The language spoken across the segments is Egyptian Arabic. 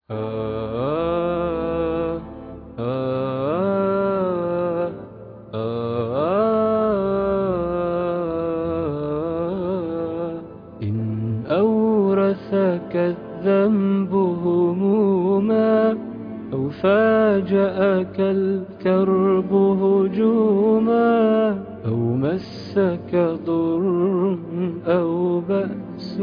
إن أورثك الذنب هموما أو فاجأك الكرب هجوما أو مسك ضر أو بأس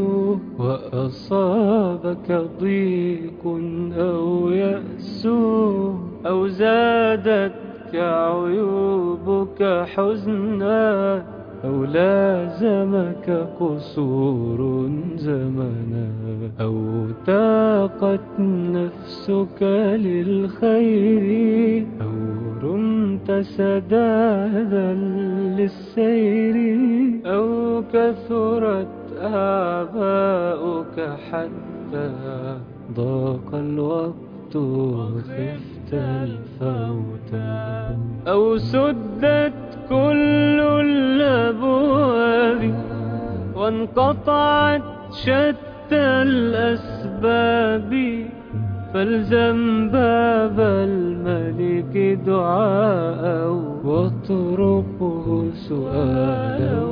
وأصابك ضيق أو يأس أو زادتك عيوبك حزنا أو لازمك قصور زمنا أو تاقت نفسك للخير أو رمت سدادا للسير أو كثرت آباؤك حتى ضاق الوقت وخفت الفوت أو سدت كل الأبواب وانقطعت شتى الأسباب فالزم باب الملك دعاء واطرقه سؤالا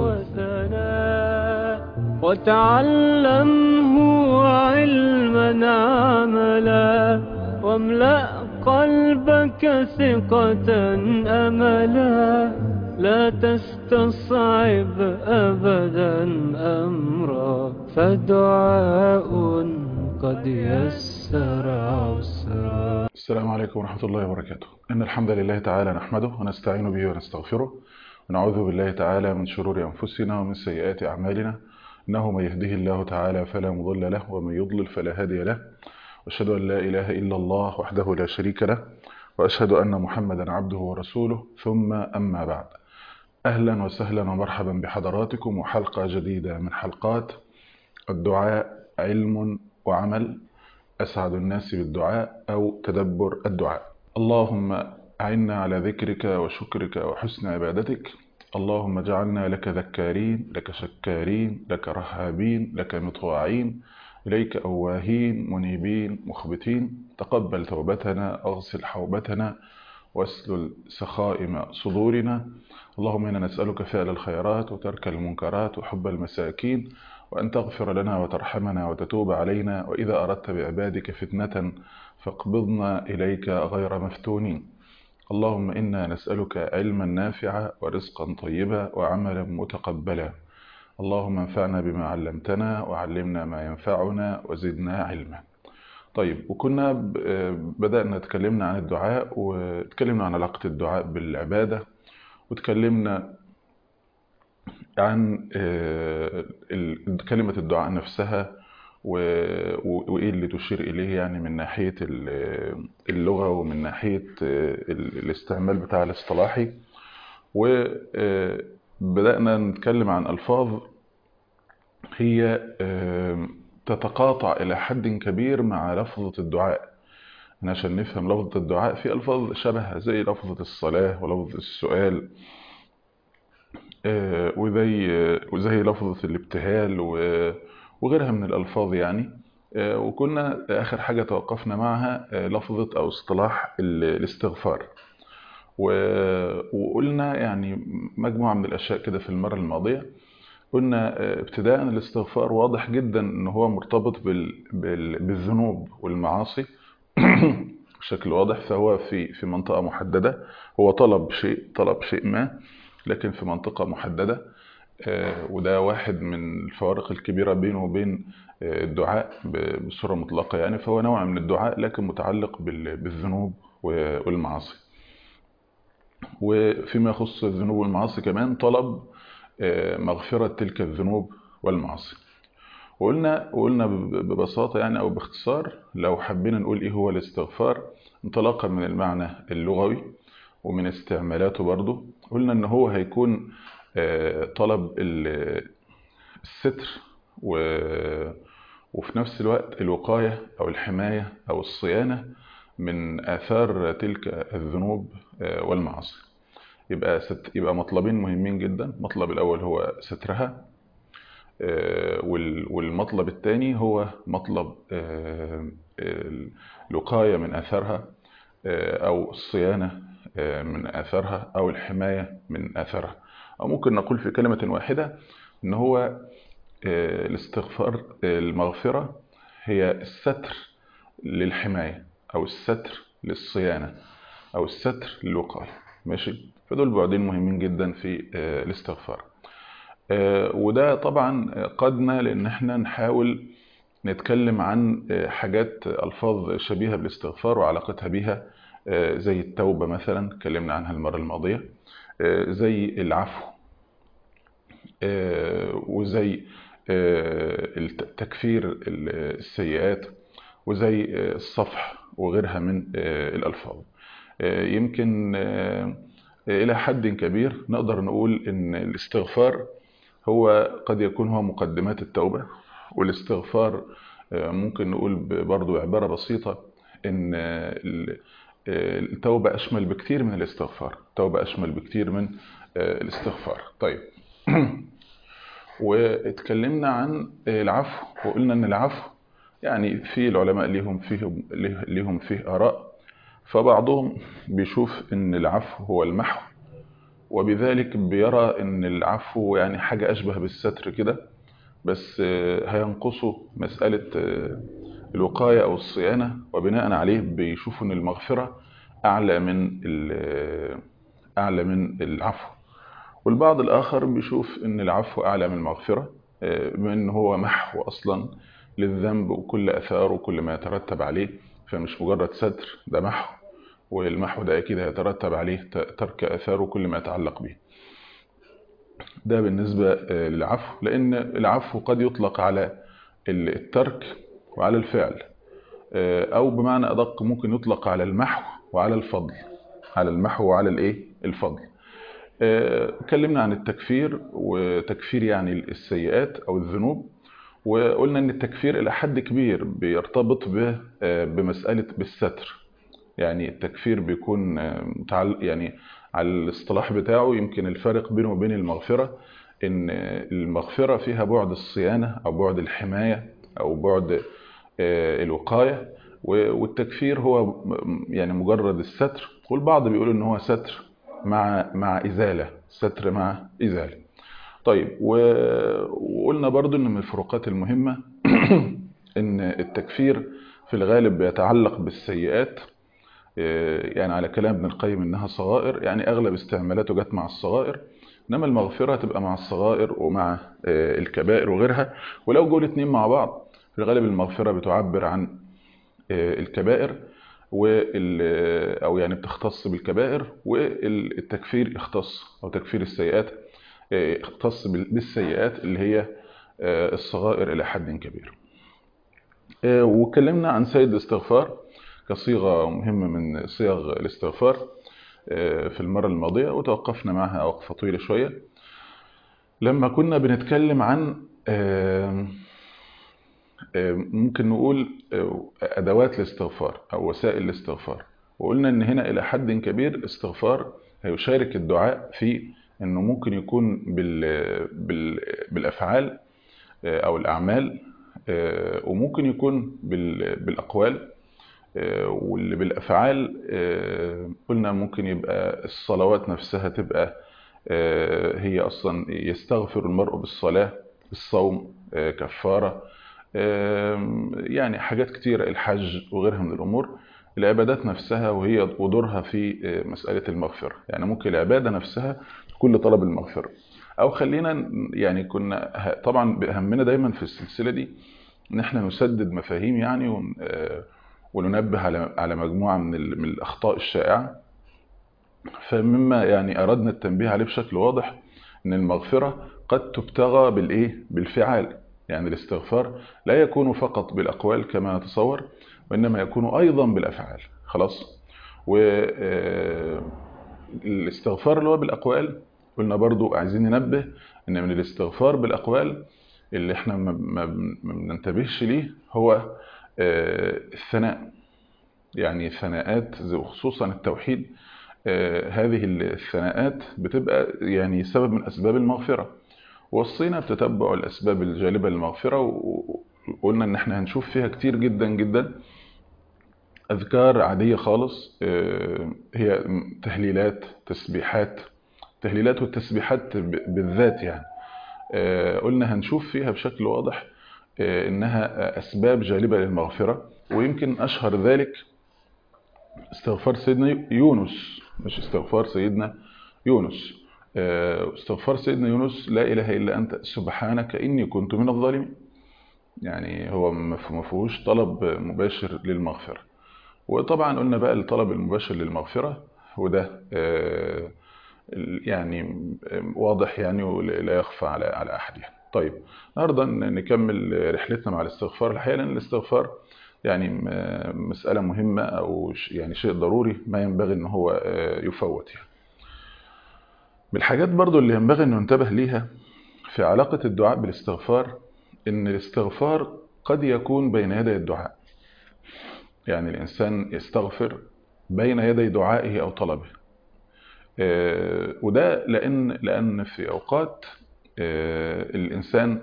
وثناء وتعلمه علما عملا واملأ قلبك ثقة أملا لا تستصعب أبدا أمرا فدعاء قد يسر عسرا السلام عليكم ورحمة الله وبركاته إن الحمد لله تعالى نحمده ونستعين به ونستغفره ونعوذ بالله تعالى من شرور أنفسنا ومن سيئات أعمالنا إنه من يهده الله تعالى فلا مضل له ومن يضلل فلا هادي له وأشهد أن لا إله إلا الله وحده لا شريك له وأشهد أن محمدا عبده ورسوله ثم أما بعد أهلا وسهلا ومرحبا بحضراتكم وحلقة جديدة من حلقات الدعاء علم وعمل أسعد الناس بالدعاء أو تدبر الدعاء اللهم أعنا على ذكرك وشكرك وحسن عبادتك اللهم اجعلنا لك ذكارين لك شكارين لك رهابين لك مطواعين إليك أواهين منيبين مخبتين تقبل توبتنا أغسل حوبتنا واسلل سخائم صدورنا اللهم إنا نسألك فعل الخيرات وترك المنكرات وحب المساكين وأن تغفر لنا وترحمنا وتتوب علينا وإذا أردت بعبادك فتنة فاقبضنا إليك غير مفتونين اللهم إنا نسألك علما نافعا ورزقا طيبا وعملا متقبلا اللهم انفعنا بما علمتنا وعلمنا ما ينفعنا وزدنا علما طيب وكنا بدأنا تكلمنا عن الدعاء وتكلمنا عن علاقة الدعاء بالعبادة وتكلمنا عن كلمة الدعاء نفسها وإيه اللي تشير إليه يعني من ناحية اللغة ومن ناحية الاستعمال بتاع الاصطلاحي وبدأنا نتكلم عن ألفاظ هي تتقاطع إلى حد كبير مع لفظة الدعاء عشان نفهم لفظة الدعاء في ألفاظ شبه زي لفظة الصلاة ولفظة السؤال وزي وزي لفظة الابتهال وغيرها من الألفاظ يعني وكنا آخر حاجة توقفنا معها لفظة أو اصطلاح الاستغفار وقلنا يعني مجموعة من الأشياء كده في المرة الماضية قلنا ابتداء الاستغفار واضح جدا ان هو مرتبط بالذنوب والمعاصي بشكل واضح فهو في في منطقة محددة هو طلب شيء طلب شيء ما لكن في منطقة محددة وده واحد من الفوارق الكبيرة بينه وبين الدعاء بصورة مطلقة يعني فهو نوع من الدعاء لكن متعلق بالذنوب والمعاصي وفيما يخص الذنوب والمعاصي كمان طلب مغفرة تلك الذنوب والمعاصي وقلنا وقلنا ببساطة يعني أو باختصار لو حبينا نقول إيه هو الاستغفار انطلاقا من المعنى اللغوي ومن استعمالاته برضو قلنا إن هو هيكون طلب الستر وفي نفس الوقت الوقاية أو الحماية أو الصيانة من آثار تلك الذنوب والمعاصي يبقى ست يبقى مطلبين مهمين جدا المطلب الأول هو سترها والمطلب الثاني هو مطلب الوقاية من أثرها أو الصيانة من أثرها أو الحماية من أثرها أو ممكن نقول في كلمة واحدة إن هو الاستغفار المغفرة هي الستر للحماية أو الستر للصيانة أو الستر للوقاية ماشي فدول بعدين مهمين جدا في الاستغفار وده طبعا قادنا لأن احنا نحاول نتكلم عن حاجات ألفاظ شبيهة بالاستغفار وعلاقتها بها زي التوبة مثلا اتكلمنا عنها المرة الماضية زي العفو وزي تكفير السيئات وزي الصفح وغيرها من الألفاظ يمكن إلى حد كبير نقدر نقول إن الاستغفار هو قد يكون هو مقدمات التوبة والاستغفار ممكن نقول برضو عبارة بسيطة إن التوبة أشمل بكثير من الاستغفار التوبة أشمل بكثير من الاستغفار طيب واتكلمنا عن العفو وقلنا ان العفو يعني في العلماء ليهم فيه ليهم فيه آراء فبعضهم بيشوف ان العفو هو المحو وبذلك بيرى ان العفو يعني حاجة أشبه بالستر كده بس هينقصه مسألة الوقاية أو الصيانة وبناء عليه بيشوفوا ان المغفرة أعلى من أعلى من العفو والبعض الآخر بيشوف إن العفو أعلى من المغفرة بما إن هو محو أصلا للذنب وكل أثاره وكل ما يترتب عليه فمش مجرد ستر ده محو والمحو ده أكيد هيترتب عليه ترك أثاره وكل ما يتعلق به ده بالنسبة للعفو لأن العفو قد يطلق على الترك وعلى الفعل أو بمعنى أدق ممكن يطلق على المحو وعلى الفضل على المحو وعلى الإيه الفضل اتكلمنا عن التكفير وتكفير يعني السيئات أو الذنوب وقلنا ان التكفير الى حد كبير بيرتبط به بمسألة بالستر يعني التكفير بيكون يعني على الاصطلاح بتاعه يمكن الفرق بينه وبين المغفرة ان المغفرة فيها بعد الصيانة او بعد الحماية او بعد الوقاية والتكفير هو يعني مجرد الستر والبعض بيقول ان هو ستر مع مع إزالة ستر مع إزالة طيب وقلنا برضو ان من الفروقات المهمة ان التكفير في الغالب بيتعلق بالسيئات يعني على كلام ابن القيم انها صغائر يعني اغلب استعمالاته جت مع الصغائر انما المغفرة تبقى مع الصغائر ومع الكبائر وغيرها ولو جو الاثنين مع بعض في الغالب المغفرة بتعبر عن الكبائر او يعني بتختص بالكبائر والتكفير يختص او تكفير السيئات يختص بالسيئات اللي هي الصغائر الى حد كبير واتكلمنا عن سيد الاستغفار كصيغه مهمه من صيغ الاستغفار في المره الماضيه وتوقفنا معها وقفه طويله شويه لما كنا بنتكلم عن ممكن نقول أدوات الاستغفار أو وسائل الاستغفار وقلنا إن هنا إلى حد كبير الاستغفار هيشارك الدعاء في إنه ممكن يكون بال بال بالأفعال أو الأعمال وممكن يكون بال بالأقوال واللي بالأفعال قلنا ممكن يبقى الصلوات نفسها تبقى هي أصلا يستغفر المرء بالصلاة الصوم كفارة يعني حاجات كتيرة الحج وغيرها من الأمور العبادات نفسها وهي ودورها في مسألة المغفرة يعني ممكن العبادة نفسها تكون لطلب المغفرة أو خلينا يعني كنا طبعا بأهمنا دايما في السلسلة دي إن احنا نسدد مفاهيم يعني وننبه على على مجموعة من من الأخطاء الشائعة فمما يعني أردنا التنبيه عليه بشكل واضح إن المغفرة قد تبتغى بالإيه؟ بالفعال يعني الاستغفار لا يكون فقط بالأقوال كما نتصور وإنما يكون أيضا بالأفعال خلاص والاستغفار اللي هو بالأقوال قلنا برضو عايزين ننبه إن من الاستغفار بالأقوال اللي احنا ما بننتبهش ليه هو الثناء يعني ثناءات وخصوصا التوحيد هذه الثناءات بتبقى يعني سبب من أسباب المغفرة وصينا بتتبع الأسباب الجالبة للمغفرة وقلنا إن إحنا هنشوف فيها كتير جدا جدا أذكار عادية خالص هي تهليلات تسبيحات التهليلات والتسبيحات بالذات يعني قلنا هنشوف فيها بشكل واضح إنها أسباب جالبة للمغفرة ويمكن أشهر ذلك استغفار سيدنا يونس مش استغفار سيدنا يونس استغفار سيدنا يونس لا إله إلا أنت سبحانك إني كنت من الظالمين يعني هو ما فيهوش طلب مباشر للمغفرة وطبعا قلنا بقى الطلب المباشر للمغفرة وده يعني واضح يعني ولا يخفى على على أحد يعني. طيب النهارده نكمل رحلتنا مع الاستغفار الحقيقة لأن الاستغفار يعني مسألة مهمة أو يعني شيء ضروري ما ينبغي أن هو يفوت يعني. من الحاجات برضو اللي ينبغي أن ننتبه ليها في علاقة الدعاء بالاستغفار أن الاستغفار قد يكون بين يدي الدعاء يعني الإنسان يستغفر بين يدي دعائه أو طلبه وده لأن, لأن في أوقات الإنسان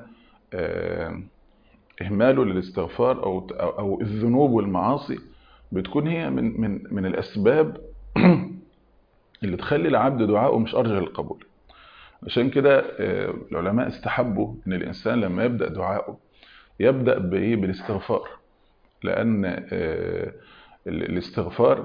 إهماله للاستغفار أو, أو الذنوب والمعاصي بتكون هي من, من, من الأسباب اللي تخلي العبد دعاءه مش أرجى للقبول عشان كده العلماء استحبوا ان الانسان لما يبدا دعائه يبدا بايه بالاستغفار لان الاستغفار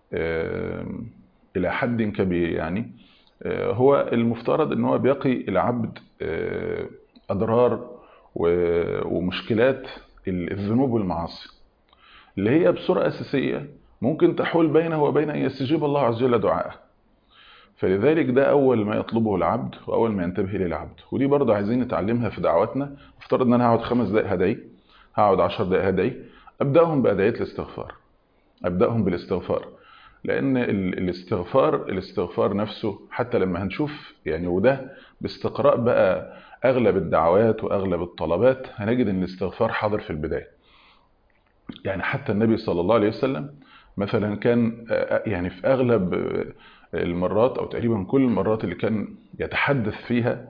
الى حد كبير يعني هو المفترض ان هو بيقي العبد اضرار ومشكلات الذنوب والمعاصي اللي هي بصوره اساسيه ممكن تحول بينه وبين ان يستجيب الله عز وجل دعائه فلذلك ده أول ما يطلبه العبد وأول ما ينتبه إليه العبد ودي برضه عايزين نتعلمها في دعواتنا افترض إن أنا هقعد خمس دقايق هدعي هقعد عشر دقايق هدعي أبدأهم بأدعية الاستغفار أبدأهم بالاستغفار لأن الاستغفار الاستغفار نفسه حتى لما هنشوف يعني وده باستقراء بقى أغلب الدعوات وأغلب الطلبات هنجد إن الاستغفار حاضر في البداية يعني حتى النبي صلى الله عليه وسلم مثلا كان يعني في أغلب المرات أو تقريبا كل المرات اللي كان يتحدث فيها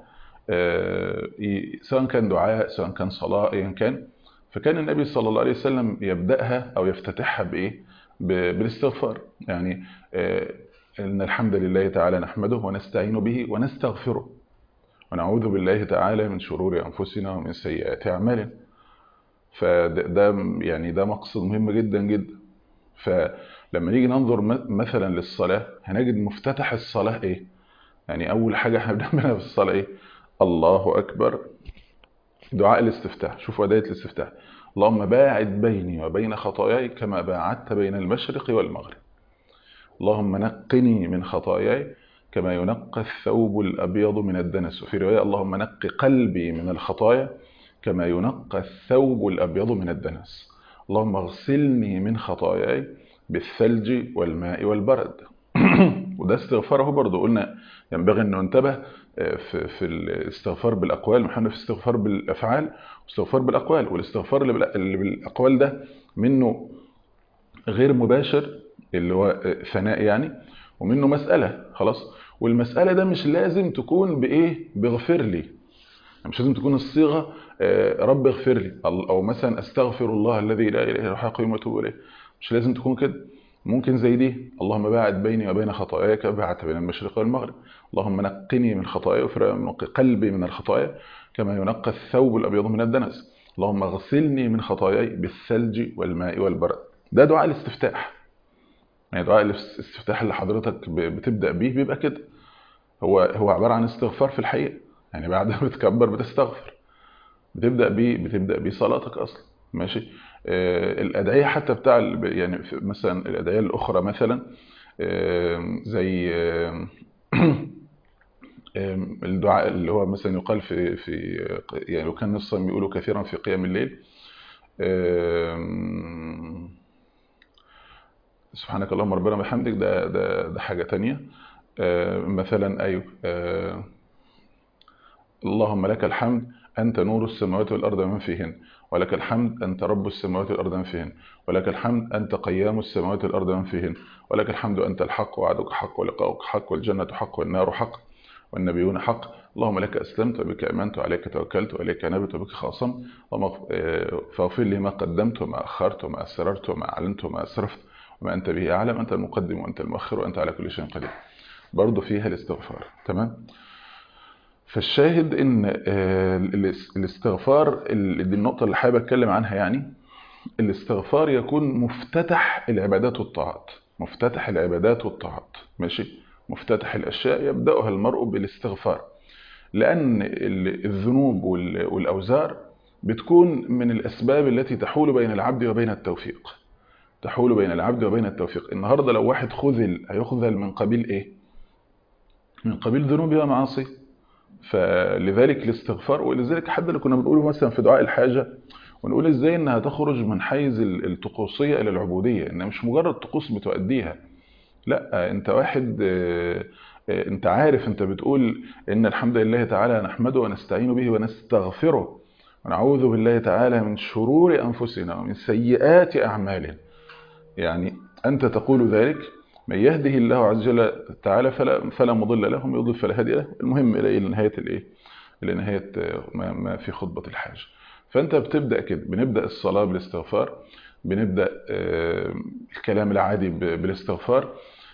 سواء كان دعاء سواء كان صلاة أيا كان فكان النبي صلى الله عليه وسلم يبدأها أو يفتتحها بإيه بالاستغفار يعني إن الحمد لله تعالى نحمده ونستعين به ونستغفره ونعوذ بالله تعالى من شرور أنفسنا ومن سيئات أعمالنا فده يعني ده مقصد مهم جدا جدا فلما نيجي ننظر مثلا للصلاة هنجد مفتتح الصلاة ايه يعني اول حاجة احنا بنعملها في الصلاة ايه الله اكبر دعاء الاستفتاح شوفوا أداة الاستفتاح اللهم باعد بيني وبين خطاياي كما باعدت بين المشرق والمغرب اللهم نقني من خطاياي كما ينقى الثوب الأبيض من الدنس وفي رواية اللهم نق قلبي من الخطايا كما ينقى الثوب الأبيض من الدنس اللهم اغسلني من خطاياي بالثلج والماء والبرد وده استغفاره برضه قلنا ينبغي أن ننتبه في, في الاستغفار بالأقوال محن في الاستغفار بالأفعال والاستغفار بالأقوال والاستغفار اللي بالأقوال ده منه غير مباشر اللي هو ثناء يعني ومنه مسألة خلاص والمسألة ده مش لازم تكون بإيه بغفر لي مش لازم تكون الصيغة رب اغفر لي أو مثلا أستغفر الله الذي لا إله إلا هو حق وأتوب إليه مش لازم تكون كده ممكن زي دي اللهم باعد بيني وبين خطاياي كبعت بين المشرق والمغرب اللهم نقني من خطاياي وفرق قلبي من الخطايا كما ينقى الثوب الأبيض من الدنس اللهم اغسلني من خطاياي بالثلج والماء والبرد ده دعاء الاستفتاح يعني دعاء الاستفتاح اللي حضرتك بتبدأ بيه بيبقى كده هو هو عبارة عن استغفار في الحقيقة يعني بعد ما بتكبر بتستغفر بتبدأ بيه بتبدأ بيه صلاتك أصلا ماشي آه الأدعية حتى بتاع يعني مثلا الأدعية الأخرى مثلا آه زي آه الدعاء اللي هو مثلا يقال في في يعني لو كان نصا بيقولوا كثيرا في قيام الليل سبحانك اللهم ربنا وبحمدك ده ده ده حاجة تانية مثلا أيوه اللهم لك الحمد أنت نور السماوات والأرض ومن فيهن ولك الحمد أنت رب السماوات والأرض ومن فيهن ولك الحمد أنت قيام السماوات والأرض ومن فيهن ولك الحمد أنت الحق وعدك حق ولقاؤك حق والجنة حق والنار حق والنبيون حق اللهم لك أسلمت وبك أمنت وعليك توكلت وإليك نبت وبك خاصمت اللهم فاغفر لي ما قدمت وما أخرت وما أسررت وما أعلنت وما أسرفت وما أنت به أعلم أنت المقدم وأنت المؤخر وأنت على كل شيء قدير برضه فيها الاستغفار تمام فالشاهد ان الاستغفار دي النقطة اللي حابب اتكلم عنها يعني الاستغفار يكون مفتتح العبادات والطاعات مفتتح العبادات والطاعات ماشي مفتتح الاشياء يبداها المرء بالاستغفار لان الذنوب والاوزار بتكون من الاسباب التي تحول بين العبد وبين التوفيق تحول بين العبد وبين التوفيق النهارده لو واحد خذل هيخذل من قبيل ايه من قبيل ذنوبه ومعاصيه فلذلك الاستغفار ولذلك حتى اللي كنا بنقوله مثلا في دعاء الحاجه ونقول ازاي انها تخرج من حيز الطقوسيه الى العبوديه انها مش مجرد طقوس بتؤديها لا انت واحد انت عارف انت بتقول ان الحمد لله تعالى نحمده ونستعين به ونستغفره ونعوذ بالله تعالى من شرور انفسنا ومن سيئات اعمالنا يعني انت تقول ذلك من يهده الله عز وجل تعالى فلا فلا مضل له ومن يضلل فلا هادي له المهم الى نهايه الايه الى نهايه ما, ما في خطبه الحاجه فانت بتبدا كده بنبدا الصلاه بالاستغفار بنبدا الكلام العادي بالاستغفار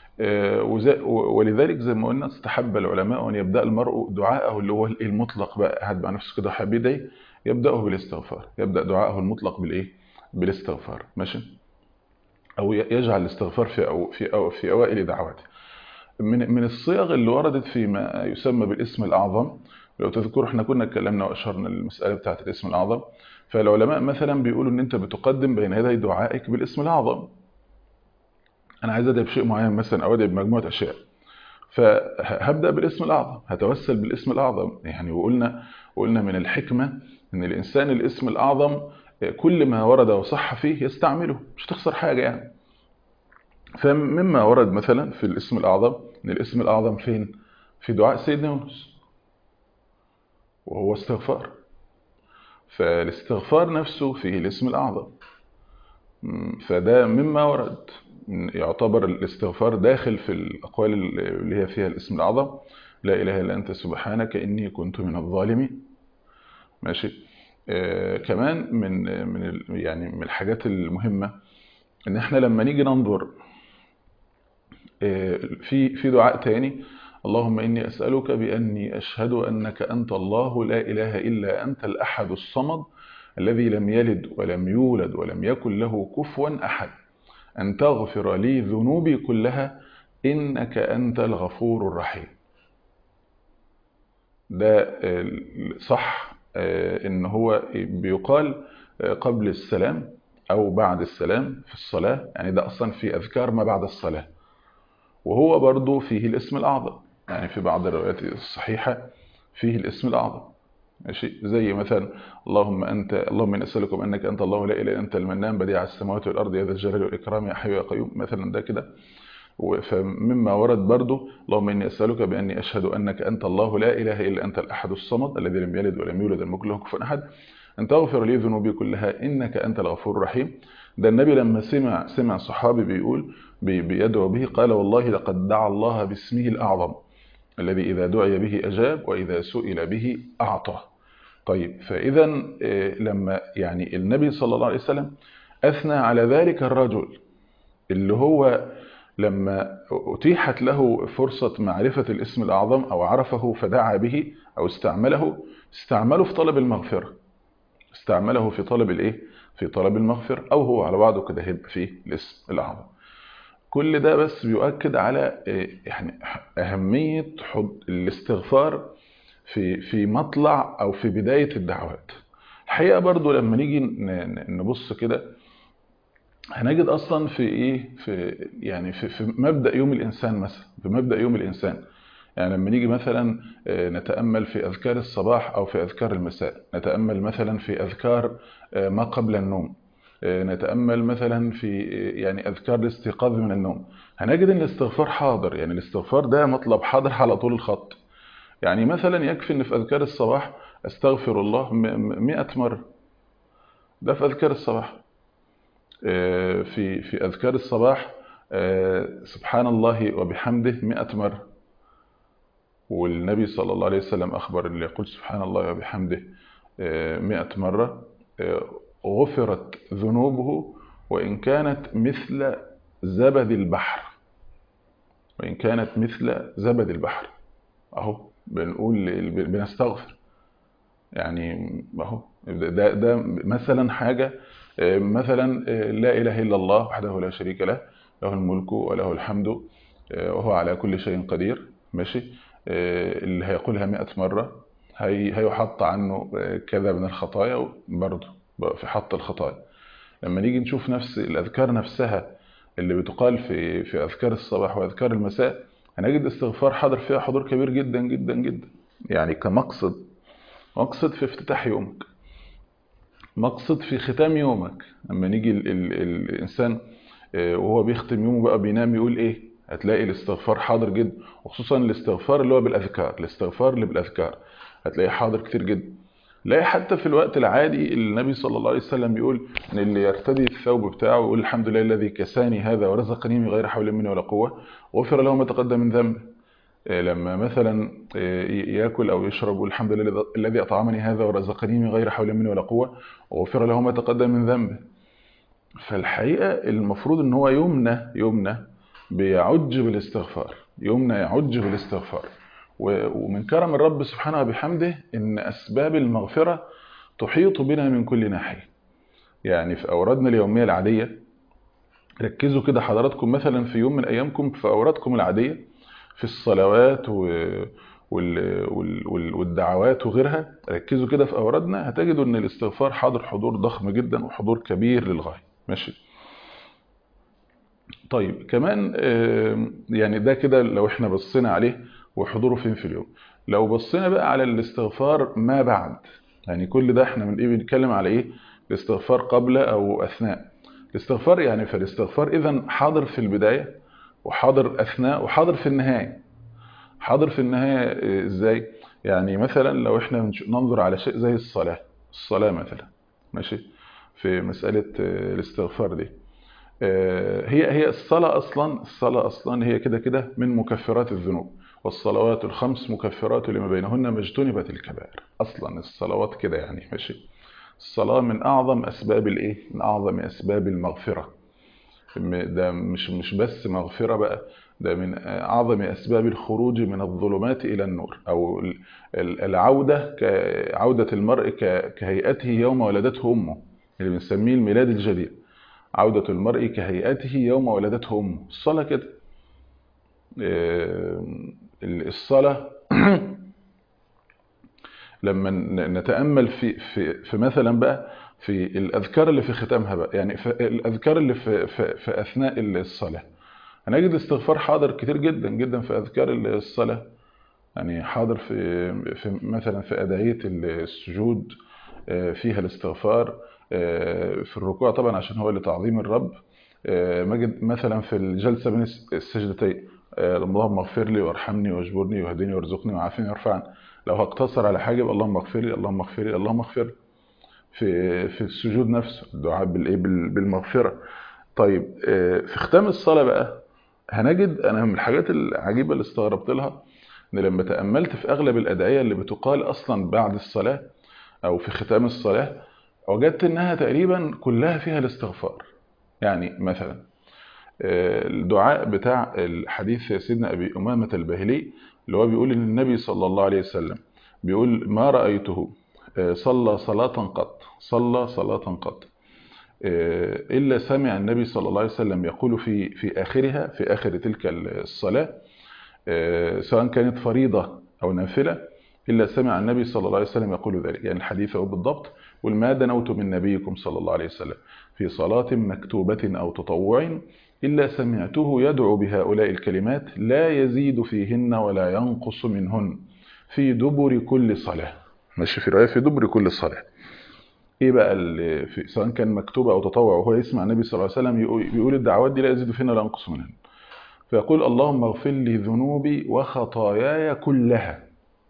ولذلك زي ما قلنا استحب العلماء ان يبدا المرء دعاءه اللي هو المطلق بقى قاعد مع نفسه كده حابب يدعي يبداه بالاستغفار يبدا دعاءه المطلق بالايه بالاستغفار ماشي او يجعل الاستغفار في أو في أو في اوائل دعواته من من الصيغ اللي وردت في ما يسمى بالاسم الاعظم لو تذكروا احنا كنا اتكلمنا واشرنا للمساله بتاعه الاسم الاعظم فالعلماء مثلا بيقولوا ان انت بتقدم بين يدي دعائك بالاسم الاعظم انا عايز ادعي بشيء معين مثلا او ادعي بمجموعه اشياء فهبدا بالاسم الاعظم هتوسل بالاسم الاعظم يعني وقلنا وقلنا من الحكمه ان الانسان الاسم الاعظم كل ما ورد وصح فيه يستعمله مش تخسر حاجه يعني فمما ورد مثلا في الاسم الاعظم ان الاسم الاعظم فين في دعاء سيدنا يونس وهو استغفار فالاستغفار نفسه فيه الاسم الأعظم فده مما ورد يعتبر الاستغفار داخل في الأقوال اللي هي فيها الاسم الأعظم لا إله إلا أنت سبحانك إني كنت من الظالمين ماشي آه كمان من من يعني من الحاجات المهمة إن إحنا لما نيجي ننظر آه في في دعاء تاني اللهم إني أسألك بأني أشهد أنك أنت الله لا إله إلا أنت الأحد الصمد الذي لم يلد ولم يولد ولم يكن له كفوا أحد أن تغفر لي ذنوبي كلها إنك أنت الغفور الرحيم ده صح إن هو بيقال قبل السلام أو بعد السلام في الصلاة يعني ده أصلا في أذكار ما بعد الصلاة وهو برضو فيه الاسم الأعظم يعني في بعض الروايات الصحيحة فيه الاسم الأعظم ماشي زي مثلا اللهم أنت اللهم إني أسألك بأنك أنت الله لا إله إلا أنت المنان بديع السماوات والأرض يا ذا الجلال والإكرام يا حي يا قيوم مثلا ده كده فمما ورد برضه اللهم إني أسألك بأني أشهد أنك أنت الله لا إله إلا أنت الأحد الصمد الذي لم يلد ولم يولد ولم يكن له كفوا أحد أن تغفر لي ذنوبي كلها إنك أنت الغفور الرحيم ده النبي لما سمع سمع صحابي بيقول بيدعو به قال والله لقد دعا الله باسمه الأعظم الذي إذا دعي به أجاب وإذا سئل به أعطى طيب فإذا لما يعني النبي صلى الله عليه وسلم أثنى على ذلك الرجل اللي هو لما أتيحت له فرصة معرفة الاسم الأعظم أو عرفه فدعا به أو استعمله استعمله في طلب المغفرة استعمله في طلب الإيه؟ في طلب المغفرة أو هو على بعضه كده هيبقى فيه الاسم الأعظم كل ده بس بيؤكد على يعني أهمية الاستغفار في في مطلع أو في بداية الدعوات الحقيقة برضو لما نيجي نبص كده هنجد أصلا في إيه في يعني في, في مبدأ يوم الإنسان مثلا في مبدأ يوم الإنسان يعني لما نيجي مثلا نتأمل في أذكار الصباح أو في أذكار المساء نتأمل مثلا في أذكار ما قبل النوم نتأمل مثلا في يعني أذكار الاستيقاظ من النوم هنجد أن الاستغفار حاضر يعني الاستغفار ده مطلب حاضر على طول الخط يعني مثلا يكفي أن في أذكار الصباح أستغفر الله مئة مرة ده في أذكار الصباح في في أذكار الصباح سبحان الله وبحمده مئة مرة والنبي صلى الله عليه وسلم أخبر اللي يقول سبحان الله وبحمده مئة مرة غفرت ذنوبه وإن كانت مثل زبد البحر وإن كانت مثل زبد البحر أهو بنقول بنستغفر يعني أهو ده, ده مثلا حاجة مثلا لا إله إلا الله وحده لا شريك له له الملك وله الحمد وهو على كل شيء قدير ماشي اللي هيقولها مئة مرة هي هيحط عنه كذا من الخطايا برضه في حط الخطايا لما نيجي نشوف نفس الأذكار نفسها اللي بتقال في في أذكار الصباح وأذكار المساء هنجد استغفار حاضر فيها حضور كبير جدا جدا جدا يعني كمقصد مقصد في افتتاح يومك مقصد في ختام يومك لما نيجي ال ال ال الإنسان وهو بيختم يومه بقى بينام يقول إيه هتلاقي الاستغفار حاضر جدا وخصوصا الاستغفار اللي هو بالأذكار الاستغفار اللي بالأذكار هتلاقيه حاضر كتير جدا لا حتى في الوقت العادي النبي صلى الله عليه وسلم يقول ان اللي يرتدي الثوب بتاعه ويقول الحمد لله الذي كساني هذا ورزقني من غير حول مني ولا قوه غفر له ما تقدم من ذنبه لما مثلا ياكل او يشرب يقول الحمد لله الذي اطعمني هذا ورزقني من غير حول مني ولا قوه وغفر له ما تقدم من ذنبه فالحقيقه المفروض ان هو يمنى يمنى بيعج بالاستغفار يمنى يعج بالاستغفار ومن كرم الرب سبحانه وبحمده ان اسباب المغفره تحيط بنا من كل ناحيه يعني في اورادنا اليوميه العاديه ركزوا كده حضراتكم مثلا في يوم من ايامكم في اورادكم العاديه في الصلوات والدعوات وغيرها ركزوا كده في اورادنا هتجدوا ان الاستغفار حاضر حضور ضخم جدا وحضور كبير للغايه ماشي طيب كمان يعني ده كده لو احنا بصينا عليه وحضوره فين في اليوم لو بصينا بقى على الاستغفار ما بعد يعني كل ده احنا من ايه بنتكلم على ايه الاستغفار قبل او اثناء الاستغفار يعني فالاستغفار اذا حاضر في البداية وحاضر اثناء وحاضر في النهاية حاضر في النهاية ازاي يعني مثلا لو احنا ننظر على شيء زي الصلاة الصلاة مثلا ماشي في مسألة الاستغفار دي هي هي الصلاة أصلا الصلاة أصلا هي كده كده من مكفرات الذنوب والصلوات الخمس مكفرات لما بينهن ما اجتنبت الكبائر أصلا الصلوات كده يعني ماشي الصلاة من أعظم أسباب الإيه؟ من أعظم أسباب المغفرة ده مش مش بس مغفرة بقى ده من أعظم أسباب الخروج من الظلمات إلى النور أو العودة عودة المرء كهيئته يوم ولدته أمه اللي بنسميه الميلاد الجديد عودة المرء كهيئته يوم ولدته أمه الصلاة كده الصلاة لما نتأمل في في في مثلا بقى في الأذكار اللي في ختامها بقى يعني في الأذكار اللي في في, في أثناء الصلاة هنجد استغفار حاضر كتير جدا جدا في أذكار الصلاة يعني حاضر في في مثلا في أدعية السجود فيها الاستغفار في الركوع طبعا عشان هو لتعظيم الرب مجد مثلا في الجلسة بين السجدتين اللهم اغفر لي وارحمني واجبرني واهدني وارزقني وعافني وارفعني لو هقتصر على حاجه يبقى اللهم اغفر لي اللهم اغفر لي اللهم اغفر لي في في السجود نفسه الدعاء بالايه بالمغفره طيب في ختام الصلاه بقى هنجد انا من الحاجات العجيبه اللي استغربت لها ان لما تاملت في اغلب الادعيه اللي بتقال اصلا بعد الصلاه او في ختام الصلاه وجدت انها تقريبا كلها فيها الاستغفار يعني مثلا الدعاء بتاع الحديث سيدنا أبي أمامة الباهلي اللي هو بيقول إن النبي صلى الله عليه وسلم بيقول ما رأيته صلى صلاة قط صلى صلاة قط إلا سمع النبي صلى الله عليه وسلم يقول في في آخرها في آخر تلك الصلاة سواء كانت فريضة أو نافلة إلا سمع النبي صلى الله عليه وسلم يقول ذلك يعني الحديث هو بالضبط قل ما دنوت من نبيكم صلى الله عليه وسلم في صلاة مكتوبة أو تطوع إلا سمعته يدعو بهؤلاء الكلمات لا يزيد فيهن ولا ينقص منهن في دبر كل صلاة ماشي في رواية في دبر كل صلاة ايه بقى اللي في سواء كان مكتوبة او تطوع وهو يسمع النبي صلى الله عليه وسلم بيقول الدعوات دي لا يزيد فيهن ولا ينقص منهن فيقول اللهم اغفر لي ذنوبي وخطاياي كلها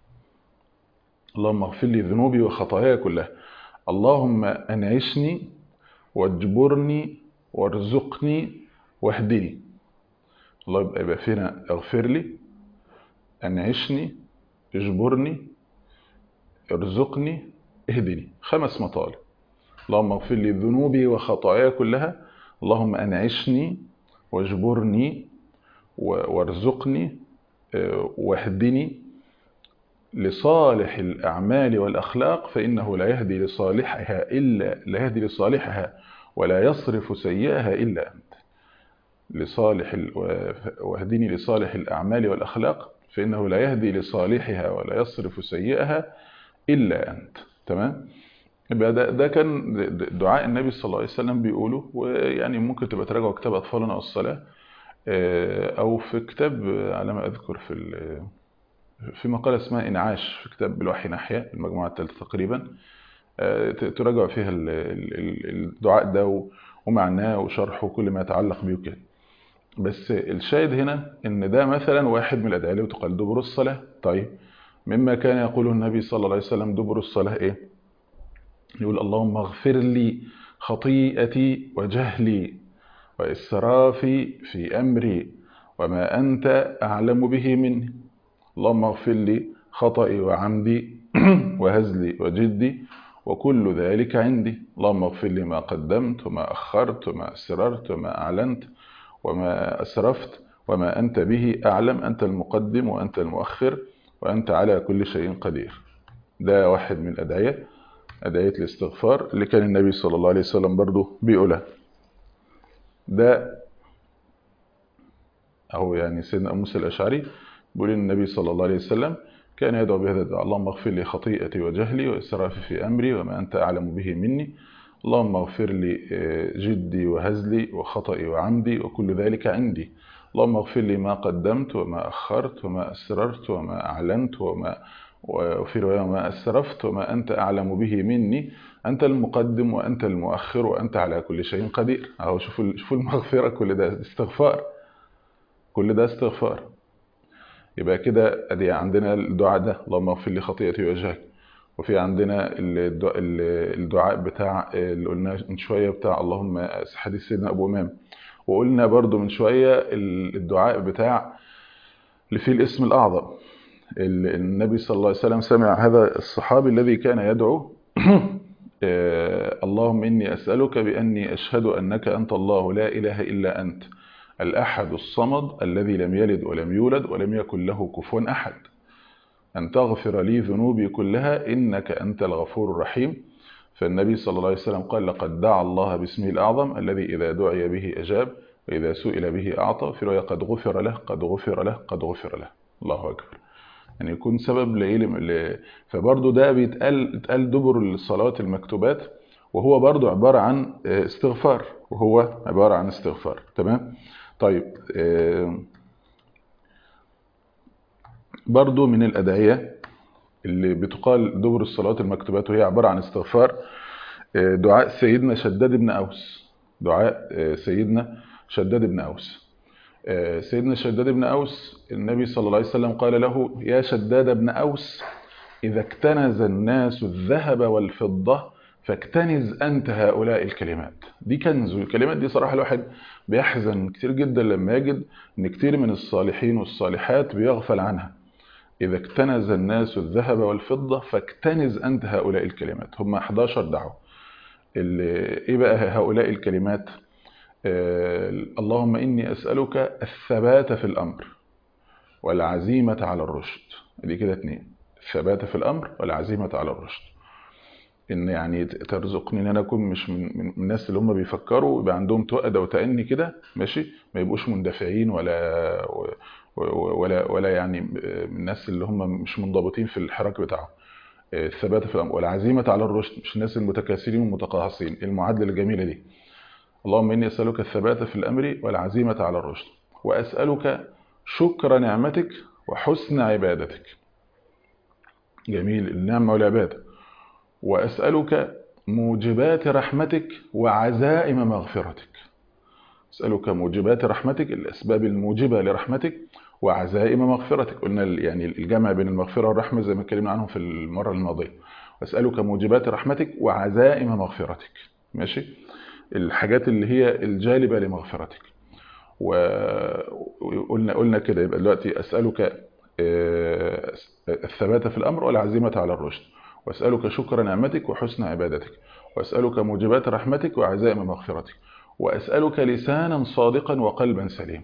اللهم اغفر لي ذنوبي وخطاياي كلها اللهم انعشني واجبرني وارزقني واهدني الله يبقى يبقى فينا اغفر لي انعشني اجبرني ارزقني اهدني خمس مطالب اللهم اغفر لي ذنوبي وخطاياي كلها اللهم انعشني واجبرني وارزقني واهدني لصالح الأعمال والأخلاق فإنه لا يهدي لصالحها إلا لا يهدي لصالحها ولا يصرف سيئها إلا أنت لصالح واهدني لصالح الأعمال والأخلاق فإنه لا يهدي لصالحها ولا يصرف سيئها إلا أنت تمام يبقى ده, ده كان دعاء النبي صلى الله عليه وسلم بيقوله ويعني ممكن تبقى تراجعوا كتاب أطفالنا والصلاة أو في كتاب على ما أذكر في في مقالة اسمها إنعاش في كتاب الوحي ناحية المجموعة الثالثة تقريبا تراجعوا فيها الدعاء ده ومعناه وشرحه وكل ما يتعلق بيه وكده بس الشاهد هنا ان ده مثلا واحد من الادعيه اللي بتقال دبر الصلاه طيب مما كان يقوله النبي صلى الله عليه وسلم دبر الصلاه ايه يقول اللهم اغفر لي خطيئتي وجهلي واسرافي في امري وما انت اعلم به مني اللهم اغفر لي خطئي وعمدي وهزلي وجدي وكل ذلك عندي اللهم اغفر لي ما قدمت وما أخرت وما أسررت وما أعلنت وما أسرفت وما أنت به أعلم أنت المقدم وأنت المؤخر وأنت على كل شيء قدير ده واحد من الأدعية أدعية الاستغفار اللي كان النبي صلى الله عليه وسلم برضه بيقولها ده أو يعني سيدنا موسى الأشعري بيقول النبي صلى الله عليه وسلم كان يدعو بهذا الدعاء اللهم اغفر لي خطيئتي وجهلي وإسرافي في أمري وما أنت أعلم به مني اللهم اغفر لي جدي وهزلي وخطئي وعمدي وكل ذلك عندي اللهم اغفر لي ما قدمت وما أخرت وما أسررت وما أعلنت وما وفي رواية وما أسرفت وما أنت أعلم به مني أنت المقدم وأنت المؤخر وأنت على كل شيء قدير أهو شوفوا شوفوا المغفرة كل ده استغفار كل ده استغفار يبقى كده ادي عندنا الدعاء ده اللهم اغفر لي خطيئتي وجهك وفي عندنا الدعاء بتاع اللي قلناه من شويه بتاع اللهم حديث سيدنا ابو امام وقلنا برضو من شويه الدعاء بتاع اللي فيه الاسم الاعظم النبي صلى الله عليه وسلم سمع هذا الصحابي الذي كان يدعو اللهم اني اسالك باني اشهد انك انت الله لا اله الا انت الأحد الصمد الذي لم يلد ولم يولد ولم يكن له كفوا أحد أن تغفر لي ذنوبي كلها إنك أنت الغفور الرحيم فالنبي صلى الله عليه وسلم قال لقد دعا الله باسمه الأعظم الذي إذا دعي به أجاب وإذا سئل به أعطى في رواية قد غفر له قد غفر له قد غفر له الله أكبر يعني يكون سبب لإيه فبرضه ده بيتقال اتقال دبر الصلوات المكتوبات وهو برضه عبارة عن استغفار وهو عبارة عن استغفار تمام طيب برضو من الأدعية اللي بتقال دبر الصلوات المكتوبات وهي عبارة عن استغفار دعاء سيدنا شداد بن أوس دعاء سيدنا شداد بن أوس سيدنا شداد بن أوس النبي صلى الله عليه وسلم قال له يا شداد بن أوس إذا اكتنز الناس الذهب والفضة فاكتنز أنت هؤلاء الكلمات دي كنز والكلمات دي صراحة الواحد بيحزن كتير جدا لما يجد ان كتير من الصالحين والصالحات بيغفل عنها إذا اكتنز الناس الذهب والفضة فاكتنز أنت هؤلاء الكلمات هم 11 دعوة إيه بقى هؤلاء الكلمات آه اللهم إني أسألك الثبات في الأمر والعزيمة على الرشد دي كده اتنين الثبات في الأمر والعزيمة على الرشد ان يعني ترزقني ان انا اكون مش من, من الناس اللي هم بيفكروا يبقى عندهم تؤدة وتأني كده ماشي ما يبقوش مندفعين ولا ولا ولا يعني من الناس اللي هم مش منضبطين في الحراك بتاعهم الثبات في الامر والعزيمه على الرشد مش الناس المتكاسلين والمتقاعسين المعادله الجميله دي اللهم اني اسالك الثبات في الامر والعزيمه على الرشد واسالك شكر نعمتك وحسن عبادتك جميل النعمه والعباده وأسألك موجبات رحمتك وعزائم مغفرتك أسألك موجبات رحمتك الأسباب الموجبة لرحمتك وعزائم مغفرتك قلنا يعني الجمع بين المغفرة والرحمة زي ما اتكلمنا عنهم في المرة الماضية وأسألك موجبات رحمتك وعزائم مغفرتك ماشي الحاجات اللي هي الجالبة لمغفرتك وقلنا قلنا كده يبقى دلوقتي أسألك آه، الثبات في الأمر والعزيمة على الرشد وأسألك شكر نعمتك وحسن عبادتك وأسألك موجبات رحمتك وعزائم مغفرتك وأسألك لسانا صادقا وقلبا سليم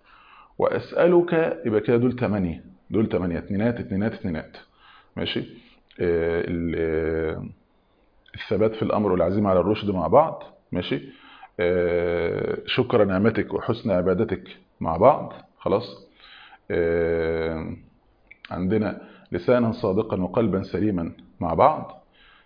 وأسألك يبقى كده دول تمانية دول تمانية اتنينات اتنينات اتنينات ماشي آه، ال- آه، الثبات في الأمر والعزيمة على الرشد مع بعض ماشي آه، شكر نعمتك وحسن عبادتك مع بعض خلاص آه، عندنا لسانا صادقا وقلبا سليما مع بعض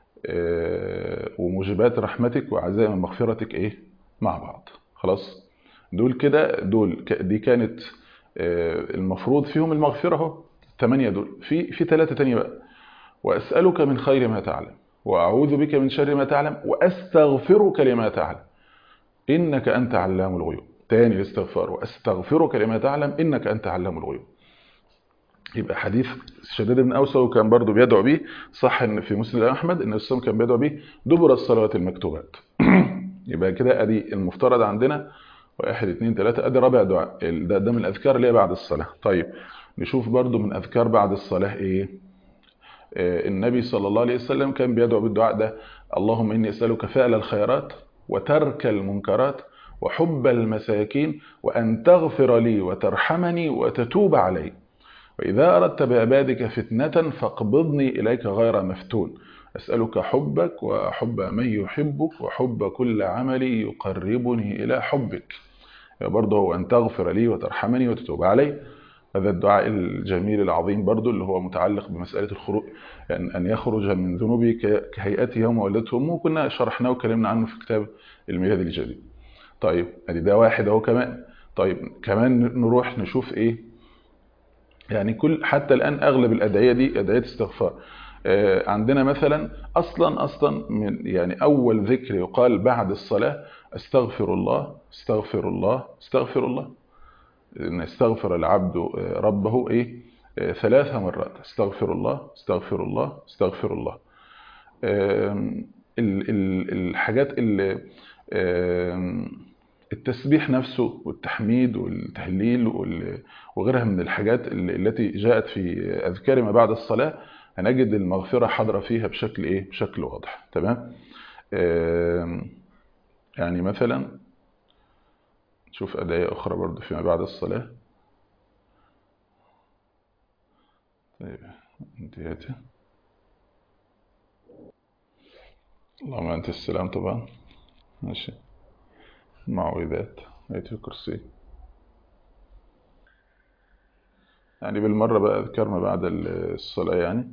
آه، وموجبات رحمتك وعزائم مغفرتك ايه مع بعض خلاص دول كده دول ك- دي كانت آه، المفروض فيهم المغفرة اهو الثمانية دول في في ثلاثة تانية بقى وأسألك من خير ما تعلم وأعوذ بك من شر ما تعلم وأستغفرك لما تعلم إنك أنت علام الغيوب تاني الاستغفار وأستغفرك لما تعلم إنك أنت علام الغيوب يبقى حديث شداد بن أوس وكان برضو بيدعو به صح إن في مسلم أحمد إن الإسلام كان بيدعو به دبر الصلوات المكتوبات يبقى كده أدي المفترض عندنا واحد اتنين تلاتة أدي رابع دعاء ده, ده من الأذكار اللي هي بعد الصلاة طيب نشوف برضو من أذكار بعد الصلاة إيه آه، النبي صلى الله عليه وسلم كان بيدعو بالدعاء ده اللهم إني أسألك فعل الخيرات وترك المنكرات وحب المساكين وأن تغفر لي وترحمني وتتوب علي وإذا أردت بعبادك فتنة فاقبضني إليك غير مفتون أسألك حبك وحب من يحبك وحب كل عمل يقربني إلى حبك برضه هو أن تغفر لي وترحمني وتتوب علي هذا الدعاء الجميل العظيم برضه اللي هو متعلق بمسألة الخروج أن أن يخرج من ذنوبه ك- كهيئته يوم ولدته أمه كنا شرحناه وكلمنا عنه في كتاب الميلاد الجديد طيب ادي ده واحد اهو كمان طيب كمان نروح نشوف ايه يعني كل حتى الآن أغلب الأدعية دي أدعية استغفار آه، عندنا مثلا أصلا أصلا من يعني أول ذكر يقال بعد الصلاة استغفر الله استغفر الله استغفر الله إن استغفر العبد آه، ربه إيه آه، ثلاث مرات استغفر الله استغفر الله استغفر الله آم، ال- ال- الحاجات اللي آم، التسبيح نفسه والتحميد والتهليل وال- وغيرها من الحاجات اللي- التي جاءت في أذكار ما بعد الصلاة هنجد المغفرة حاضرة فيها بشكل إيه؟ بشكل واضح تمام؟ آم، يعني مثلا نشوف أدعية أخرى برضو فيما بعد الصلاة طيب انتهيتي اللهم أنت السلام طبعا ماشي معوذات آية الكرسي يعني بالمرة بقى أذكار ما بعد الصلاة يعني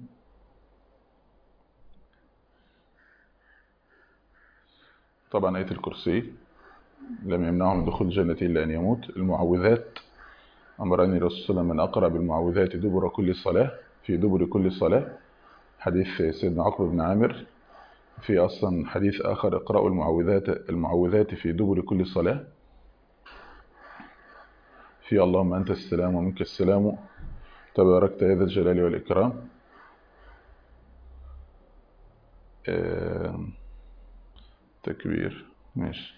طبعا آية الكرسي لم يمنعه من دخول الجنة إلا أن يموت المعوذات أمرني الرسول صلى الله عليه وسلم من أقرأ بالمعوذات دبر كل صلاة في دبر كل صلاة حديث سيدنا عقبة بن عامر في أصلا حديث آخر اقرأوا المعوذات المعوذات في دبر كل صلاة في اللهم أنت السلام ومنك السلام تباركت يا ذا الجلال والإكرام آم، تكبير ماشي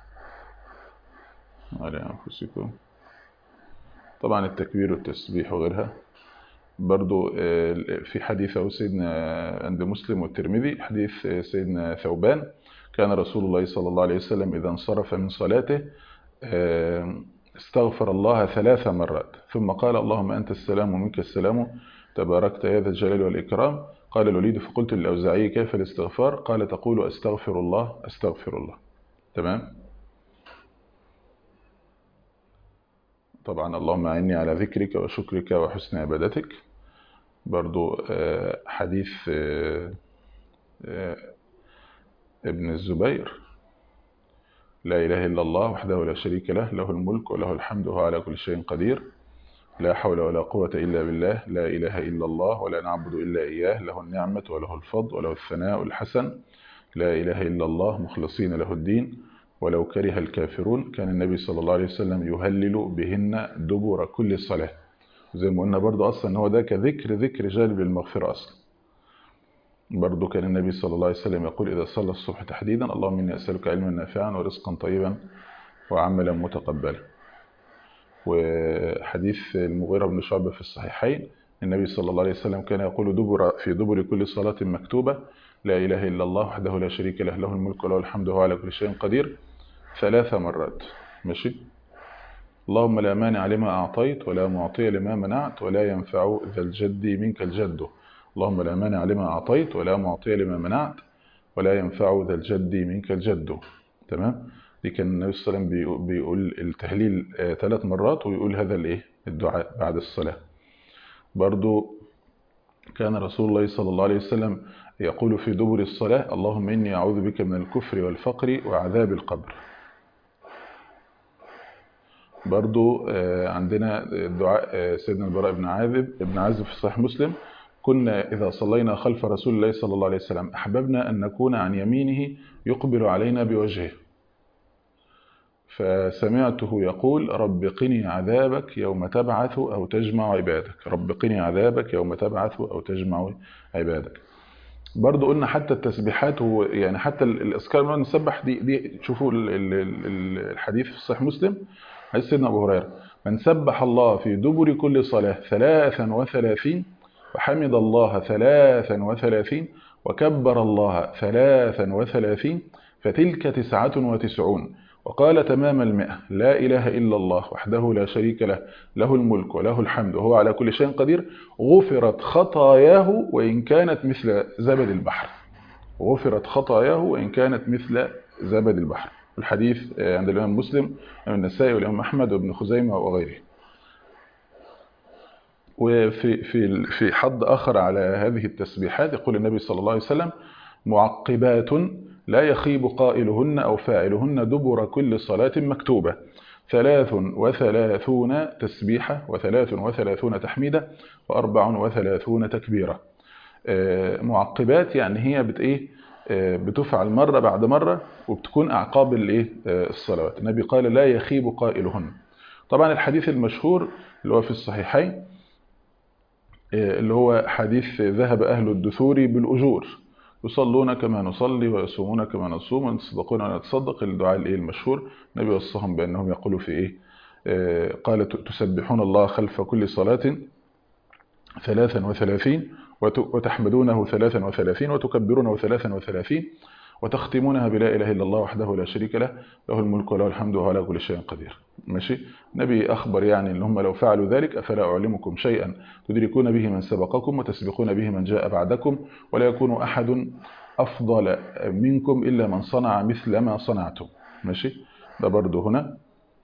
على أنفسكم طبعا التكبير والتسبيح وغيرها برضو آه، في حديث أو سيدنا عند مسلم والترمذي حديث آه، سيدنا ثوبان كان رسول الله صلى الله عليه وسلم إذا انصرف من صلاته آه، استغفر الله ثلاث مرات ثم قال اللهم أنت السلام ومنك السلام تباركت يا ذا الجلال والإكرام قال الوليد فقلت للأوزاعي كيف الاستغفار قال تقول أستغفر الله أستغفر الله تمام طبعا اللهم أعني على ذكرك وشكرك وحسن عبادتك برضو آه، حديث آه، آه، ابن الزبير لا إله إلا الله وحده لا شريك له له الملك وله الحمد وهو على كل شيء قدير لا حول ولا قوة إلا بالله لا إله إلا الله ولا نعبد إلا إياه له النعمة وله الفضل وله الثناء الحسن لا إله إلا الله مخلصين له الدين ولو كره الكافرون كان النبي صلى الله عليه وسلم يهلل بهن دبر كل صلاة زي ما قلنا برضو أصلا هو ده كذكر ذكر جالب للمغفرة أصلا برضو كان النبي صلى الله عليه وسلم يقول إذا صلى الصبح تحديدا اللهم إني أسألك علما نافعا ورزقا طيبا وعملا متقبلا وحديث المغيرة بن شعبة في الصحيحين النبي صلى الله عليه وسلم كان يقول دبر في دبر كل صلاة مكتوبة لا إله إلا الله وحده لا شريك له له الملك وله الحمد وهو على كل شيء قدير ثلاث مرات ماشي اللهم لا مانع لما أعطيت ولا معطي لما منعت ولا ينفع ذا الجد منك الجد اللهم لا مانع لما أعطيت ولا معطي لما منعت ولا ينفع ذا الجد منك الجد تمام دي كان النبي صلى الله عليه وسلم بيقول التهليل ثلاث مرات ويقول هذا الايه الدعاء بعد الصلاة برضو كان رسول الله صلى الله عليه وسلم يقول في دبر الصلاة اللهم إني أعوذ بك من الكفر والفقر وعذاب القبر برضو عندنا دعاء سيدنا البراء بن عازب ابن عازب في صحيح مسلم كنا إذا صلينا خلف رسول الله صلى الله عليه وسلم أحببنا أن نكون عن يمينه يقبل علينا بوجهه فسمعته يقول رب قني عذابك يوم تبعث أو تجمع عبادك رب قني عذابك يوم تبعث أو تجمع عبادك برضو قلنا حتى التسبيحات يعني حتى الأذكار ما نسبح دي, دي شوفوا الحديث في صحيح مسلم حديث سيدنا أبو هريرة من سبح الله في دبر كل صلاة ثلاثا وثلاثين وحمد الله ثلاثا وثلاثين وكبر الله ثلاثا وثلاثين فتلك تسعة وتسعون وقال تمام المئة لا إله إلا الله وحده لا شريك له له الملك وله الحمد وهو على كل شيء قدير غفرت خطاياه وإن كانت مثل زبد البحر غفرت خطاياه وإن كانت مثل زبد البحر الحديث عند الإمام مسلم الإمام النسائي والإمام أحمد وابن خزيمة وغيره وفي في في حد آخر على هذه التسبيحات يقول النبي صلى الله عليه وسلم معقبات لا يخيب قائلهن أو فاعلهن دبر كل صلاة مكتوبة ثلاث وثلاثون تسبيحة وثلاث وثلاثون تحميدة وأربع وثلاثون تكبيرة معقبات يعني هي بت إيه بتفعل مرة بعد مرة وبتكون أعقاب الإيه الصلوات النبي قال لا يخيب قائلهن طبعا الحديث المشهور اللي هو في الصحيحين اللي هو حديث ذهب أهل الدثور بالأجور يصلون كما نصلي ويصومون كما نصوم ويتصدقون ولا نتصدق الدعاء الايه المشهور النبي وصاهم بانهم يقولوا في ايه آه قال تسبحون الله خلف كل صلاة ثلاثا وثلاثين وتحمدونه ثلاثا وثلاثين وتكبرونه ثلاثا وثلاثين وتختمونها بلا إله إلا الله وحده لا شريك له له الملك وله الحمد وهو على كل شيء قدير ماشي نبي أخبر يعني إن هم لو فعلوا ذلك أفلا أعلمكم شيئا تدركون به من سبقكم وتسبقون به من جاء بعدكم ولا يكون أحد أفضل منكم إلا من صنع مثل ما صنعتم ماشي ده برضو هنا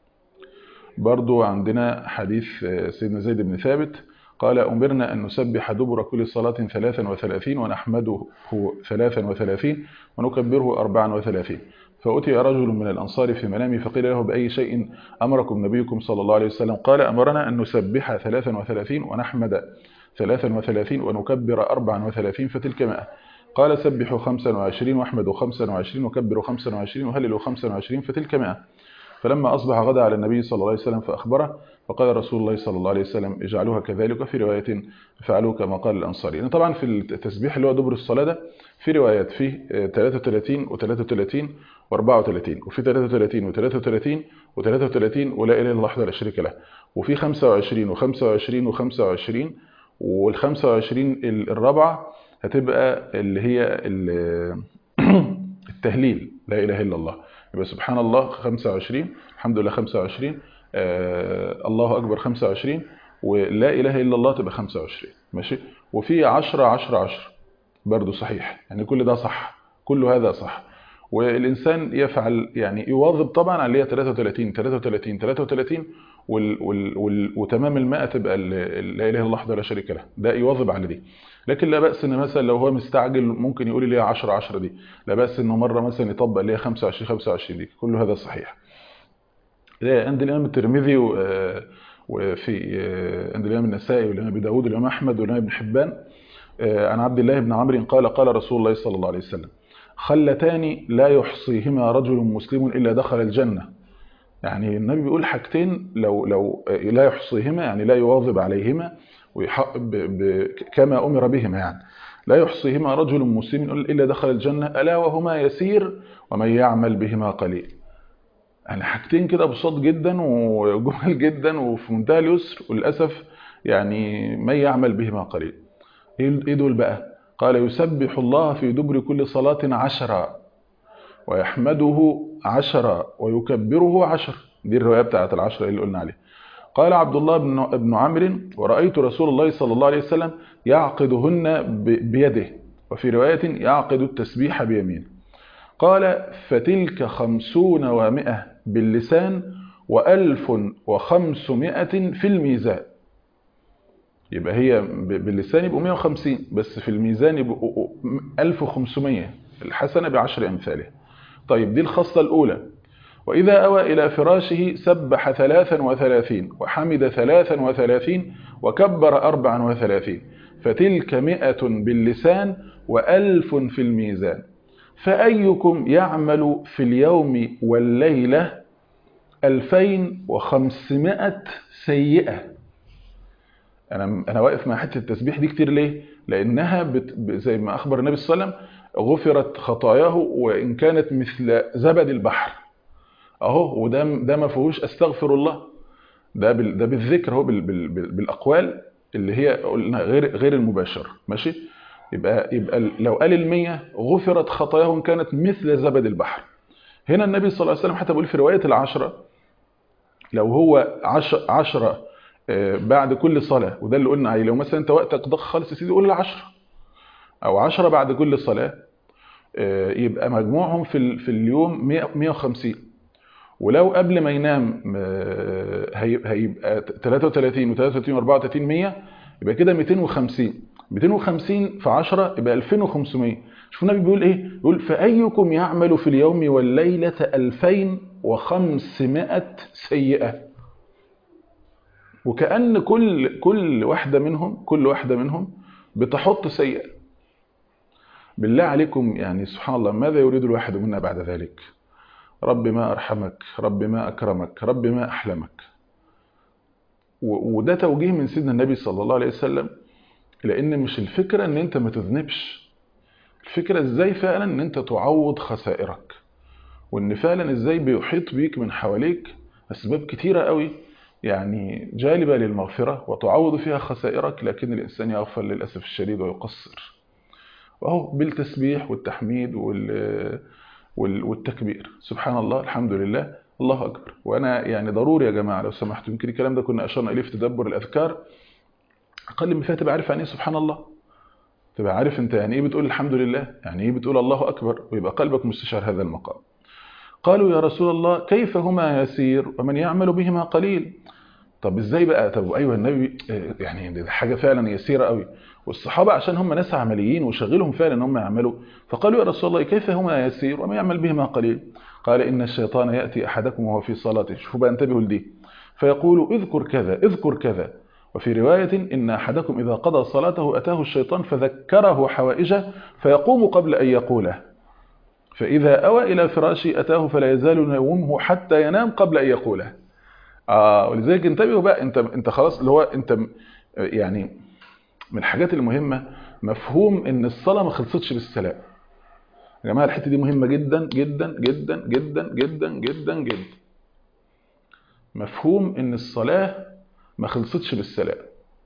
برضو عندنا حديث سيدنا زيد بن ثابت قال أمرنا أن نسبح دبر كل صلاة ثلاثا وثلاثين ونحمده ثلاثا وثلاثين ونكبره أربعا وثلاثين فأتي رجل من الأنصار في منامه فقيل له بأي شيء أمركم نبيكم صلى الله عليه وسلم قال أمرنا أن نسبح ثلاثا وثلاثين ونحمد ثلاثا وثلاثين ونكبر أربعا وثلاثين فتلك مئة قال سبحوا خمسا وعشرين واحمدوا خمسا وعشرين وكبروا خمسا وعشرين وهللوا خمسا وعشرين فتلك مئة فلما أصبح غدا على النبي صلى الله عليه وسلم فأخبره فقال رسول الله صلى الله عليه وسلم اجعلوها كذلك وفي رواية فعلوا كما قال الأنصاري يعني طبعا في التسبيح اللي هو دبر الصلاة ده في روايات فيه 33 و33 و34 وفي 33 و33 و33 ولا إله إلا الله وحده لا شريك له وفي 25 و25 و25 وال 25 الرابعة هتبقى اللي هي التهليل لا إله إلا الله يبقى سبحان الله 25 الحمد لله 25 آه الله أكبر 25 ولا إله إلا الله تبقى 25 ماشي وفي 10 10 10 برضو صحيح يعني كل ده صح كل هذا صح والإنسان يفعل يعني يواظب طبعا على اللي هي 33 33 33 وال وال وال وتمام المئة تبقى لا إله إلا الله وحده لا شريك له ده يواظب على دي لكن لا بأس ان مثلا لو هو مستعجل ممكن يقول اللي هي 10 10 دي لا بأس انه مرة مثلا يطبق اللي هي 25 25 دي كل هذا صحيح عند الإمام الترمذي وفي عند الإمام النسائي والإمام أبي داود والإمام أحمد والإمام ابن حبان عن عبد الله بن عمرو قال قال رسول الله صلى الله عليه وسلم خلتان لا يحصيهما رجل مسلم إلا دخل الجنة يعني النبي بيقول حاجتين لو لو لا يحصيهما يعني لا يواظب عليهما ب ب كما أمر بهما يعني لا يحصيهما رجل مسلم إلا دخل الجنة ألا وهما يسير ومن يعمل بهما قليل يعني حاجتين كده بساط جدا وجمل جدا وفي منتهى اليسر وللأسف يعني من يعمل بهما قليل ايه دول بقى قال يسبح الله في دبر كل صلاة عشرا ويحمده عشرا ويكبره عشر دي الرواية بتاعت العشرة اللي قلنا عليها قال عبد الله بن بن عمرو ورأيت رسول الله صلى الله عليه وسلم يعقدهن بيده وفي رواية يعقد التسبيح بيمينه قال فتلك خمسون ومائة باللسان وألف وخمسمائة في الميزان يبقى هي باللسان يبقوا 150 بس في الميزان يبقوا 1500 الحسنة بعشر أمثالها طيب دي الخصلة الأولى وإذا أوى إلى فراشه سبح ثلاثا وثلاثين وحمد ثلاثا وثلاثين وكبر أربعا وثلاثين فتلك مئة باللسان وألف في الميزان فأيكم يعمل في اليوم والليلة ألفين وخمسمائة سيئة أنا, أنا واقف مع حتة التسبيح دي كتير ليه؟ لأنها بت... زي ما أخبر النبي صلى الله عليه وسلم غفرت خطاياه وإن كانت مثل زبد البحر أهو وده ده ما فيهوش أستغفر الله ده بال... ده بالذكر هو بال... بال... بالأقوال اللي هي قلنا غير غير المباشر ماشي يبقى يبقى لو قال المية غفرت خطاياه إن كانت مثل زبد البحر هنا النبي صلى الله عليه وسلم حتى بيقول في رواية العشرة لو هو عشرة, عشرة بعد كل صلاة وده اللي قلنا عليه لو مثلا انت وقتك ضخ خالص يا سيدي قول العشرة او عشرة بعد كل صلاة يبقى مجموعهم في في اليوم 150 ولو قبل ما ينام هيبقى 33 و33 و34 100 يبقى كده 250 250 في 10 يبقى 2500 شوف النبي بيقول ايه بيقول فايكم يعمل في اليوم والليله 2500 سيئه وكأن كل كل واحدة منهم كل واحدة منهم بتحط سيئة بالله عليكم يعني سبحان الله ماذا يريد الواحد منا بعد ذلك رب ما أرحمك رب ما أكرمك رب ما أحلمك وده توجيه من سيدنا النبي صلى الله عليه وسلم لأن مش الفكرة أن أنت ما تذنبش الفكرة إزاي فعلا أن أنت تعوض خسائرك وأن فعلا إزاي بيحيط بيك من حواليك أسباب كتيرة قوي يعني جالبة للمغفرة وتعوض فيها خسائرك لكن الإنسان يغفر للأسف الشديد ويقصر وهو بالتسبيح والتحميد وال والتكبير سبحان الله الحمد لله الله أكبر وأنا يعني ضروري يا جماعة لو سمحتوا يمكن الكلام ده كنا أشرنا إليه في تدبر الأذكار أقل من فيها تبقى عارف يعني إيه سبحان الله تبقى عارف أنت يعني إيه بتقول الحمد لله يعني إيه بتقول الله أكبر ويبقى قلبك مستشعر هذا المقام قالوا يا رسول الله كيف هما يسير ومن يعمل بهما قليل طب ازاي بقى طب ايوه النبي يعني دي حاجه فعلا يسيره قوي والصحابه عشان هم ناس عمليين وشغلهم فعلا ان هم يعملوا فقالوا يا رسول الله كيف هما يسير ومن يعمل بهما قليل قال ان الشيطان ياتي احدكم وهو في صلاته شوفوا بقى انتبهوا لدي فيقول اذكر كذا اذكر كذا وفي رواية إن أحدكم إذا قضى صلاته أتاه الشيطان فذكره حوائجه فيقوم قبل أن يقوله فإذا أوى إلى فراشه أتاه فلا يزال ينومه حتى ينام قبل أن يقوله آه ولذلك انتبهوا بقى انت انت خلاص اللي هو انت يعني من الحاجات المهمه مفهوم ان الصلاه ما خلصتش بالسلام يا جماعه الحته دي مهمه جدا جدا جدا جدا جدا جدا جدا مفهوم ان الصلاه ما خلصتش بالسلام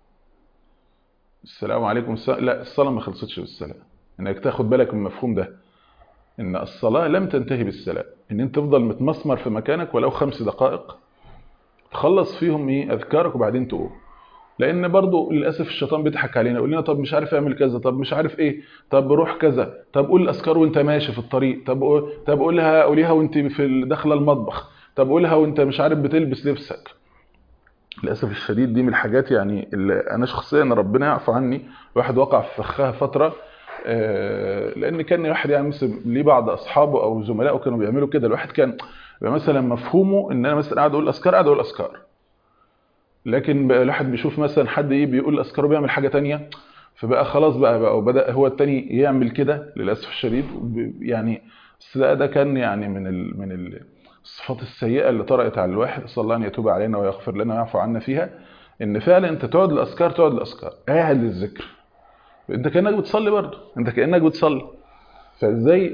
السلام عليكم السلام. لا الصلاه ما خلصتش بالسلام انك تاخد بالك من المفهوم ده ان الصلاه لم تنتهي بالسلام ان انت تفضل متمسمر في مكانك ولو خمس دقائق تخلص فيهم ايه اذكارك وبعدين تقوم لان برضو للاسف الشيطان بيضحك علينا يقول لنا طب مش عارف اعمل كذا طب مش عارف ايه طب روح كذا طب قول الاذكار وانت ماشي في الطريق طب طب قولها قوليها وانت في داخله المطبخ طب قولها وانت مش عارف بتلبس لبسك للاسف الشديد دي من الحاجات يعني اللي انا شخصيا ربنا يعفو عني الواحد وقع في فخها فتره لان كان واحد يعني مثلا ليه بعض اصحابه او زملائه كانوا بيعملوا كده الواحد كان مثلا مفهومه ان انا مثلا قاعد اقول اذكار قاعد اقول اذكار لكن بقى الواحد بيشوف مثلا حد ايه بيقول اذكار وبيعمل حاجه تانية فبقى خلاص بقى, بقى وبدا هو التاني يعمل كده للاسف الشديد يعني ده, ده كان يعني من ال من ال الصفات السيئه اللي طرأت على الواحد صلى الله ان يتوب علينا ويغفر لنا ويعفو عنا فيها ان فعلا انت تقعد الاذكار تقعد الاذكار قاعد للذكر انت كانك بتصلي برضه انت كانك بتصلي فازاي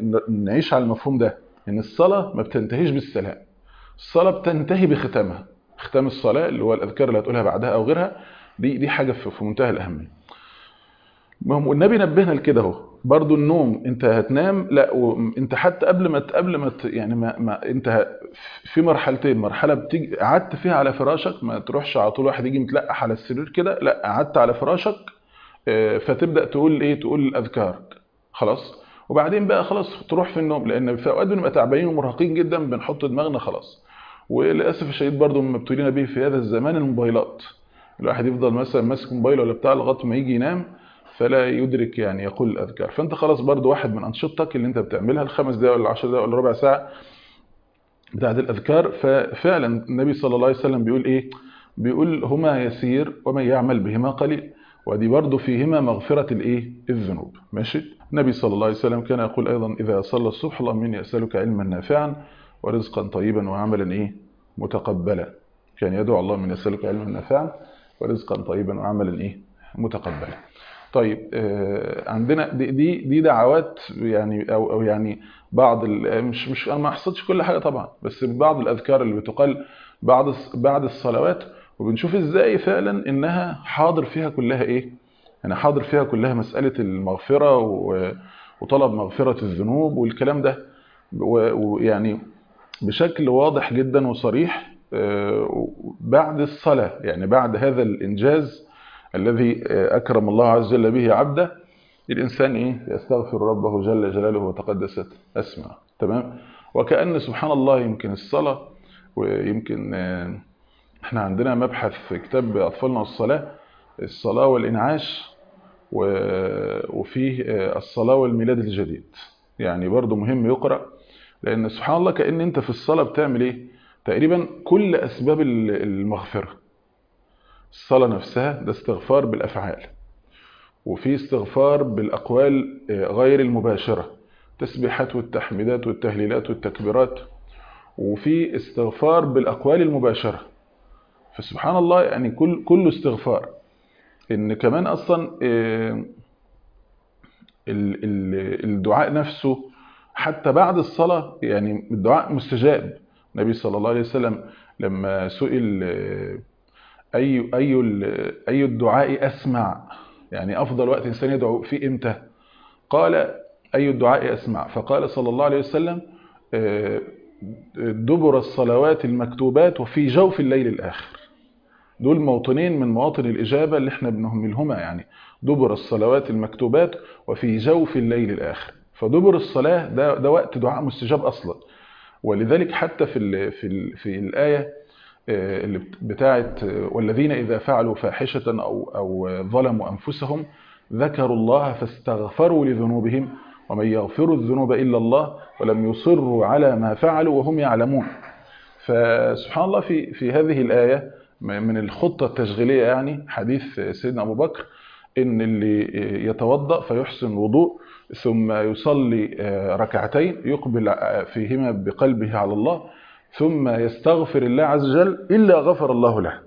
نعيش على المفهوم ده ان الصلاه ما بتنتهيش بالسلام الصلاه بتنتهي بختامها ختام الصلاه اللي هو الاذكار اللي هتقولها بعدها او غيرها دي دي حاجه في في منتهى الاهميه ما هو النبي نبهنا لكده اهو برضو النوم انت هتنام لا وانت حتى قبل ما ت- قبل ما ت- يعني ما, ما انت ه- في مرحلتين مرحله بتيجي قعدت فيها على فراشك ما تروحش على طول واحد يجي متلقح على السرير كده لا قعدت على فراشك آه، فتبدا تقول ايه تقول اذكارك خلاص وبعدين بقى خلاص تروح في النوم لان في اوقات بنبقى تعبانين ومرهقين جدا بنحط دماغنا خلاص وللاسف الشديد برضو مما ابتلينا به في هذا الزمان الموبايلات الواحد يفضل مثلا ماسك موبايل ولا بتاع لغايه ما يجي ينام فلا يدرك يعني يقول الاذكار فانت خلاص برضو واحد من انشطتك اللي انت بتعملها الخمس دقائق ولا 10 دقائق ولا ربع ساعه بتاعت الاذكار ففعلا النبي صلى الله عليه وسلم بيقول ايه بيقول هما يسير ومن يعمل بهما قليل ودي برضو فيهما مغفرة الايه الذنوب ماشي النبي صلى الله عليه وسلم كان يقول ايضا اذا صلى الصبح اللهم اني اسالك علما نافعا ورزقا طيبا وعملا ايه متقبلا كان يدعو اللهم اني اسالك علما نافعا ورزقا طيبا وعملا ايه متقبلا طيب آه، عندنا دي دي, دي دعوات يعني او او يعني بعض ال- مش مش انا ما حصلتش كل حاجه طبعا بس بعض الاذكار اللي بتقال بعد الص- بعد الصلوات وبنشوف ازاي فعلا انها حاضر فيها كلها ايه يعني حاضر فيها كلها مساله المغفره و- وطلب مغفره الذنوب والكلام ده و- ويعني بشكل واضح جدا وصريح آه، بعد الصلاه يعني بعد هذا الانجاز الذي آه، اكرم الله عز وجل به عبده الانسان ايه يستغفر ربه جل جلاله وتقدست اسماءه تمام وكأن سبحان الله يمكن الصلاة ويمكن آه، احنا عندنا مبحث في كتاب اطفالنا والصلاة الصلاة والانعاش و- وفيه آه، الصلاة والميلاد الجديد يعني برضو مهم يقرأ لان سبحان الله كأن انت في الصلاة بتعمل ايه تقريبا كل اسباب ال- المغفرة الصلاة نفسها ده استغفار بالافعال وفي استغفار بالأقوال آه، غير المباشرة تسبيحات والتحميدات والتهليلات والتكبيرات وفي استغفار بالأقوال المباشرة فسبحان الله يعني كل كله استغفار إن كمان أصلا آه، ال- ال- الدعاء نفسه حتى بعد الصلاة يعني الدعاء مستجاب النبي صلى الله عليه وسلم لما سئل آه، أي أي ال- أي الدعاء أسمع يعني أفضل وقت إنسان يدعو فيه إمتى قال أي الدعاء أسمع فقال صلى الله عليه وسلم آه، دبر الصلوات المكتوبات وفي جوف الليل الآخر دول موطنين من مواطن الإجابة اللي احنا بنهملهما يعني دبر الصلوات المكتوبات وفي جوف الليل الآخر فدبر الصلاة ده, ده وقت دعاء مستجاب أصلا ولذلك حتى في ال في ال في الآية آه، اللي بت- بتاعت آه، والذين إذا فعلوا فاحشة أو أو آه، ظلموا أنفسهم ذكروا الله فاستغفروا لذنوبهم ومن يغفر الذنوب إلا الله ولم يصروا على ما فعلوا وهم يعلمون فسبحان الله في في هذه الآية م- من الخطة التشغيلية يعني حديث سيدنا أبو بكر إن اللي يتوضأ فيحسن الوضوء ثم يصلي آه، ركعتين يقبل آه، فيهما بقلبه على الله ثم يستغفر الله عز وجل إلا غفر الله له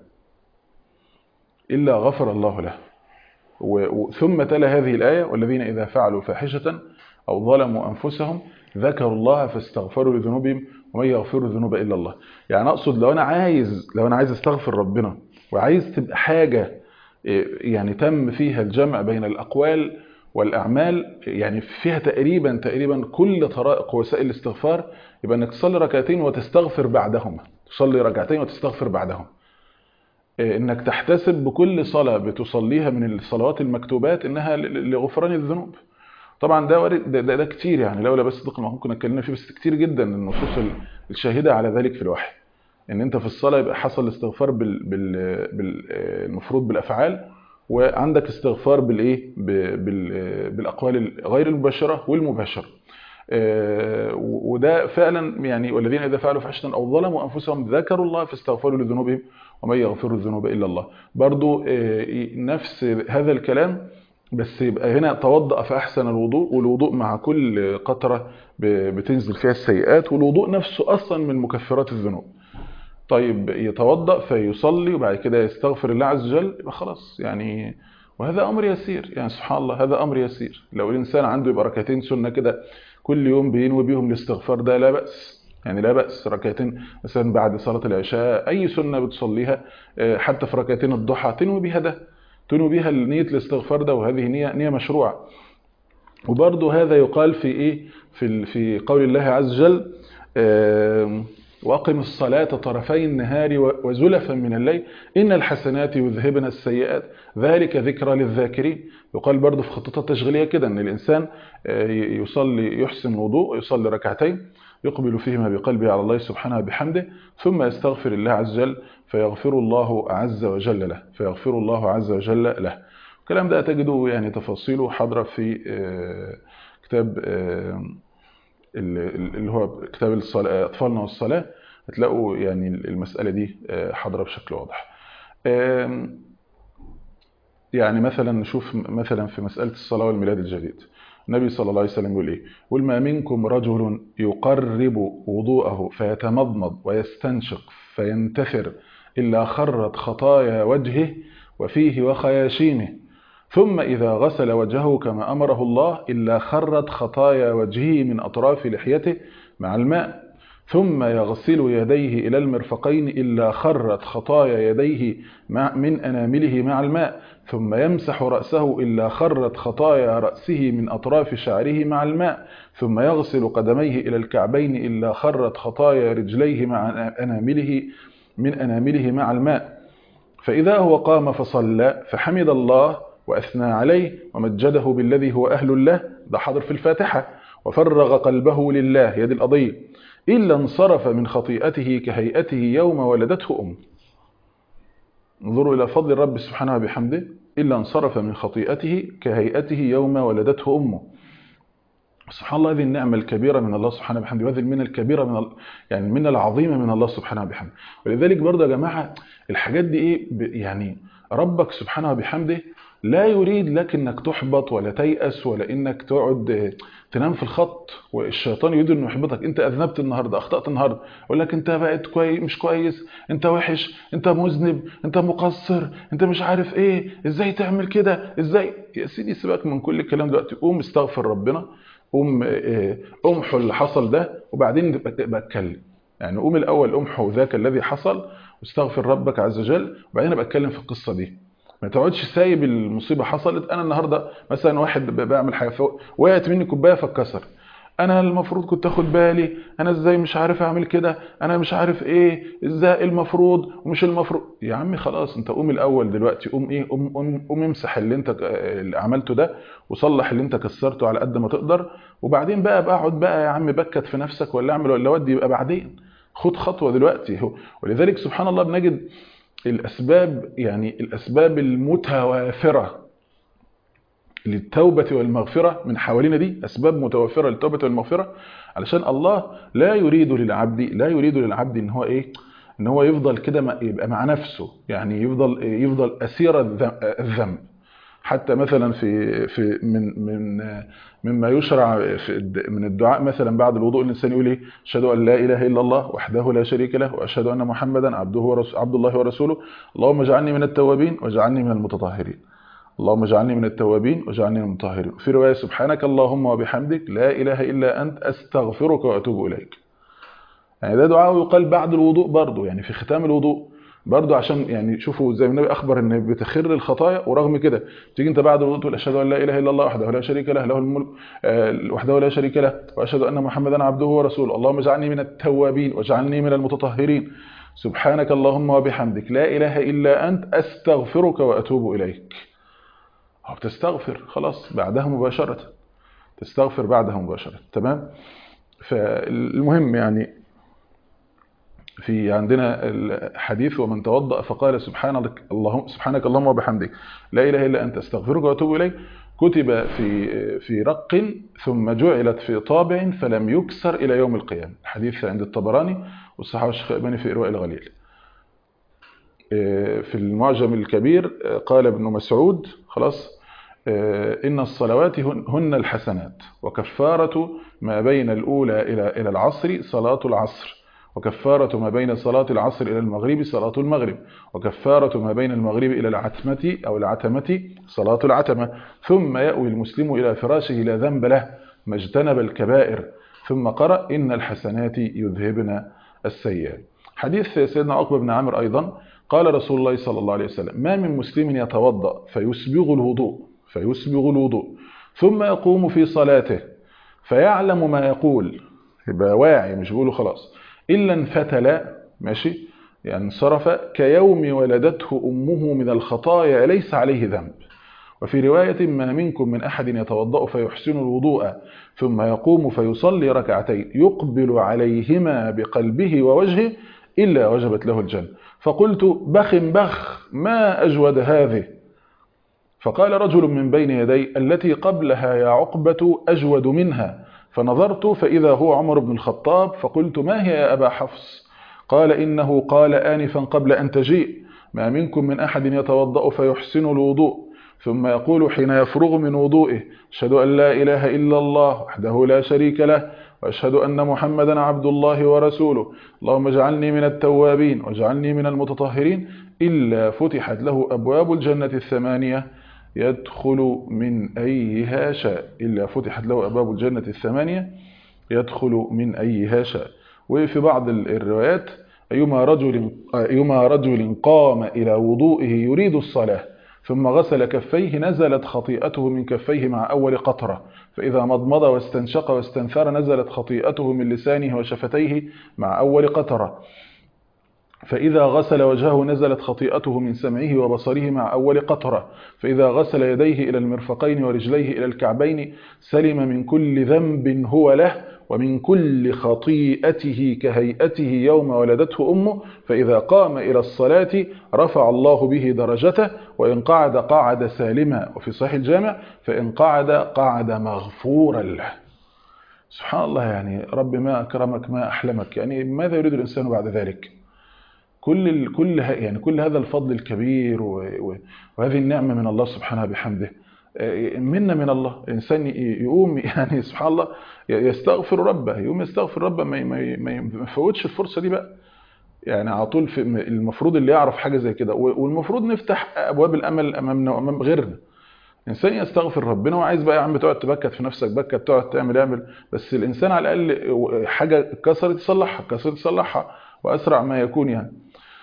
إلا غفر الله له و- و- ثم تلا هذه الآية والذين إذا فعلوا فاحشة أو ظلموا أنفسهم ذكروا الله فاستغفروا لذنوبهم ومن يغفر الذنوب إلا الله يعني أقصد لو أنا عايز لو أنا عايز أستغفر ربنا وعايز تبقى حاجة إيه، يعني تم فيها الجمع بين الأقوال والأعمال يعني فيها تقريبا تقريبا كل طرائق وسائل الاستغفار يبقى انك تصلي ركعتين وتستغفر بعدهما تصلي ركعتين وتستغفر بعدهم إيه، انك تحتسب بكل صلاة بتصليها من الصلوات المكتوبات انها ل- لغفران الذنوب طبعا ده وارد ده, ده, ده كتير يعني لولا بس دقيق ما ممكن اتكلم فيه بس كتير جدا النصوص ال- الشاهدة على ذلك في الوحي ان انت في الصلاة يبقى حصل استغفار بال بال بال آه، المفروض بالافعال وعندك استغفار بالايه ب- بال آه، بالاقوال غير المباشرة والمباشرة آه، وده فعلا يعني والذين اذا فعلوا فحشة او ظلموا انفسهم ذكروا الله فاستغفروا لذنوبهم ومن يغفر الذنوب الا الله برضو آه، نفس هذا الكلام بس يبقى هنا توضأ فأحسن الوضوء والوضوء مع كل قطرة ب- بتنزل فيها السيئات والوضوء نفسه أصلا من مكفرات الذنوب طيب يتوضأ فيصلي وبعد كده يستغفر الله عز وجل يبقى خلاص يعني وهذا أمر يسير يعني سبحان الله هذا أمر يسير لو الإنسان عنده يبقى ركعتين سنة كده كل يوم بينوي بيهم الاستغفار ده لا بأس يعني لا بأس ركعتين مثلا بعد صلاة العشاء أي سنة بتصليها آه، حتى في ركعتين الضحى تنوي بها ده تنوي بها نية الاستغفار ده وهذه نية نية مشروعة وبرضه هذا يقال في ايه في ال- في قول الله عز وجل آم، واقم الصلاة طرفي النهار و- وزلفا من الليل إن الحسنات يذهبن السيئات ذلك ذكرى للذاكرين يقال برضه في خطتها التشغيلية كده أن الإنسان آه، ي- يصلي يحسن الوضوء يصلي ركعتين يقبل فيهما بقلبه على الله سبحانه وبحمده ثم يستغفر الله عز وجل فيغفر الله عز وجل له فيغفر الله عز وجل له الكلام ده تجده يعني تفاصيله حاضرة في آه، كتاب آه، ال- اللي هو كتاب الصلاة أطفالنا والصلاة هتلاقوا يعني المسألة دي آه، حاضرة بشكل واضح آم، يعني مثلا نشوف مثلا في مسألة الصلاة والميلاد الجديد النبي صلى الله عليه وسلم يقول ايه قل ما منكم رجل يقرب وضوءه فيتمضمض ويستنشق فينتثر إلا خرت خطايا وجهه وفيه وخياشيمه ثم إذا غسل وجهه كما أمره الله إلا خرت خطايا وجهه من أطراف لحيته مع الماء ثم يغسل يديه إلى المرفقين إلا خرت خطايا يديه مع من أنامله مع الماء ثم يمسح رأسه إلا خرت خطايا رأسه من أطراف شعره مع الماء ثم يغسل قدميه إلى الكعبين إلا خرت خطايا رجليه مع أنامله من أنامله مع الماء فإذا هو قام فصلى فحمد الله وأثنى عليه ومجده بالذي هو أهل له ده حاضر في الفاتحة وفرغ قلبه لله يد القضية إلا انصرف من خطيئته كهيئته يوم ولدته أم انظروا إلى فضل الرب سبحانه وبحمده إلا انصرف من خطيئته كهيئته يوم ولدته أمه سبحان الله هذه النعمة الكبيرة من الله سبحانه وبحمده وهذه المنة الكبيرة من ال... يعني المنة العظيمة من الله سبحانه وبحمده ولذلك برضه يا جماعة الحاجات دي إيه ب... يعني ربك سبحانه وبحمده لا يريد لك انك تحبط ولا تيأس ولا انك تقعد تنام في الخط والشيطان يريد انه يحبطك انت اذنبت النهارده اخطأت النهارده يقول لك انت بقيت كويس مش كويس انت وحش انت مذنب انت مقصر انت مش عارف ايه ازاي تعمل كده ازاي يا سيدي سيبك من كل الكلام دلوقتي قوم استغفر ربنا قوم امحو اللي حصل ده وبعدين بقى اتكلم يعني قوم الاول امحو ذاك الذي حصل واستغفر ربك عز وجل وبعدين ابقى اتكلم في القصه دي ما تقعدش سايب المصيبه حصلت انا النهارده مثلا واحد بعمل حاجه وقعت مني كوبايه فاتكسر انا المفروض كنت اخد بالي انا ازاي مش عارف اعمل كده انا مش عارف ايه ازاي المفروض ومش المفروض يا عمي خلاص انت قوم الاول دلوقتي قوم ايه قوم قوم, قوم امسح اللي انت اللي عملته ده وصلح اللي انت كسرته على قد ما تقدر وبعدين بقى بقعد بقى يا عم بكت في نفسك ولا اعمل ولا ودي يبقى بعدين خد خطوه دلوقتي هو ولذلك سبحان الله بنجد الأسباب يعني الأسباب المتوافرة للتوبة والمغفرة من حوالينا دي أسباب متوافرة للتوبة والمغفرة علشان الله لا يريد للعبد لا يريد للعبد إن هو إيه إن هو يفضل كده يبقى مع نفسه يعني يفضل يفضل أسير الذنب حتى مثلا في في من من مما يشرع في من الدعاء مثلا بعد الوضوء الانسان يقول ايه اشهد ان لا اله الا الله وحده لا شريك له واشهد ان محمدا عبده ورسول عبد الله ورسوله اللهم اجعلني من التوابين واجعلني من المتطهرين اللهم اجعلني من التوابين واجعلني من المتطهرين في روايه سبحانك اللهم وبحمدك لا اله الا انت استغفرك واتوب اليك يعني ده دعاء يقال بعد الوضوء برضه يعني في ختام الوضوء برضه عشان يعني شوفوا زي ما النبي اخبر ان بتخر الخطايا ورغم كده تيجي انت بعد الوضوء تقول اشهد ان لا اله الا الله وحده لا شريك له له الملك وحده لا شريك له واشهد ان محمدا عبده ورسوله اللهم اجعلني من التوابين واجعلني من المتطهرين سبحانك اللهم وبحمدك لا اله الا انت استغفرك واتوب اليك هو بتستغفر خلاص بعدها مباشره تستغفر بعدها مباشره تمام فالمهم يعني في عندنا الحديث ومن توضأ فقال سبحانك اللهم سبحانك اللهم وبحمدك لا اله الا انت استغفرك واتوب اليك كتب في في رق ثم جعلت في طابع فلم يكسر الى يوم القيامه الحديث عند الطبراني والصحابه الشيخ الالباني في ارواء الغليل في المعجم الكبير قال ابن مسعود خلاص إن الصلوات هن الحسنات وكفارة ما بين الأولى إلى إلى العصر صلاة العصر وكفارة ما بين صلاة العصر إلى المغرب صلاة المغرب وكفارة ما بين المغرب إلى العتمة أو العتمة صلاة العتمة ثم يأوي المسلم إلى فراشه لا ذنب له ما اجتنب الكبائر ثم قرأ إن الحسنات يذهبن السيئات حديث سيدنا عقبة بن عامر أيضا قال رسول الله صلى الله عليه وسلم ما من مسلم يتوضأ فيسبغ الوضوء فيسبغ الوضوء ثم يقوم في صلاته فيعلم ما يقول يبقى واعي مش بيقوله خلاص إلا انفتل ماشي يعني انصرف كيوم ولدته أمه من الخطايا ليس عليه ذنب وفي رواية ما منكم من أحد يتوضأ فيحسن الوضوء ثم يقوم فيصلي ركعتين يقبل عليهما بقلبه ووجهه إلا وجبت له الجنة فقلت بخ بخ ما أجود هذه فقال رجل من بين يدي التي قبلها يا عقبة أجود منها فنظرت فإذا هو عمر بن الخطاب فقلت ما هي يا أبا حفص قال إنه قال آنفا قبل أن تجيء ما منكم من أحد يتوضأ فيحسن الوضوء ثم يقول حين يفرغ من وضوئه أشهد أن لا إله إلا الله وحده لا شريك له وأشهد أن محمدا عبد الله ورسوله اللهم اجعلني من التوابين واجعلني من المتطهرين إلا فتحت له أبواب الجنة الثمانية يدخل من أيها شاء إلا فتحت له أبواب الجنة الثمانية يدخل من أيها شاء وفي بعض الروايات أيما رجل, أيما رجل قام إلى وضوئه يريد الصلاة ثم غسل كفيه نزلت خطيئته من كفيه مع أول قطرة فإذا مضمض واستنشق واستنثر نزلت خطيئته من لسانه وشفتيه مع أول قطرة فإذا غسل وجهه نزلت خطيئته من سمعه وبصره مع أول قطرة فإذا غسل يديه إلى المرفقين ورجليه إلى الكعبين سلم من كل ذنب هو له ومن كل خطيئته كهيئته يوم ولدته أمه فإذا قام إلى الصلاة رفع الله به درجته وإن قعد قعد سالما وفي صحيح الجامع فإن قعد قعد مغفورا له سبحان الله يعني رب ما أكرمك ما أحلمك يعني ماذا يريد الإنسان بعد ذلك كل كل يعني كل هذا الفضل الكبير وهذه النعمة من الله سبحانه بحمده منا من الله الإنسان يقوم يعني سبحان الله يستغفر ربه يقوم يستغفر ربه ما ما يفوتش الفرصة دي بقى يعني على طول في المفروض اللي يعرف حاجة زي كده والمفروض نفتح أبواب الأمل أمامنا وأمام غيرنا الإنسان يستغفر ربنا وعايز بقى يا عم تقعد تبكت في نفسك بكت تقعد تعمل اعمل بس الإنسان على الأقل حاجة اتكسرت يصلحها اتكسرت يصلحها وأسرع ما يكون يعني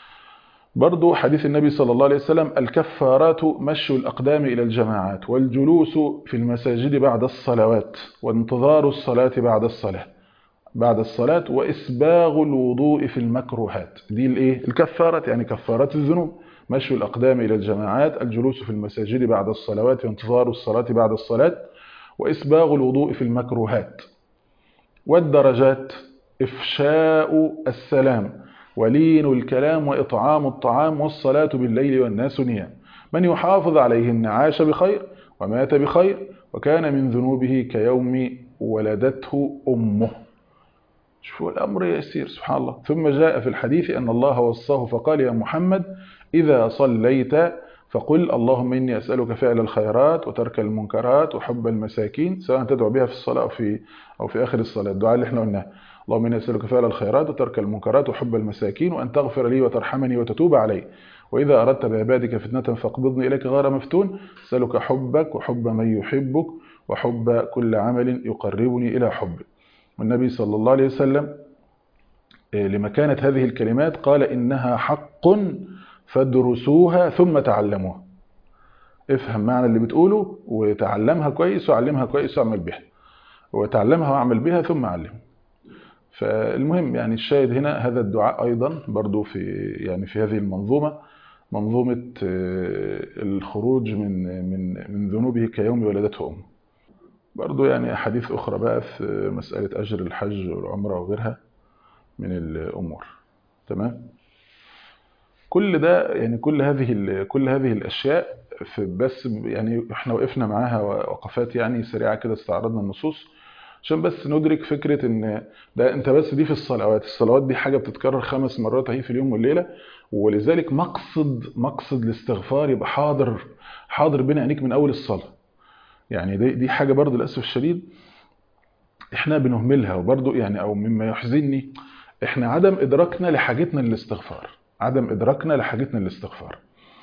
برضو حديث النبي صلى الله عليه وسلم الكفارات مشي الأقدام إلى الجماعات والجلوس في المساجد بعد الصلوات وانتظار الصلاة بعد الصلاة بعد الصلاة وإسباغ الوضوء في المكروهات دي الايه الكفارات يعني كفارات الذنوب مشي الأقدام إلى الجماعات الجلوس في المساجد بعد الصلوات وانتظار الصلاة بعد الصلاة وإسباغ الوضوء في المكروهات والدرجات إفشاء السلام ولين الكلام وإطعام الطعام والصلاة بالليل والناس نيام من يحافظ عليهن عاش بخير ومات بخير وكان من ذنوبه كيوم ولدته أمه شوفوا الأمر يسير سبحان الله ثم جاء في الحديث أن الله وصاه فقال يا محمد إذا صليت فقل اللهم إني أسألك فعل الخيرات وترك المنكرات وحب المساكين سواء تدعو بها في الصلاة أو في, أو في آخر الصلاة الدعاء اللي احنا قلناه اللهم إني أسألك فعل الخيرات وترك المنكرات وحب المساكين وأن تغفر لي وترحمني وتتوب علي وإذا أردت بعبادك فتنة فاقبضني إليك غير مفتون أسألك حبك وحب من يحبك وحب كل عمل يقربني إلى حبك والنبي صلى الله عليه وسلم لما كانت هذه الكلمات قال إنها حق فادرسوها ثم تعلموها افهم معنى اللي بتقوله وتعلمها كويس وعلمها كويس واعمل بها وتعلمها واعمل بها ثم علمها فالمهم يعني الشاهد هنا هذا الدعاء أيضا برضو في يعني في هذه المنظومة منظومة الخروج من من من ذنوبه كيوم ولدته أمه برضو يعني أحاديث أخرى بقى في مسألة أجر الحج والعمرة وغيرها من الأمور تمام كل ده يعني كل هذه كل هذه الأشياء في بس يعني احنا وقفنا معاها وقفات يعني سريعة كده استعرضنا النصوص عشان بس ندرك فكرة ان ده انت بس دي في الصلوات الصلوات دي حاجة بتتكرر خمس مرات اهي في اليوم والليلة ولذلك مقصد مقصد الاستغفار يبقى حاضر حاضر بين عينيك من اول الصلاة يعني دي, دي حاجة برضو للأسف الشديد احنا بنهملها وبرضو يعني او مما يحزنني احنا عدم ادراكنا لحاجتنا للاستغفار عدم ادراكنا لحاجتنا للاستغفار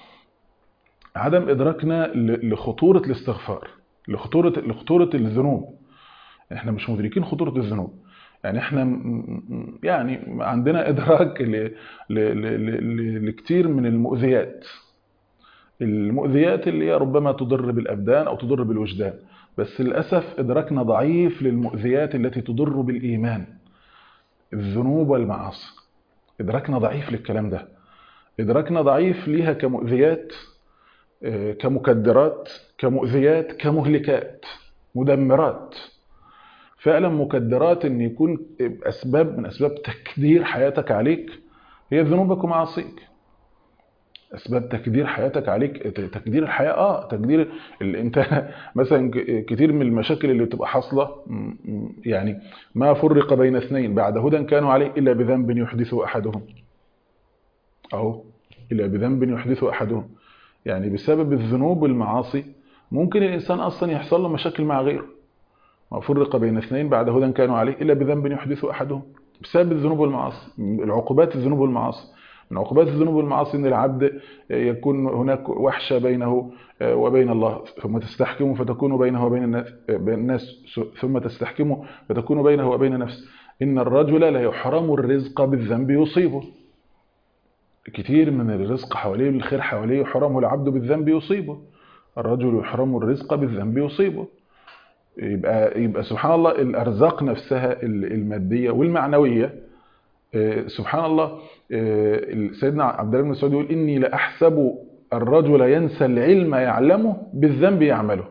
عدم ادراكنا لخطورة الاستغفار لخطورة لخطورة الذنوب احنا مش مدركين خطورة الذنوب يعني احنا م- م- يعني عندنا ادراك ل- ل- ل- ل- لكتير من المؤذيات المؤذيات اللي هي ربما تضر بالابدان او تضر بالوجدان بس للاسف ادراكنا ضعيف للمؤذيات التي تضر بالايمان الذنوب والمعاصي ادراكنا ضعيف للكلام ده ادراكنا ضعيف ليها كمؤذيات آه، كمكدرات كمؤذيات كمهلكات مدمرات فعلا مكدرات ان يكون اسباب من اسباب تكدير حياتك عليك هي ذنوبك ومعاصيك اسباب تكدير حياتك عليك تكدير الحياه اه تكدير ال- انت مثلا ك- كتير من المشاكل اللي بتبقى حاصله م- م- يعني ما فرق بين اثنين بعد هدى كانوا عليه الا بذنب يحدثه احدهم اهو الا بذنب يحدثه احدهم يعني بسبب الذنوب والمعاصي ممكن الانسان اصلا يحصل له مشاكل مع غيره ما فرق بين اثنين بعد هدى كانوا عليه الا بذنب يحدثه احدهم بسبب الذنوب والمعاصي العقوبات الذنوب والمعاصي من عقوبات الذنوب والمعاصي ان العبد يكون هناك وحشه بينه وبين الله ثم تستحكم فتكون بينه وبين الناس بين الناس ثم تستحكم فتكون بينه وبين نفسه ان الرجل لا يحرم الرزق بالذنب يصيبه كتير من الرزق حواليه الخير حواليه يحرمه العبد بالذنب يصيبه الرجل يحرم الرزق بالذنب يصيبه يبقى يبقى سبحان الله الارزاق نفسها الماديه والمعنويه آه، سبحان الله آه، سيدنا عبد الله بن مسعود يقول اني لاحسب الرجل ينسى العلم يعلمه بالذنب يعمله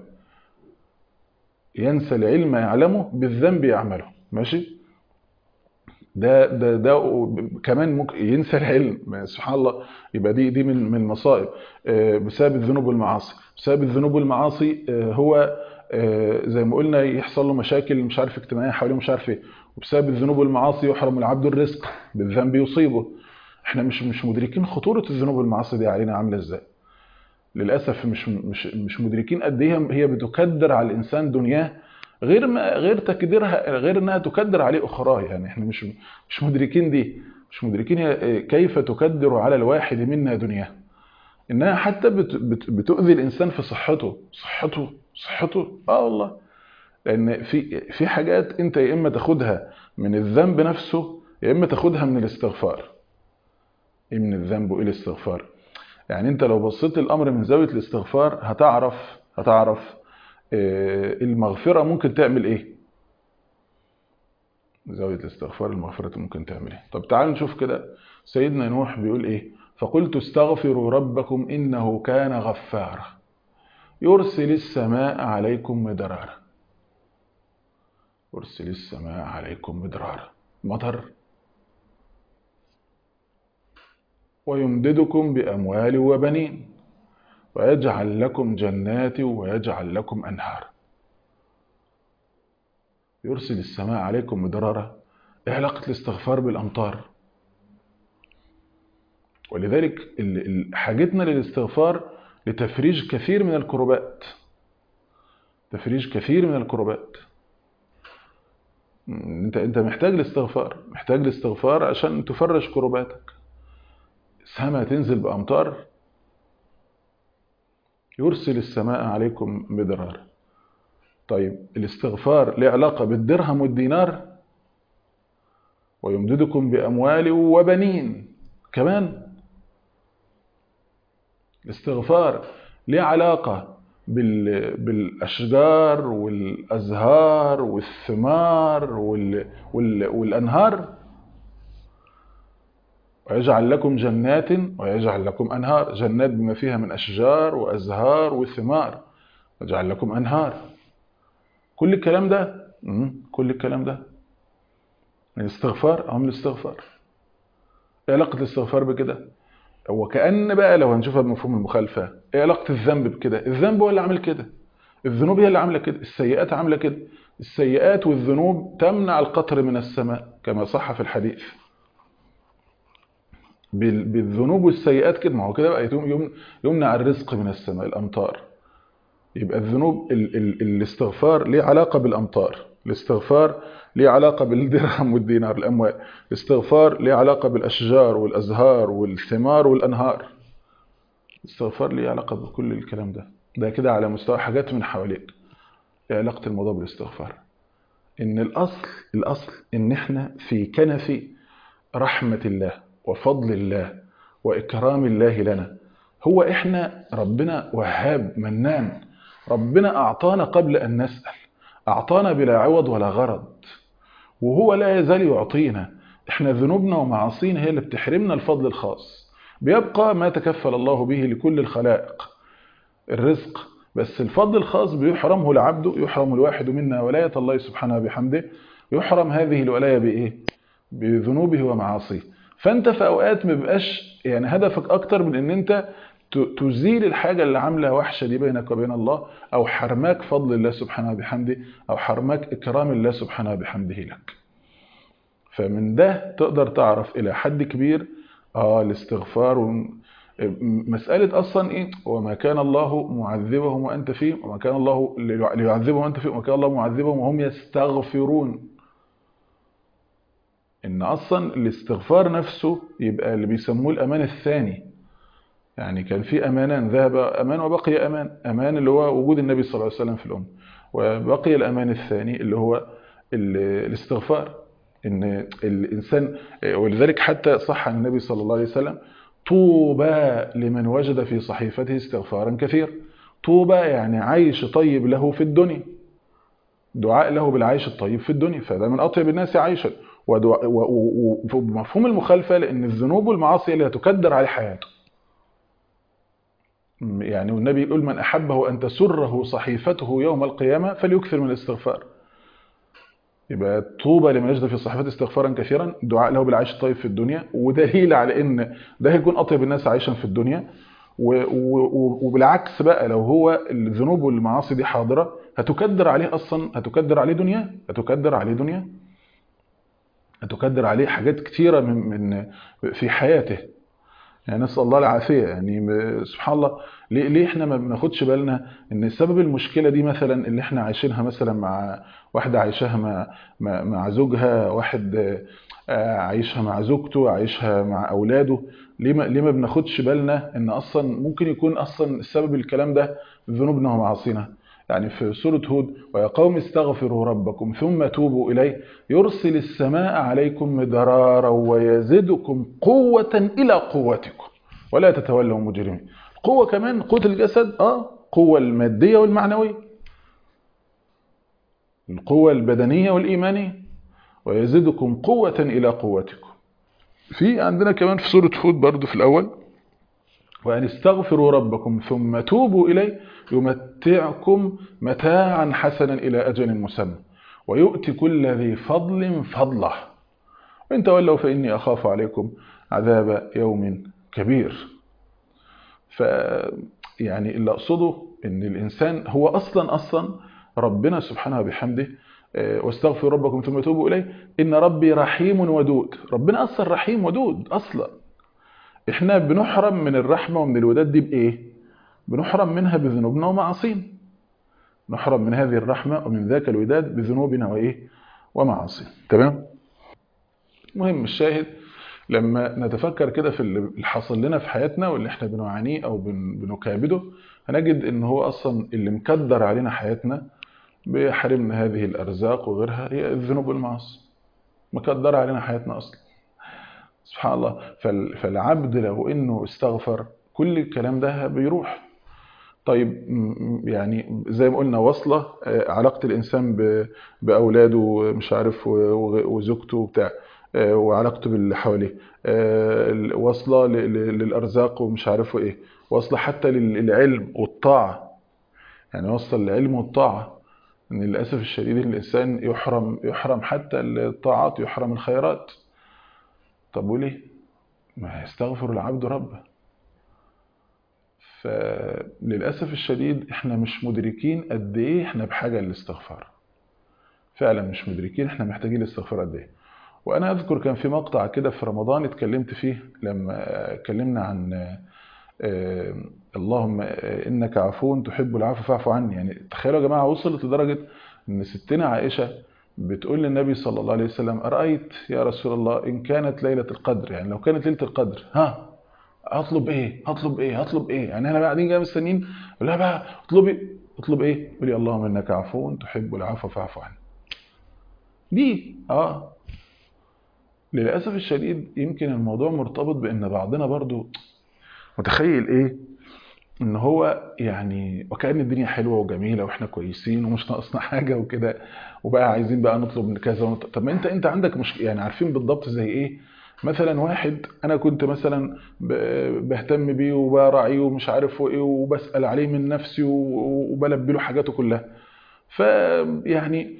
ينسى العلم يعلمه بالذنب يعمله ماشي ده ده ده كمان ممكن ينسى العلم سبحان الله يبقى دي دي من من المصائب آه، بسبب الذنوب والمعاصي بسبب الذنوب والمعاصي آه، هو آه، زي ما قلنا يحصل له مشاكل مش عارف اجتماعيه حواليه مش عارف ايه وبسبب الذنوب والمعاصي يحرم العبد الرزق بالذنب يصيبه احنا مش مش مدركين خطوره الذنوب والمعاصي دي علينا عامله ازاي للاسف مش مش مش مدركين قد ايه هي بتكدر على الانسان دنياه غير ما غير تكديرها غير انها تكدر عليه اخراه يعني احنا مش مش مدركين دي مش مدركين هي كيف تكدر على الواحد منا دنياه انها حتى بت بت بتؤذي الانسان في صحته صحته صحته اه والله لان في في حاجات انت يا اما تاخدها من الذنب نفسه يا اما تاخدها من الاستغفار ايه من الذنب وايه الاستغفار يعني انت لو بصيت الامر من زاويه الاستغفار هتعرف هتعرف آه، المغفره ممكن تعمل ايه زاويه الاستغفار المغفره ممكن تعمل ايه طب تعال نشوف كده سيدنا نوح بيقول ايه فقلت استغفروا ربكم انه كان غفارا يرسل السماء عليكم مدرارا يرسل السماء عليكم مدرارا مطر ويمددكم بأموال وبنين ويجعل لكم جنات ويجعل لكم أنهار يرسل السماء عليكم مدرارا ايه علاقة الاستغفار بالأمطار ولذلك ال- ال- حاجتنا للاستغفار لتفريج كثير من الكربات تفريج كثير من الكربات م، انت انت محتاج الاستغفار محتاج الاستغفار عشان تفرج كرباتك سما تنزل بأمطار يرسل السماء عليكم مدرارا طيب الاستغفار له علاقة بالدرهم والدينار ويمددكم بأموال وبنين كمان الاستغفار له علاقة بال... بالأشجار والأزهار والثمار وال... وال... والأنهار ويجعل لكم جنات ويجعل لكم أنهار جنات بما فيها من أشجار وأزهار وثمار ويجعل لكم أنهار كل الكلام ده مم، كل الكلام ده من الاستغفار أو من الاستغفار ايه علاقة الاستغفار بكده هو كأن بقى لو هنشوفها بمفهوم المخالفة ايه علاقة الذنب بكده الذنب هو اللي عامل كده الذنوب هي اللي عاملة كده السيئات عاملة كده السيئات والذنوب تمنع القطر من السماء كما صح في الحديث بال- بالذنوب والسيئات كده ما هو كده بقى يتم- يم- يمنع الرزق من السماء الامطار يبقى الذنوب ال ال الاستغفار ليه علاقه بالامطار الاستغفار ليه علاقه بالدرهم والدينار الاموال الاستغفار ليه علاقه بالاشجار والازهار والثمار والانهار الاستغفار ليه علاقه بكل الكلام ده ده كده على مستوى حاجات من حواليك ايه علاقه الموضوع بالاستغفار ان الاصل الاصل ان احنا في كنف رحمة الله وفضل الله واكرام الله لنا هو احنا ربنا وهاب منان ربنا اعطانا قبل ان نسأل اعطانا بلا عوض ولا غرض وهو لا يزال يعطينا احنا ذنوبنا ومعاصينا هي اللي بتحرمنا الفضل الخاص بيبقى ما تكفل الله به لكل الخلائق الرزق بس الفضل الخاص بيحرمه العبد يحرم الواحد منا ولاية الله سبحانه بحمده يحرم هذه الولاية بإيه؟ بذنوبه ومعاصيه فأنت في أوقات ما بيبقاش يعني هدفك أكتر من أن أنت تزيل الحاجة اللي عاملة وحشة دي بينك وبين الله أو حرماك فضل الله سبحانه بحمده أو حرماك إكرام الله سبحانه بحمده لك فمن ده تقدر تعرف إلى حد كبير آه الاستغفار و... مسألة أصلا إيه وما كان الله معذبهم وأنت فيهم وما كان الله ليعذبهم وأنت فيهم وما كان الله معذبهم وهم يستغفرون إن أصلا الاستغفار نفسه يبقى اللي بيسموه الأمان الثاني يعني كان في أمانان ذهب أمان وبقي أمان أمان اللي هو وجود النبي صلى الله عليه وسلم في الأمة وبقي الأمان الثاني اللي هو الاستغفار إن الإنسان ولذلك حتى صح عن النبي صلى الله عليه وسلم طوبى لمن وجد في صحيفته استغفارا كثير طوبى يعني عيش طيب له في الدنيا دعاء له بالعيش الطيب في الدنيا فده من أطيب الناس عيشا ومفهوم المخالفة لأن الذنوب والمعاصي اللي هتكدر عليه حياته يعني والنبي يقول من أحبه أن تسره صحيفته يوم القيامة فليكثر من الاستغفار يبقى طوبى لمن يجد في صحيفته استغفارا كثيرا دعاء له بالعيش الطيب في الدنيا ودليل على ان ده هيكون اطيب الناس عيشا في الدنيا وبالعكس بقى لو هو الذنوب والمعاصي دي حاضره هتكدر عليه اصلا هتكدر عليه دنيا هتكدر عليه دنيا هتكدر عليه حاجات كتيره من من في حياته يعني نسال الله العافيه يعني سبحان الله ليه ليه احنا ما بناخدش بالنا ان سبب المشكله دي مثلا اللي احنا عايشينها مثلا مع واحده عايشاها مع مع, مع زوجها واحد عايشها مع زوجته عايشها مع اولاده ليه ما ليه ما بناخدش بالنا ان اصلا ممكن يكون اصلا السبب الكلام ده ذنوبنا ومعاصينا يعني في سورة هود ويا قوم استغفروا ربكم ثم توبوا إليه يرسل السماء عليكم مدرارا ويزدكم قوة إلى قوتكم ولا تتولوا مجرمين قوة كمان قوة الجسد آه قوة المادية والمعنوية القوة البدنية والإيمانية ويزدكم قوة إلى قوتكم في عندنا كمان في سورة هود برضو في الأول وأن استغفروا ربكم ثم توبوا إليه يمتعكم متاعا حسنا إلى أجل مسمى ويؤتي كل ذي فضل فضله وإن تولوا فإني أخاف عليكم عذاب يوم كبير ف يعني اللي أقصده إن الإنسان هو أصلا أصلا ربنا سبحانه بحمده واستغفر ربكم ثم توبوا إليه إن ربي رحيم ودود ربنا أصلا رحيم ودود أصلا إحنا بنحرم من الرحمة ومن الوداد دي بإيه بنحرم منها بذنوبنا ومعاصينا نحرم من هذه الرحمة ومن ذاك الوداد بذنوبنا وإيه ومعاصينا تمام مهم الشاهد لما نتفكر كده في اللي حصل لنا في حياتنا واللي احنا بنعانيه او بنكابده هنجد ان هو اصلا اللي مكدر علينا حياتنا بيحرمنا هذه الارزاق وغيرها هي الذنوب والمعاصي مكدر علينا حياتنا اصلا سبحان الله فالعبد لو انه استغفر كل الكلام ده بيروح طيب يعني زي ما قلنا وصلة علاقة الإنسان بأولاده مش عارف وزوجته وبتاع وعلاقته باللي حواليه وصلة للأرزاق ومش عارف ايه وصلة حتى للعلم والطاعة يعني وصل للعلم والطاعة ان للأسف الشديد الإنسان يحرم يحرم حتى الطاعات يحرم الخيرات طب وليه ما يستغفر العبد ربه فللأسف الشديد احنا مش مدركين قد ايه احنا بحاجة للاستغفار فعلا مش مدركين احنا محتاجين الاستغفار قد ايه وانا اذكر كان في مقطع كده في رمضان اتكلمت فيه لما اتكلمنا عن اللهم انك عفو تحب العفو فاعف عني يعني تخيلوا يا جماعه وصلت لدرجه ان ستنا عائشه بتقول للنبي صلى الله عليه وسلم ارايت يا رسول الله ان كانت ليله القدر يعني لو كانت ليله القدر ها هطلب ايه هطلب ايه هطلب ايه يعني احنا قاعدين جاي مستنيين لا بقى اطلبي اطلب ايه قولي اللهم انك عفو تحب العفو فاعف عني دي اه للاسف الشديد يمكن الموضوع مرتبط بان بعضنا برضو متخيل ايه ان هو يعني وكأن الدنيا حلوه وجميله واحنا كويسين ومش ناقصنا حاجه وكده وبقى عايزين بقى نطلب من كذا ونط... طب ما انت انت عندك مش يعني عارفين بالضبط زي ايه مثلا واحد انا كنت مثلا ب- بهتم بيه وبراعيه ومش عارف وايه وبسأل عليه من نفسي و- وبلبي له حاجاته كلها فيعني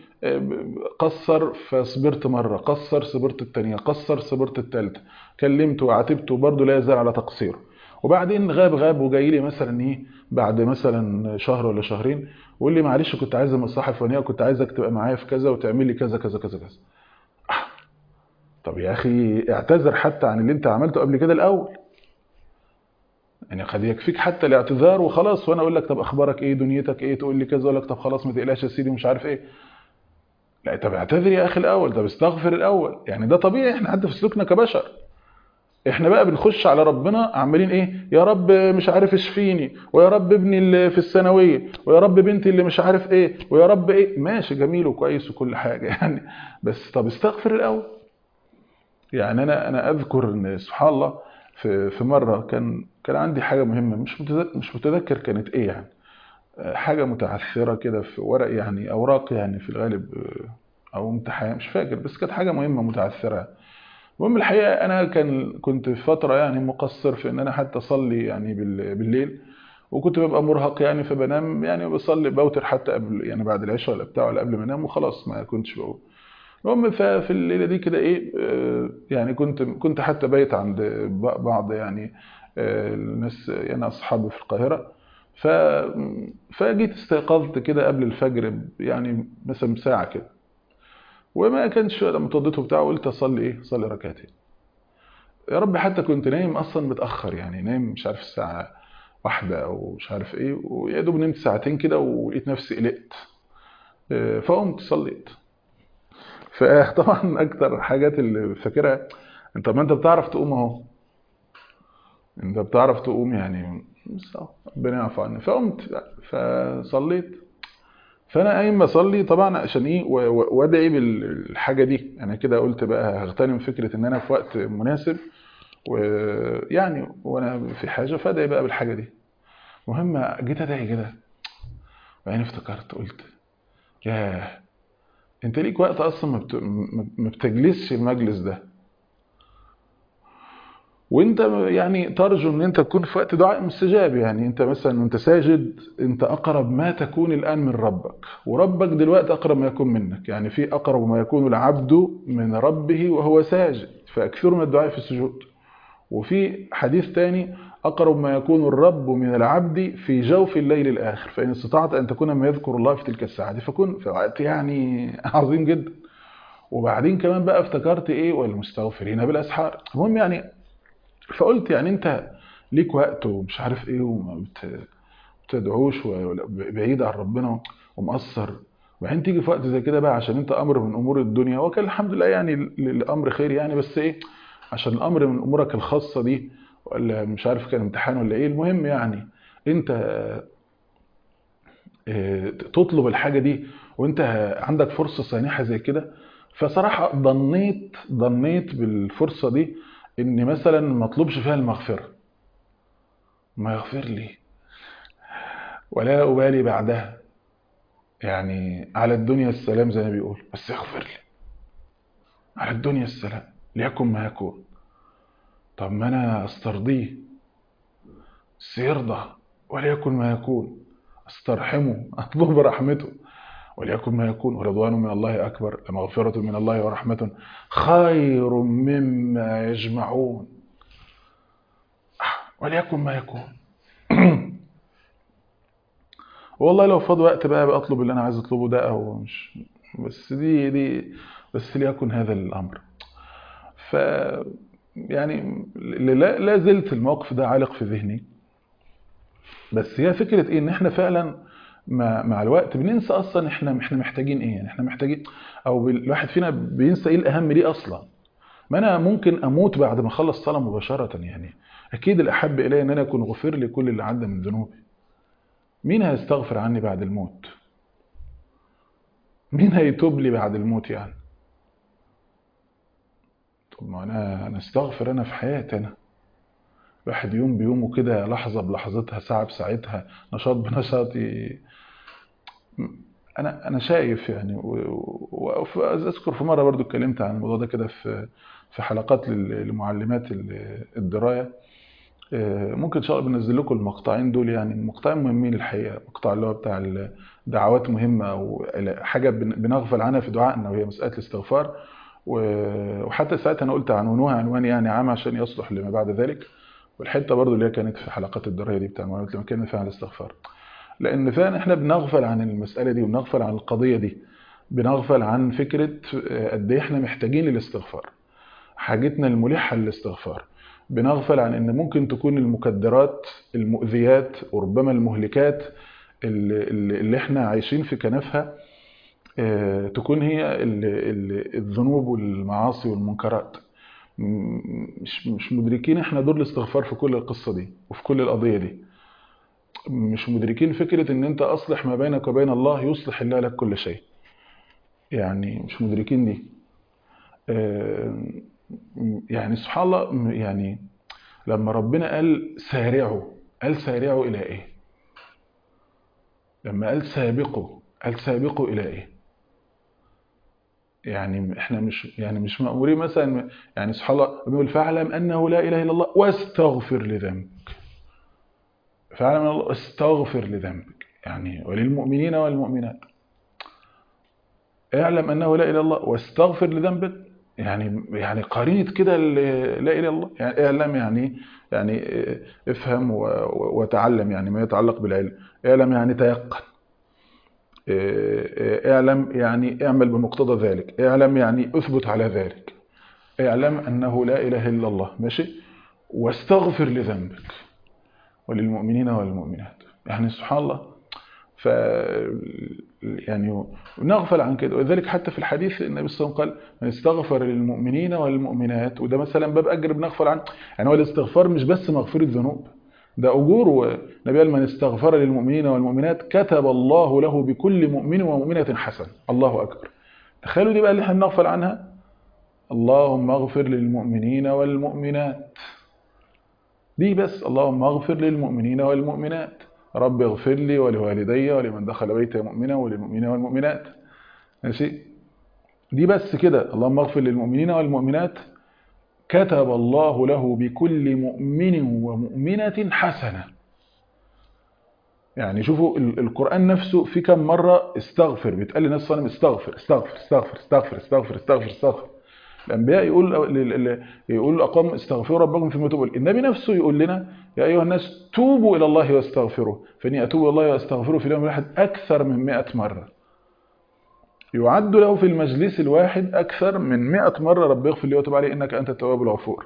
قصر فصبرت مرة قصر صبرت التانية قصر صبرت التالتة كلمته وعاتبته برضه لا يزال على تقصيره وبعدين غاب غاب وجاي لي مثلا ايه بعد مثلا شهر ولا شهرين ويقول لي معلش كنت عايز المصلحه الفلانيه وكنت عايزك تبقى معايا في كذا وتعمل لي كذا كذا كذا كذا آه. طب يا اخي اعتذر حتى عن اللي انت عملته قبل كده الاول يعني قد يكفيك حتى الاعتذار وخلاص وانا اقول لك طب اخبارك ايه دنيتك ايه تقول لي كذا اقول لك طب خلاص ما تقلقش يا سيدي ومش عارف ايه لا طب اعتذر يا اخي الاول طب استغفر الاول يعني ده طبيعي احنا حتى في سلوكنا كبشر احنا بقى بنخش على ربنا عمالين ايه يا رب مش عارف اشفيني ويا رب ابني اللي في الثانويه ويا رب بنتي اللي مش عارف ايه ويا رب ايه ماشي جميل وكويس وكل حاجه يعني بس طب استغفر الاول يعني انا انا اذكر ان سبحان الله في في مره كان كان عندي حاجه مهمه مش متذكر مش متذكر كانت ايه يعني حاجه متعثره كده في ورق يعني اوراق يعني في الغالب او امتحان مش فاكر بس كانت حاجه مهمه متعثره المهم الحقيقه انا كان كنت في فتره يعني مقصر في ان انا حتى اصلي يعني بال- بالليل وكنت ببقى مرهق يعني فبنام يعني بصلي بوتر حتى قبل يعني بعد العشاء ولا بتاع ولا قبل ما انام وخلاص ما كنتش بقول المهم ففي الليله دي كده ايه آه، يعني كنت كنت حتى بايت عند ب- بعض يعني آه، الناس يعني اصحابي في القاهره ف فجيت استيقظت كده قبل الفجر ب- يعني مثلا ساعه كده وما كانش لما اتوضيته بتاع قلت اصلي ايه اصلي ركعتين يا رب حتى كنت نايم اصلا متاخر يعني نايم مش عارف الساعه واحدة او مش عارف ايه ويا دوب نمت ساعتين كده ولقيت نفسي قلقت آه، فقمت صليت فطبعا اكتر حاجات اللي فاكرها انت ما انت بتعرف تقوم اهو انت بتعرف تقوم يعني بس أهو، ربنا يعفو عني فقمت فصليت فانا قايم بصلي طبعا عشان ايه و- و- وادعي بالحاجه دي انا كده قلت بقى هغتنم فكره ان انا في وقت مناسب ويعني وانا في حاجه فادعي بقى بالحاجه دي مهم جيت ادعي كده وبعدين افتكرت قلت ياه انت ليك وقت اصلا ما بت- ما- ما بتجلسش المجلس ده وانت يعني ترجو ان انت تكون في وقت دعاء مستجاب يعني انت مثلا وانت ساجد انت اقرب ما تكون الان من ربك وربك دلوقتي اقرب ما يكون منك يعني في اقرب ما يكون العبد من ربه وهو ساجد فاكثروا من الدعاء في السجود وفي حديث تاني أقرب ما يكون الرب من العبد في جوف الليل الآخر فإن استطعت أن تكون ما يذكر الله في تلك الساعة دي فكن في وقت يعني عظيم جدا وبعدين كمان بقى افتكرت إيه والمستغفرين بالأسحار المهم يعني فقلت يعني أنت ليك وقت ومش عارف إيه وما بت- بتدعوش و- بعيد عن ربنا ومقصر وبعدين تيجي في وقت زي كده بقى عشان انت امر من امور الدنيا وكان الحمد لله يعني ال- الامر خير يعني بس ايه عشان الامر من امورك الخاصه دي ولا مش عارف كان امتحان ولا ايه المهم يعني انت آه، تطلب الحاجه دي وانت عندك فرصه سانحه زي كده فصراحه ظنيت ظنيت بالفرصه دي ان مثلا ما اطلبش فيها المغفره ما يغفر لي ولا ابالي بعدها يعني على الدنيا السلام زي ما بيقول بس يغفر لي على الدنيا السلام ليكن ما يكون طب ما انا استرضيه بس يرضى وليكن ما يكون استرحمه اطلب رحمته وليكن ما يكون ورضوان من الله اكبر لمغفرة من الله ورحمة خير مما يجمعون وليكن ما يكون والله لو فاض وقت بقى بطلب اللي انا عايز اطلبه ده او مش بس دي دي بس ليكن هذا الامر ف يعني لا, لا زلت الموقف ده عالق في ذهني بس هي فكره ايه ان احنا فعلا مع, مع الوقت بننسى اصلا احنا احنا محتاجين ايه يعني احنا محتاجين او بال- الواحد فينا بينسى ايه الاهم ليه اصلا ما انا ممكن اموت بعد ما اخلص صلاه مباشره يعني اكيد الاحب الي ان انا اكون غفر لي كل اللي عدى من ذنوبي مين هيستغفر عني بعد الموت مين هيتوب لي بعد الموت يعني طب ما انا انا استغفر انا في حياتي انا الواحد يوم بيومه كده لحظة بلحظتها ساعة بساعتها نشاط بنشاطي انا انا شايف يعني واذكر في مره برضو اتكلمت عن الموضوع ده كده في في حلقات لل- لمعلمات ال- الدرايه آه، ممكن ان شاء الله بنزل لكم المقطعين دول يعني مقطعين مهمين الحقيقه مقطع اللي هو بتاع الدعوات مهمه او حاجه بن- بنغفل عنها في دعائنا وهي مساله الاستغفار و- وحتى ساعتها انا قلت عنونوها عنوان يعني عام عشان يصلح لما بعد ذلك والحته برضو اللي هي كانت في حلقات الدرايه دي بتاع المعلومات اللي كان فيها عن الاستغفار لان فعلا احنا بنغفل عن المساله دي وبنغفل عن القضيه دي بنغفل عن فكره آه، قد ايه احنا محتاجين للاستغفار حاجتنا الملحه للاستغفار بنغفل عن ان ممكن تكون المكدرات المؤذيات وربما المهلكات اللي, اللي اللي احنا عايشين في كنفها آه، تكون هي ال- ال- الذنوب والمعاصي والمنكرات م- مش مش مدركين احنا دور الاستغفار في كل القصه دي وفي كل القضيه دي مش مدركين فكرة ان انت اصلح ما بينك وبين الله يصلح الله لك كل شيء يعني مش مدركين دي آه، يعني سبحان الله م- يعني لما ربنا قال سارعوا قال سارعوا الى ايه لما قال سابقوا قال سابقوا الى ايه يعني احنا مش يعني مش مأمورين مثلا يعني سبحان الله بيقول فاعلم انه لا اله الا الله واستغفر لذنبك فاعلم ان الله استغفر لذنبك يعني وللمؤمنين والمؤمنات اعلم انه لا اله الا الله واستغفر لذنبك يعني يعني قرينه كده ال- لا اله الا الله يعني اعلم يعني يعني اه، افهم و- و- وتعلم يعني ما يتعلق بالعلم اعلم يعني تيقن اه، اه، اعلم يعني اعمل بمقتضى ذلك اعلم يعني اثبت على ذلك اعلم انه لا اله الا الله ماشي واستغفر لذنبك وللمؤمنين والمؤمنات يعني سبحان الله ف يعني نغفل عن كده ولذلك حتى في الحديث النبي صلى الله عليه وسلم قال من استغفر للمؤمنين والمؤمنات وده مثلا باب اجر بنغفل عنه يعني هو الاستغفار مش بس مغفرة ذنوب ده اجور النبي قال من استغفر للمؤمنين والمؤمنات كتب الله له بكل مؤمن ومؤمنة حسن الله اكبر تخيلوا دي بقى اللي احنا بنغفل عنها اللهم اغفر للمؤمنين والمؤمنات دي بس اللهم اغفر للمؤمنين والمؤمنات رب اغفر لي ولوالدي ولمن دخل بيتي مؤمنا وللمؤمنين والمؤمنات ماشي دي بس كده اللهم اغفر للمؤمنين والمؤمنات كتب الله له بكل مؤمن ومؤمنة حسنة يعني شوفوا ال- القرآن نفسه في كم مرة استغفر بيتقال للناس صلى استغفر استغفر استغفر استغفر استغفر استغفر استغفر الأنبياء يقول لل- لل- يقول الأقوام استغفروا ربكم ثم توبوا إليه. النبي نفسه يقول لنا يا أيها الناس توبوا إلى الله واستغفروه فإني أتوب إلى الله واستغفره في اليوم الواحد أكثر من 100 مرة يعد له في المجلس الواحد أكثر من 100 مرة رب اغفر لي وتب علي إنك أنت التواب الغفور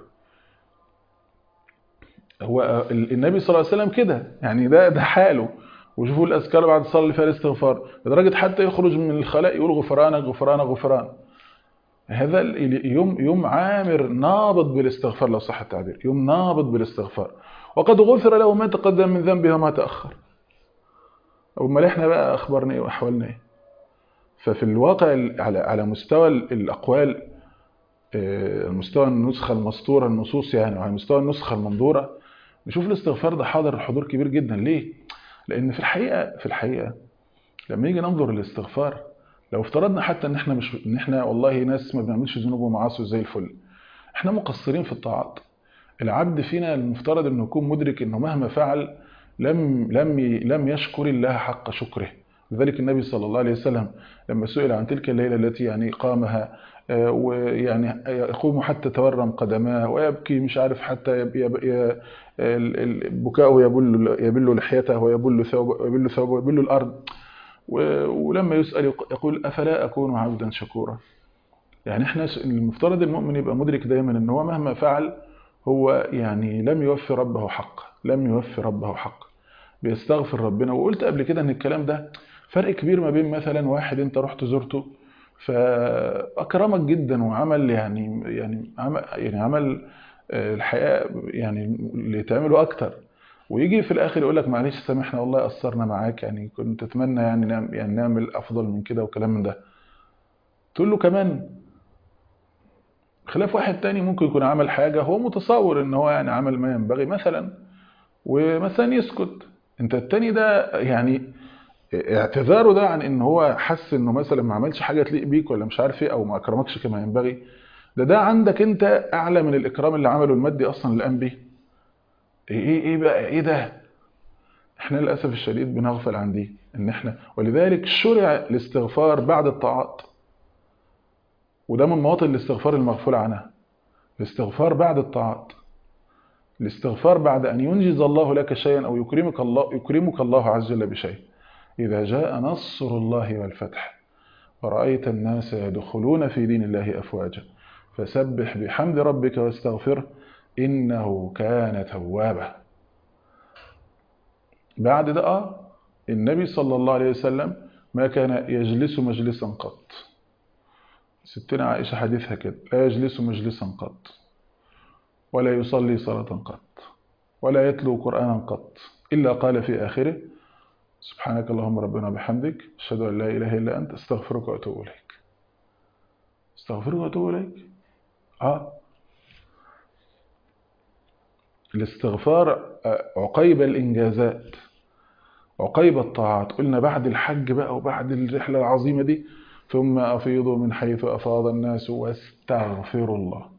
هو ال- النبي صلى الله عليه وسلم كده يعني ده ده حاله وشوفوا الأذكار بعد الصلاة اللي فيها الاستغفار لدرجة حتى يخرج من الخلاء يقول غفرانك غفرانك غفران هذا ال- يوم يوم عامر نابض بالاستغفار لو صح التعبير يوم نابض بالاستغفار وقد غفر له ما تقدم من ذنبه وما تأخر أمال احنا بقى أخبارنا إيه وأحوالنا إيه ففي الواقع ال- على على مستوى ال- الأقوال آه، المستوى النسخة المسطورة النصوص يعني وعلى مستوى النسخة المنظورة نشوف الاستغفار ده حاضر حضور كبير جدا ليه؟ لأن في الحقيقة في الحقيقة لما يجي ننظر للاستغفار لو افترضنا حتى ان احنا مش ان احنا والله ناس ما بنعملش ذنوب ومعاصي زي الفل احنا مقصرين في الطاعات العبد فينا المفترض انه يكون مدرك انه مهما فعل لم لم ي- لم يشكر الله حق شكره لذلك النبي صلى الله عليه وسلم لما سئل عن تلك الليله التي يعني قامها آه، ويعني يقوم حتى تورم قدماه ويبكي مش عارف حتى يب يب ي- ال- ال- بكاؤه يبل يبل لحيته ويبل ثوبه ويبل ثوبه ويبل الارض و- ولما يسأل يق- يقول أفلا أكون عبدا شكورا يعني احنا س- المفترض المؤمن يبقى مدرك دايما ان هو مهما فعل هو يعني لم يوفي ربه حقه لم يوفي ربه حقه بيستغفر ربنا وقلت قبل كده ان الكلام ده فرق كبير ما بين مثلا واحد انت رحت زرته فاكرمك جدا وعمل يعني يعني عمل يعني عمل آه، الحقيقه يعني اللي تعمله اكتر ويجي في الاخر يقول لك معلش سامحنا والله قصرنا معاك يعني كنت اتمنى يعني نعمل يعني نعمل افضل من كده وكلام من ده تقول له كمان خلاف واحد تاني ممكن يكون عمل حاجة هو متصور ان هو يعني عمل ما ينبغي مثلا ومثلا يسكت انت التاني ده يعني اعتذاره ده عن ان هو حس انه مثلا ما عملش حاجة تليق بيك ولا مش عارف ايه او ما اكرمكش كما ينبغي ده ده عندك انت اعلى من الاكرام اللي عمله المادي اصلا اللي قام بيه ايه ايه بقى ايه ده احنا للاسف الشديد بنغفل عن دي ان احنا ولذلك شرع الاستغفار بعد الطاعات وده من مواطن الاستغفار المغفول عنها الاستغفار بعد الطاعات الاستغفار بعد ان ينجز الله لك شيئا او يكرمك الله يكرمك الله عز وجل بشيء اذا جاء نصر الله والفتح ورأيت الناس يدخلون في دين الله افواجا فسبح بحمد ربك واستغفره إنه كان توابا بعد ده آه النبي صلى الله عليه وسلم ما كان يجلس مجلسا قط ستنا عائشة حديثها كده لا يجلس مجلسا قط ولا يصلي صلاة قط ولا يتلو قرآنا قط إلا قال في آخره سبحانك اللهم ربنا بحمدك أشهد أن لا إله إلا أنت استغفرك وأتوب إليك استغفرك وأتوب إليك آه الاستغفار عقيب الإنجازات عقيب الطاعات قلنا بعد الحج بقى وبعد الرحلة العظيمة دي ثم أفيضوا من حيث أفاض الناس واستغفروا الله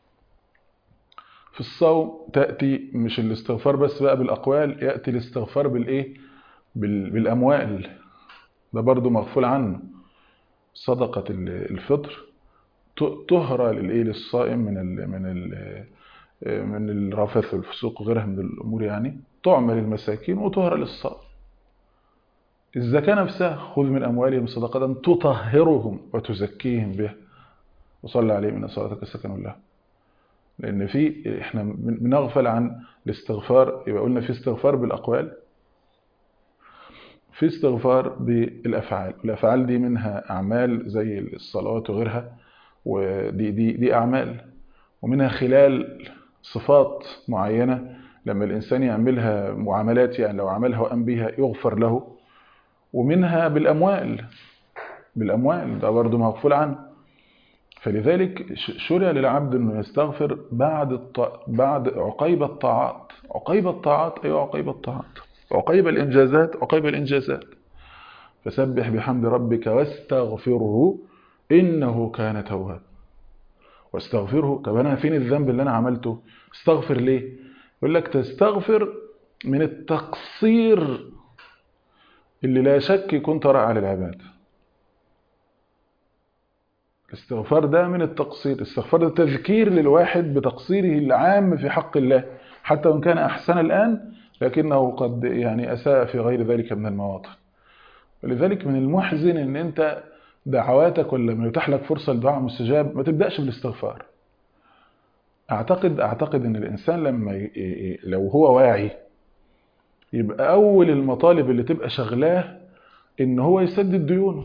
في الصوم تأتي مش الاستغفار بس بقى بالأقوال يأتي الاستغفار بالإيه بالأموال ده برضو مغفول عنه صدقة الفطر تهرى للإيه للصائم من ال من ال من الرفث والفسوق وغيرها من الأمور يعني تعمل المساكين وتهرى للصائم الزكاة نفسها خذ من أموالهم صدقة تطهرهم وتزكيهم بها وصلى عليهم إن صلاتك سكن له لأن في إحنا بنغفل عن الاستغفار يبقى قلنا في استغفار بالأقوال في استغفار بالأفعال الأفعال دي منها أعمال زي الصلوات وغيرها ودي دي دي أعمال ومنها خلال صفات معينة لما الإنسان يعملها معاملات يعني لو عملها وقام بها يغفر له ومنها بالأموال بالأموال ده برضه مغفول عنه فلذلك شرع للعبد أنه يستغفر بعد الط... بعد عقيب الطاعات عقيب الطاعات أيوة عقيب الطاعات عقيب الإنجازات عقيب الإنجازات فسبح بحمد ربك واستغفره إنه كان توابا واستغفره طب انا فين الذنب اللي انا عملته استغفر ليه يقول لك تستغفر من التقصير اللي لا شك يكون طرأ على العباد الاستغفار ده من التقصير الاستغفار ده تذكير للواحد بتقصيره العام في حق الله حتى وان كان احسن الان لكنه قد يعني اساء في غير ذلك من المواطن ولذلك من المحزن ان انت دعواتك ولا لما يتاح لك فرصة لدعاء مستجاب ما تبدأش بالاستغفار أعتقد أعتقد إن الإنسان لما ي... لو هو واعي يبقى أول المطالب اللي تبقى شغلاه إن هو يسدد ديونه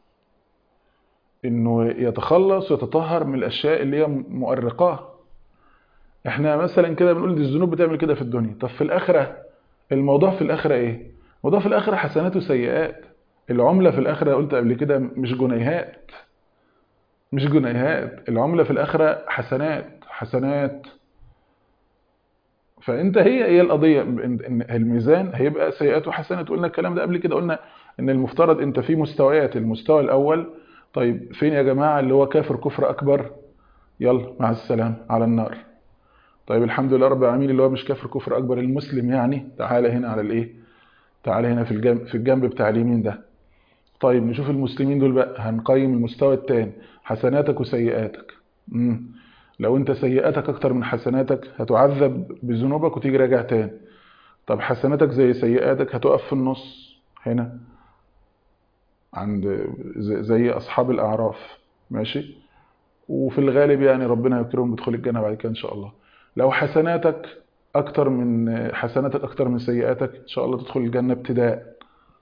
إنه يتخلص ويتطهر من الأشياء اللي هي مؤرقاه إحنا مثلا كده بنقول دي الذنوب بتعمل كده في الدنيا طب في الآخرة الموضوع في الآخرة إيه؟ الموضوع في الآخرة حسنات وسيئات العملة في الآخرة قلت قبل كده مش جنيهات مش جنيهات العملة في الآخرة حسنات حسنات فأنت هي هي القضية إن الميزان هيبقى سيئات وحسنات قلنا الكلام ده قبل كده قلنا إن المفترض أنت في مستويات المستوى الأول طيب فين يا جماعة اللي هو كافر كفر أكبر يلا مع السلام على النار طيب الحمد لله رب العالمين اللي هو مش كافر كفر أكبر المسلم يعني تعالى هنا على الإيه تعالى هنا في الجنب في الجنب بتاع اليمين ده طيب نشوف المسلمين دول بقى هنقيم المستوى الثاني حسناتك وسيئاتك امم لو انت سيئاتك اكتر من حسناتك هتعذب بذنوبك وتيجي راجع تاني طب حسناتك زي سيئاتك هتقف في النص هنا عند زي اصحاب الاعراف ماشي وفي الغالب يعني ربنا يكرمهم بدخول الجنه بعد كده ان شاء الله لو حسناتك اكتر من حسناتك اكتر من سيئاتك ان شاء الله تدخل الجنه ابتداء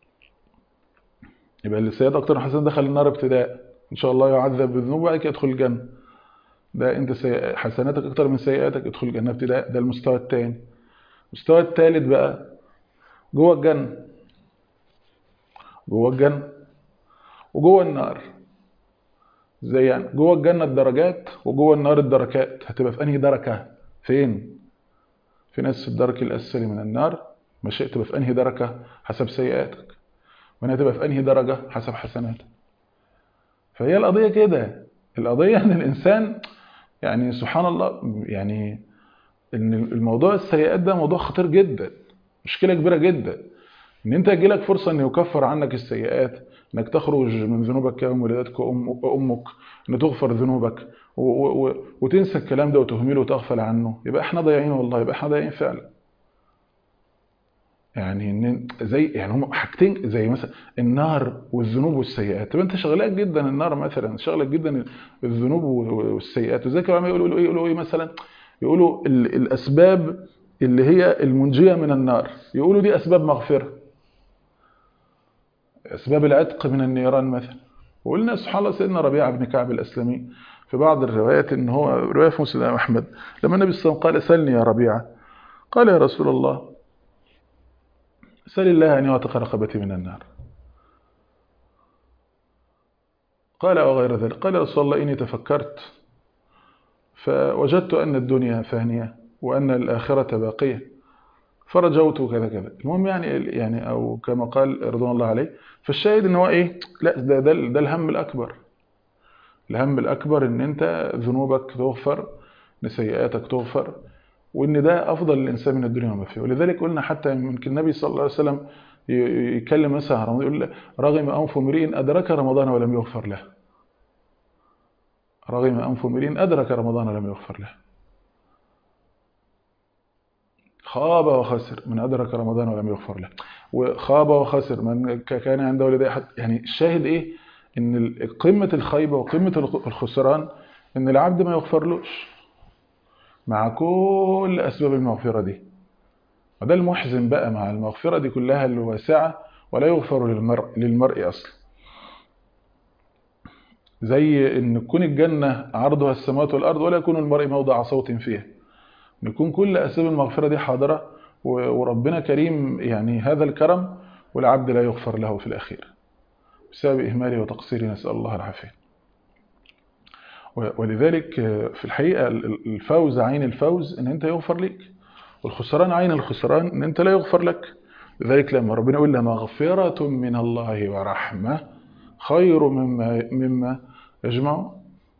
يبقى اللي سيئات اكتر من حسنات دخل النار ابتداء ان شاء الله يعذب بذنوب وبعد كده يدخل الجنه ده انت سي... حسناتك اكتر من سيئاتك ادخل الجنه ابتداء ده المستوى الثاني المستوى الثالث بقى جوه الجنه جوه الجنه وجوه النار زي يعني جوه الجنة الدرجات وجوه النار الدركات هتبقى في أنهي دركة فين في ناس في الدرك الأسفل من النار ماشي تبقى في أنهي دركة حسب سيئاتك وهنا تبقى في أنهي درجة حسب حسناتك فهي القضية كده القضية أن الإنسان يعني سبحان الله يعني ان الموضوع السيئات ده موضوع خطير جدا مشكلة كبيرة جدا ان انت يجيلك فرصة ان يكفر عنك السيئات انك تخرج من ذنوبك يوم ولدتك امك ان تغفر ذنوبك و و وتنسى الكلام ده وتهمله وتغفل عنه يبقى احنا ضايعين والله يبقى احنا ضايعين فعلا يعني ان زي يعني هم حاجتين زي مثلا النار والذنوب والسيئات طب انت شغلك جدا النار مثلا شغلك جدا الذنوب والسيئات وزي كانوا يقولوا ايه يقولوا ايه مثلا يقولوا الاسباب اللي هي المنجيه من النار يقولوا دي اسباب مغفره اسباب العتق من النيران مثلا وقلنا سبحان الله سيدنا ربيعه بن كعب الاسلمي في بعض الروايات ان هو روايه في مسلم احمد لما النبي صلى الله عليه وسلم قال سلني يا ربيعه قال يا رسول الله سل الله أن يعتق رقبتي من النار قال أو غير ذلك قال رسول الله إني تفكرت فوجدت أن الدنيا فانية وأن الآخرة باقية فرجوت كذا كذا المهم يعني يعني أو كما قال رضوان الله عليه فالشاهد إن هو إيه لا ده, ده, ده الهم الأكبر الهم الأكبر إن أنت ذنوبك تغفر إن سيئاتك تغفر وان ده افضل للانسان من الدنيا وما فيها ولذلك قلنا حتى يمكن النبي صلى الله عليه وسلم يتكلم مثلا عن رمضان يقول رغم انف امرئ ادرك رمضان ولم يغفر له رغم انف امرئ ادرك رمضان ولم يغفر له خاب وخسر من ادرك رمضان ولم يغفر له وخاب وخسر من كان عنده والديه حتى يعني الشاهد ايه ان قمه الخيبه وقمه الخسران ان العبد ما يغفرلوش مع كل أسباب المغفرة دي وده المحزن بقى مع المغفرة دي كلها الواسعة ولا يغفر للمرء, للمرء أصلا زي ان تكون الجنة عرضها السماوات والأرض ولا يكون المرء موضع صوت فيها نكون كل أسباب المغفرة دي حاضرة وربنا كريم يعني هذا الكرم والعبد لا يغفر له في الأخير بسبب إهماله وتقصيره نسأل الله العافية ولذلك في الحقيقة الفوز عين الفوز ان انت يغفر لك والخسران عين الخسران ان انت لا يغفر لك لذلك لما ربنا يقول لما مغفرة من الله ورحمة خير مما مما يجمع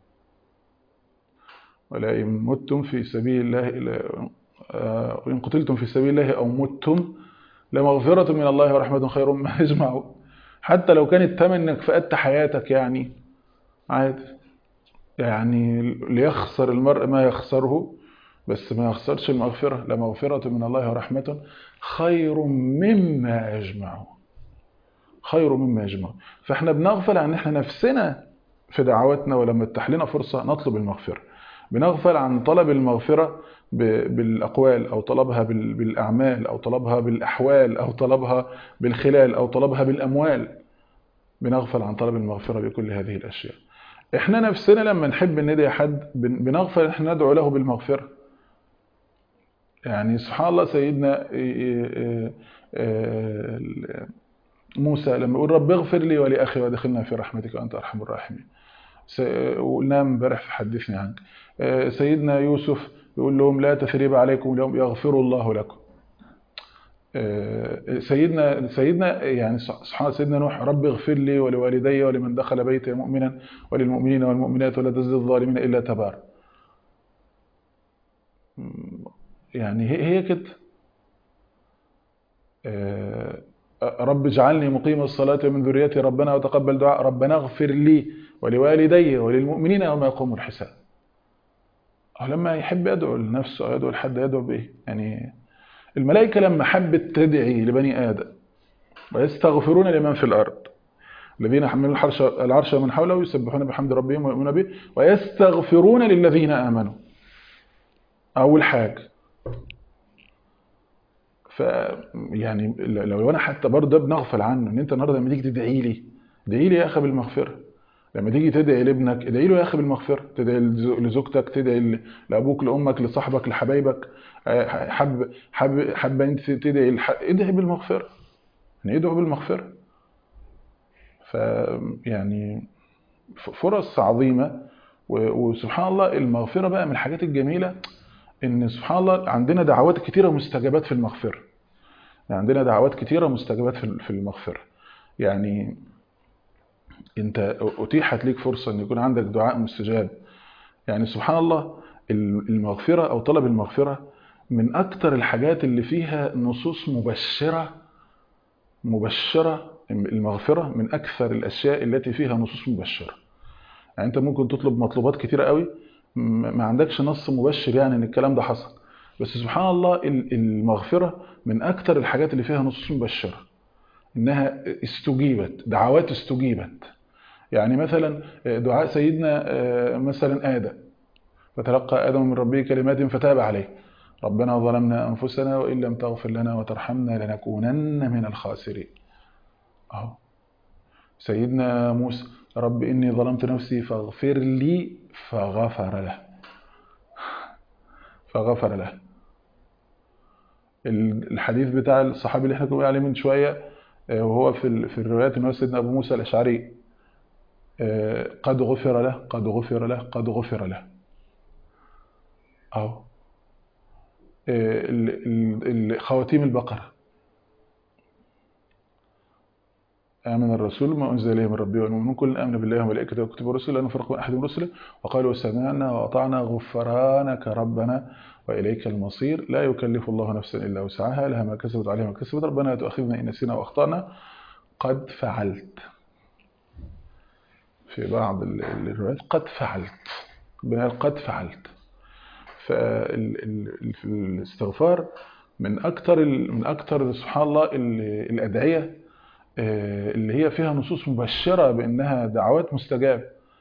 ولا إن متم في سبيل الله وإن قتلتم في سبيل الله أو متم لمغفرة من الله ورحمة خير مما يجمع حتى لو كان الثمن انك فقدت حياتك يعني عادي يعني ليخسر المرء ما يخسره بس ما يخسرش المغفرة لمغفرة من الله ورحمة خير مما يجمع خير مما يجمع فاحنا بنغفل عن احنا نفسنا في دعواتنا ولما تتاح لنا فرصة نطلب المغفرة بنغفل عن طلب المغفرة بالأقوال أو طلبها بالأعمال أو طلبها بالأحوال أو طلبها بالخلال أو طلبها بالأموال بنغفل عن طلب المغفرة بكل هذه الأشياء احنا نفسنا لما نحب ندعي حد بنغفل احنا ندعو له بالمغفرة يعني سبحان الله سيدنا موسى لما يقول رب اغفر لي ولأخي وادخلنا في رحمتك وأنت أرحم الراحمين وقلنا امبارح في حدثني عنك سيدنا يوسف يقول لهم لا تثريب عليكم اليوم يغفر الله لكم سيدنا سيدنا يعني سبحان سيدنا نوح رب اغفر لي ولوالدي ولمن دخل بيتي مؤمنا وللمؤمنين والمؤمنات ولا تزد الظالمين الا تبار يعني هي هي كده رب اجعلني مقيم الصلاة ومن ذريتي ربنا وتقبل دعاء ربنا اغفر لي ولوالدي وللمؤمنين يوم يقوم الحساب لما يحب يدعو لنفسه أو يدعو لحد يدعو بإيه يعني الملائكة لما حبت تدعي لبني آدم ويستغفرون لمن في الأرض الذين حملوا العرش العرش من حوله يسبحون بحمد ربهم ويؤمنون به ويستغفرون للذين آمنوا أول حاجة ف يعني لو انا حتى برضه ده بنغفل عنه ان انت النهارده لما تيجي تدعي لي ادعي لي يا اخي بالمغفره لما تيجي تدعي لابنك ادعي له يا اخي بالمغفره تدعي لزوجتك تدعي لابوك لامك لصاحبك لحبايبك حب حب حب انت تدعي الح... ادعي بالمغفره يعني ادعو بالمغفره ف يعني فرص عظيمة وسبحان الله المغفرة بقى من الحاجات الجميلة ان سبحان الله عندنا دعوات كتيرة مستجابات في المغفرة يعني عندنا دعوات كتيرة مستجابات في المغفرة يعني انت اتيحت ليك فرصة ان يكون عندك دعاء مستجاب يعني سبحان الله المغفرة او طلب المغفرة من اكتر الحاجات اللي فيها نصوص مبشرة مبشرة المغفرة من اكثر الاشياء التي فيها نصوص مبشرة يعني انت ممكن تطلب مطلوبات كتيرة قوي ما عندكش نص مبشر يعني ان الكلام ده حصل بس سبحان الله المغفرة من اكتر الحاجات اللي فيها نصوص مبشرة انها استجيبت دعوات استجيبت يعني مثلا دعاء سيدنا مثلا آدم فتلقى آدم من ربه كلمات فتاب عليه ربنا ظلمنا أنفسنا وإن لم تغفر لنا وترحمنا لنكونن من الخاسرين أهو سيدنا موسى رب إني ظلمت نفسي فاغفر لي فغفر له فغفر له الحديث بتاع الصحابي اللي احنا كنا عليه من شوية وهو في في الروايات ان سيدنا ابو موسى الاشعري قد غفر له قد غفر له قد غفر له اهو خواتيم البقرة آمن الرسول ما أنزل إليه من ربه والمؤمنون كل آمن بالله وملائكته وكتبه ورسله لا نفرق بين أحد من رسله وقالوا سمعنا وأطعنا غفرانك ربنا وإليك المصير لا يكلف الله نفسا إلا وسعها لها ما كسبت عليها ما كسبت ربنا لا تؤاخذنا إن نسينا وأخطأنا قد فعلت في بعض الروايات قد فعلت قد فعلت فالاستغفار من أكثر من أكثر سبحان الله الأدعية اللي هي فيها نصوص مبشرة بأنها دعوات مستجابة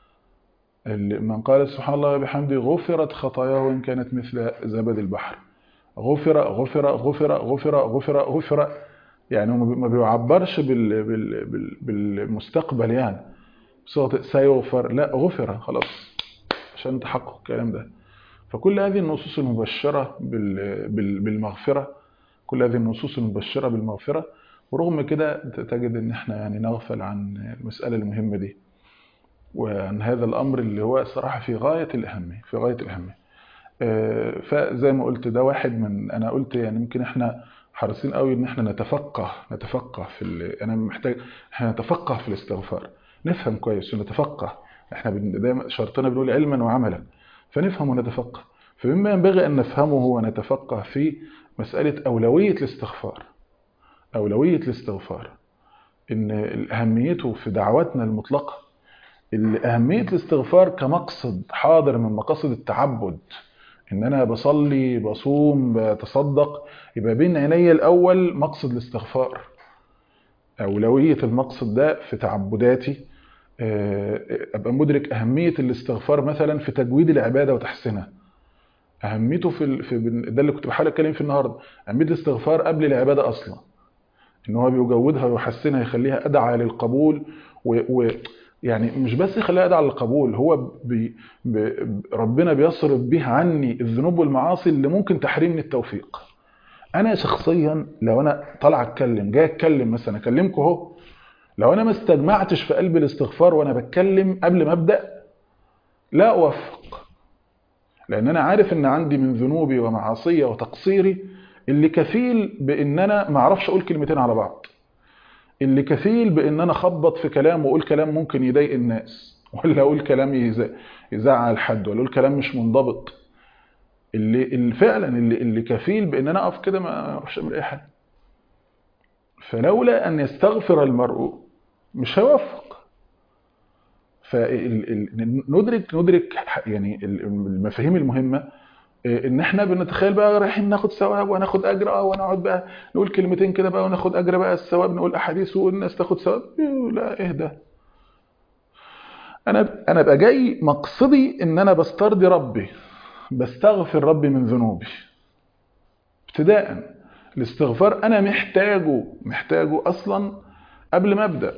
من قال سبحان الله بحمده غفرت خطاياه وإن كانت مثل زبد البحر غفر غفر غفر غفر غفر غفر يعني ما بيعبرش بال بال بال بالمستقبل يعني صوت سيغفر لا غفر خلاص عشان تحقق الكلام ده فكل هذه النصوص المبشرة بالمغفرة كل هذه النصوص المبشرة بالمغفرة ورغم كده تجد ان احنا يعني نغفل عن المسألة المهمة دي وعن هذا الامر اللي هو صراحة في غاية الاهمية في غاية الاهمية فزي ما قلت ده واحد من انا قلت يعني ممكن احنا حريصين قوي ان احنا نتفقه نتفقه في انا محتاج احنا نتفقه في الاستغفار نفهم كويس ونتفقه احنا دايما شرطنا بنقول علما وعملا فنفهم ونتفقه فمما ينبغي ان نفهمه ونتفقه في مسألة أولوية الاستغفار أولوية الاستغفار إن أهميته في دعواتنا المطلقة أهمية الاستغفار كمقصد حاضر من مقاصد التعبد إن أنا بصلي بصوم بتصدق يبقى بين عيني الأول مقصد الاستغفار أولوية المقصد ده في تعبداتي أبقى مدرك أهمية الاستغفار مثلا في تجويد العبادة وتحسينها أهميته في, في ده اللي كنت بحاول أتكلم فيه النهاردة أهمية الاستغفار قبل العبادة أصلا ان هو بيجودها ويحسنها يخليها ادعى للقبول و, و يعني مش بس يخليها ادعى للقبول هو بي بي ربنا بيصرف بيه عني الذنوب والمعاصي اللي ممكن تحرمني التوفيق انا شخصيا لو انا طالع اتكلم جاي اتكلم مثلا اكلمكم اهو لو انا ما استجمعتش في قلب الاستغفار وانا بتكلم قبل ما ابدا لا اوفق لان انا عارف ان عندي من ذنوبي ومعاصي وتقصيري اللي كفيل بان انا ما اعرفش اقول كلمتين على بعض اللي كفيل بان انا اخبط في كلام واقول كلام ممكن يضايق الناس ولا اقول كلام يزعل حد ولا اقول كلام مش منضبط اللي, اللي فعلا اللي, اللي كفيل بان انا اقف كده ما اعرفش اعمل اي حاجه فلولا ان يستغفر المرء مش هيوفق فندرك ندرك يعني المفاهيم المهمه ان احنا بنتخيل بقى رايحين ناخد ثواب وناخد اجر اه ونقعد بقى نقول كلمتين كده بقى وناخد اجر بقى الثواب نقول احاديث والناس تاخد ثواب لا اهدى انا انا ابقى جاي مقصدي ان انا بسترضي ربي بستغفر ربي من ذنوبي ابتداء الاستغفار انا محتاجه محتاجه اصلا قبل ما ابدا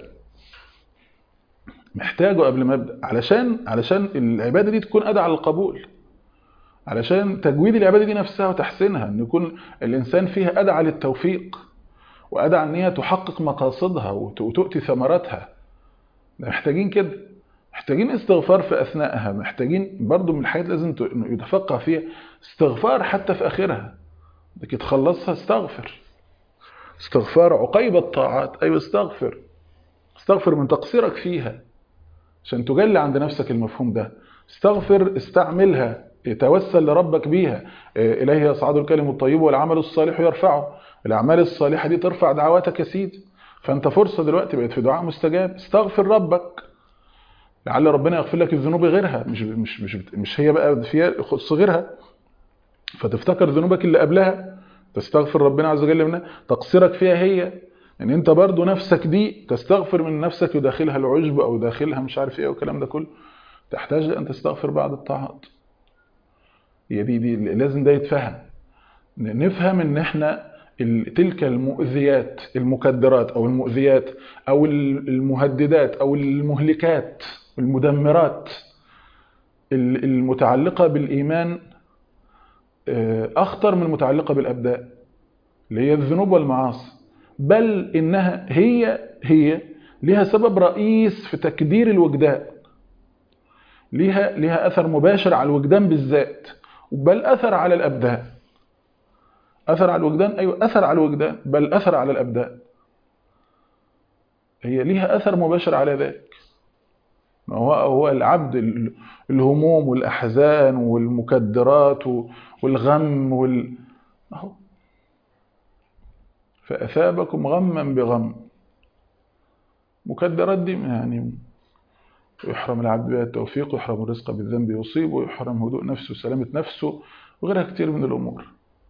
محتاجه قبل ما ابدا علشان علشان العباده دي تكون ادعى للقبول علشان تجويد العبادة دي نفسها وتحسينها ان يكون الإنسان فيها أدعى للتوفيق وأدعى ان هي تحقق مقاصدها وتؤتي ثمراتها محتاجين كده محتاجين استغفار في اثناءها محتاجين برضو من الحاجات لازم ت- إنه يتفقه فيها استغفار حتى في اخرها بدك تخلصها استغفر استغفار عقيب الطاعات ايوه استغفر استغفر من تقصيرك فيها عشان تجلي عند نفسك المفهوم ده استغفر استعملها توسل لربك بيها إيه، إليه يصعد الكلم الطيب والعمل الصالح يرفعه الأعمال الصالحة دي ترفع دعواتك يا سيدي فأنت فرصة دلوقتي بقت في دعاء مستجاب استغفر ربك لعل ربنا يغفر لك الذنوب غيرها مش مش مش مش هي بقى فيها خص غيرها فتفتكر ذنوبك اللي قبلها تستغفر ربنا عز وجل منها تقصيرك فيها هي ان انت برضو نفسك دي تستغفر من نفسك يداخلها العجب او داخلها مش عارف ايه والكلام ده كله تحتاج ان تستغفر بعد الطاعات هي دي دي لازم ده يتفهم ن- نفهم ان احنا ال- تلك المؤذيات المكدرات او المؤذيات او ال- المهددات او المهلكات المدمرات ال- المتعلقة بالايمان آه، اخطر من المتعلقة بالابدان اللي هي الذنوب والمعاصي بل انها هي هي لها سبب رئيس في تكدير الوجدان ليها ليها اثر مباشر على الوجدان بالذات بل اثر على الابدان اثر على الوجدان ايوه اثر على الوجدان بل اثر على الابدان هي ليها اثر مباشر على ذلك ما هو هو العبد ال- الهموم والاحزان والمكدرات والغم وال اهو فاثابكم غما بغم مكدرات دي يعني يحرم العبد بها التوفيق ويحرم الرزق بالذنب يصيب ويحرم هدوء نفسه وسلامة نفسه وغيرها كتير من الأمور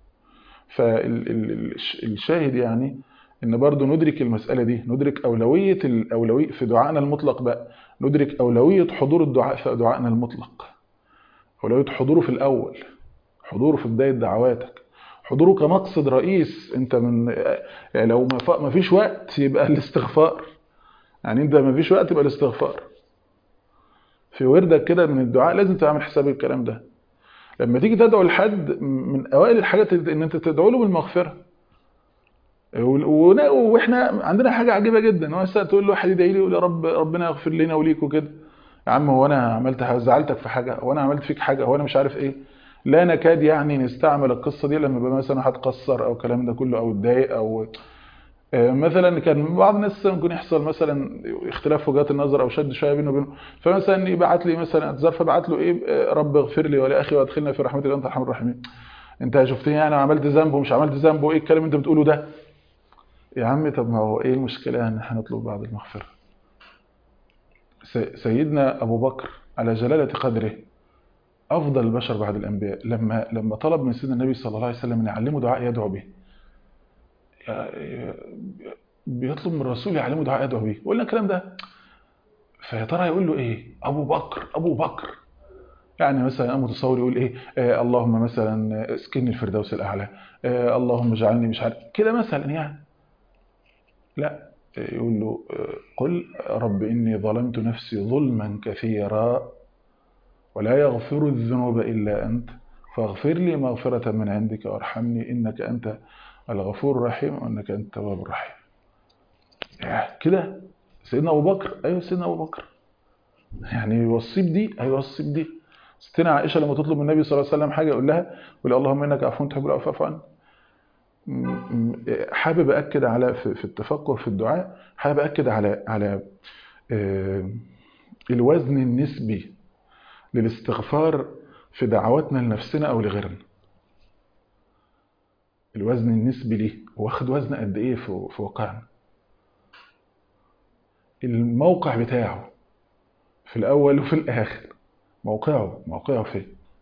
فالشاهد يعني ان برضو ندرك المسألة دي ندرك أولوية الأولوية في دعائنا المطلق بقى ندرك أولوية حضور الدعاء في دعائنا المطلق أولوية حضوره في الأول حضوره في بداية دعواتك حضوره كمقصد رئيس انت من يعني لو ما ف- ما فيش وقت يبقى الاستغفار يعني انت ما فيش وقت يبقى الاستغفار في وردك كده من الدعاء لازم تعمل حساب الكلام ده لما تيجي تدعو لحد من اوائل الحاجات ان انت تدعو له بالمغفره ون- ون- واحنا عندنا حاجه عجيبه جدا هو مثلا تقول له واحد يدعي لي يقول يا رب ربنا يغفر لنا وليك وكده يا عم هو انا عملت حاجه زعلتك في حاجه هو انا عملت فيك حاجه هو انا مش عارف ايه لا نكاد يعني نستعمل القصه دي لما يبقى مثلا واحد قصر او الكلام ده كله او اتضايق او آه، مثلا كان بعض الناس ممكن يحصل مثلا اختلاف وجهات النظر او شد شويه بينه وبينه فمثلا يبعت لي مثلا اعتذار فبعت له ايه آه، رب اغفر لي ولاخي وادخلنا في رحمتك انت ارحم الراحمين انت شفتني يعني عملت ذنب ومش عملت ذنب وايه الكلام اللي انت بتقوله ده يا عم طب ما هو ايه المشكله ان احنا نطلب بعد المغفره س- سيدنا ابو بكر على جلاله قدره افضل البشر بعد الانبياء لما لما طلب من سيدنا النبي صلى الله عليه وسلم ان يعلمه دعاء يدعو به بيطلب من الرسول يعلمه دعاء يدعو به قلنا الكلام ده فيا ترى يقول له ايه ابو بكر ابو بكر يعني مثلا انا متصور يقول ايه آه اللهم مثلا اسكني الفردوس الاعلى آه اللهم اجعلني مش عارف كده مثلا يعني لا آه، يقول له آه قل رب اني ظلمت نفسي ظلما كثيرا ولا يغفر الذنوب الا انت فاغفر لي مغفرة من عندك وارحمني انك انت الغفور الرحيم وانك انت التواب الرحيم يا كده سيدنا ابو بكر ايوه سيدنا ابو بكر يعني يوصي بدي هيوصي بدي ستنا عائشه لما تطلب من النبي صلى الله عليه وسلم حاجه يقول لها قول اللهم انك عفو تحب العفو فاعف عني م- م- حابب اكد على في في التفقه في الدعاء حابب اكد على على آه، الوزن النسبي للاستغفار في دعواتنا لنفسنا او لغيرنا الوزن النسبي ليه واخد وزن قد ايه في في واقعنا الموقع بتاعه في الأول وفي الآخر موقعه موقعه فين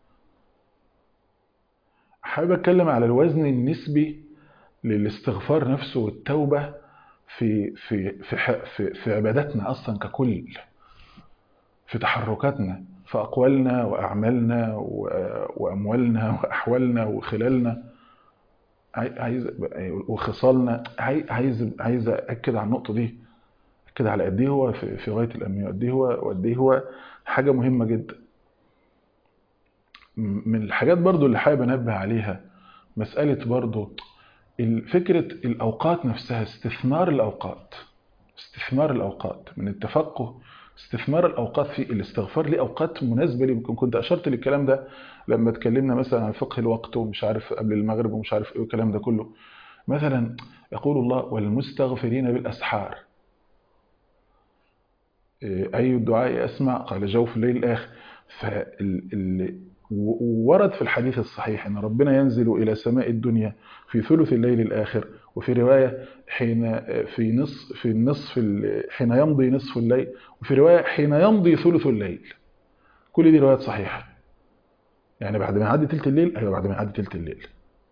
حابب أتكلم على الوزن النسبي للاستغفار نفسه والتوبة في في في ح- في, في عباداتنا أصلا ككل في تحركاتنا في أقوالنا وأعمالنا و- وأموالنا وأحوالنا وخلالنا عاي- عايز وخصالنا عاي- عايز عايز أكد على النقطة دي كده على قد ايه هو في في غايه الاهميه قد ايه هو وقد ايه هو حاجه مهمه جدا م- من الحاجات برضو اللي حابب انبه عليها مساله برضو ال- فكره الاوقات نفسها استثمار الاوقات استثمار الاوقات من التفقه استثمار الاوقات في الاستغفار ليه اوقات مناسبه ليه يمكن كنت اشرت للكلام ده لما اتكلمنا مثلا عن فقه الوقت ومش عارف قبل المغرب ومش عارف ايه والكلام ده كله مثلا يقول الله والمستغفرين بالاسحار إيه، اي الدعاء اسمع قال جوف الليل الاخر وورد في الحديث الصحيح ان ربنا ينزل الى سماء الدنيا في ثلث الليل الاخر وفي روايه حين في نصف في النصف ال- حين يمضي نصف الليل وفي روايه حين يمضي ثلث الليل كل دي روايات صحيحه يعني بعد ما يعدي تلت الليل ايوه بعد ما يعدي تلت الليل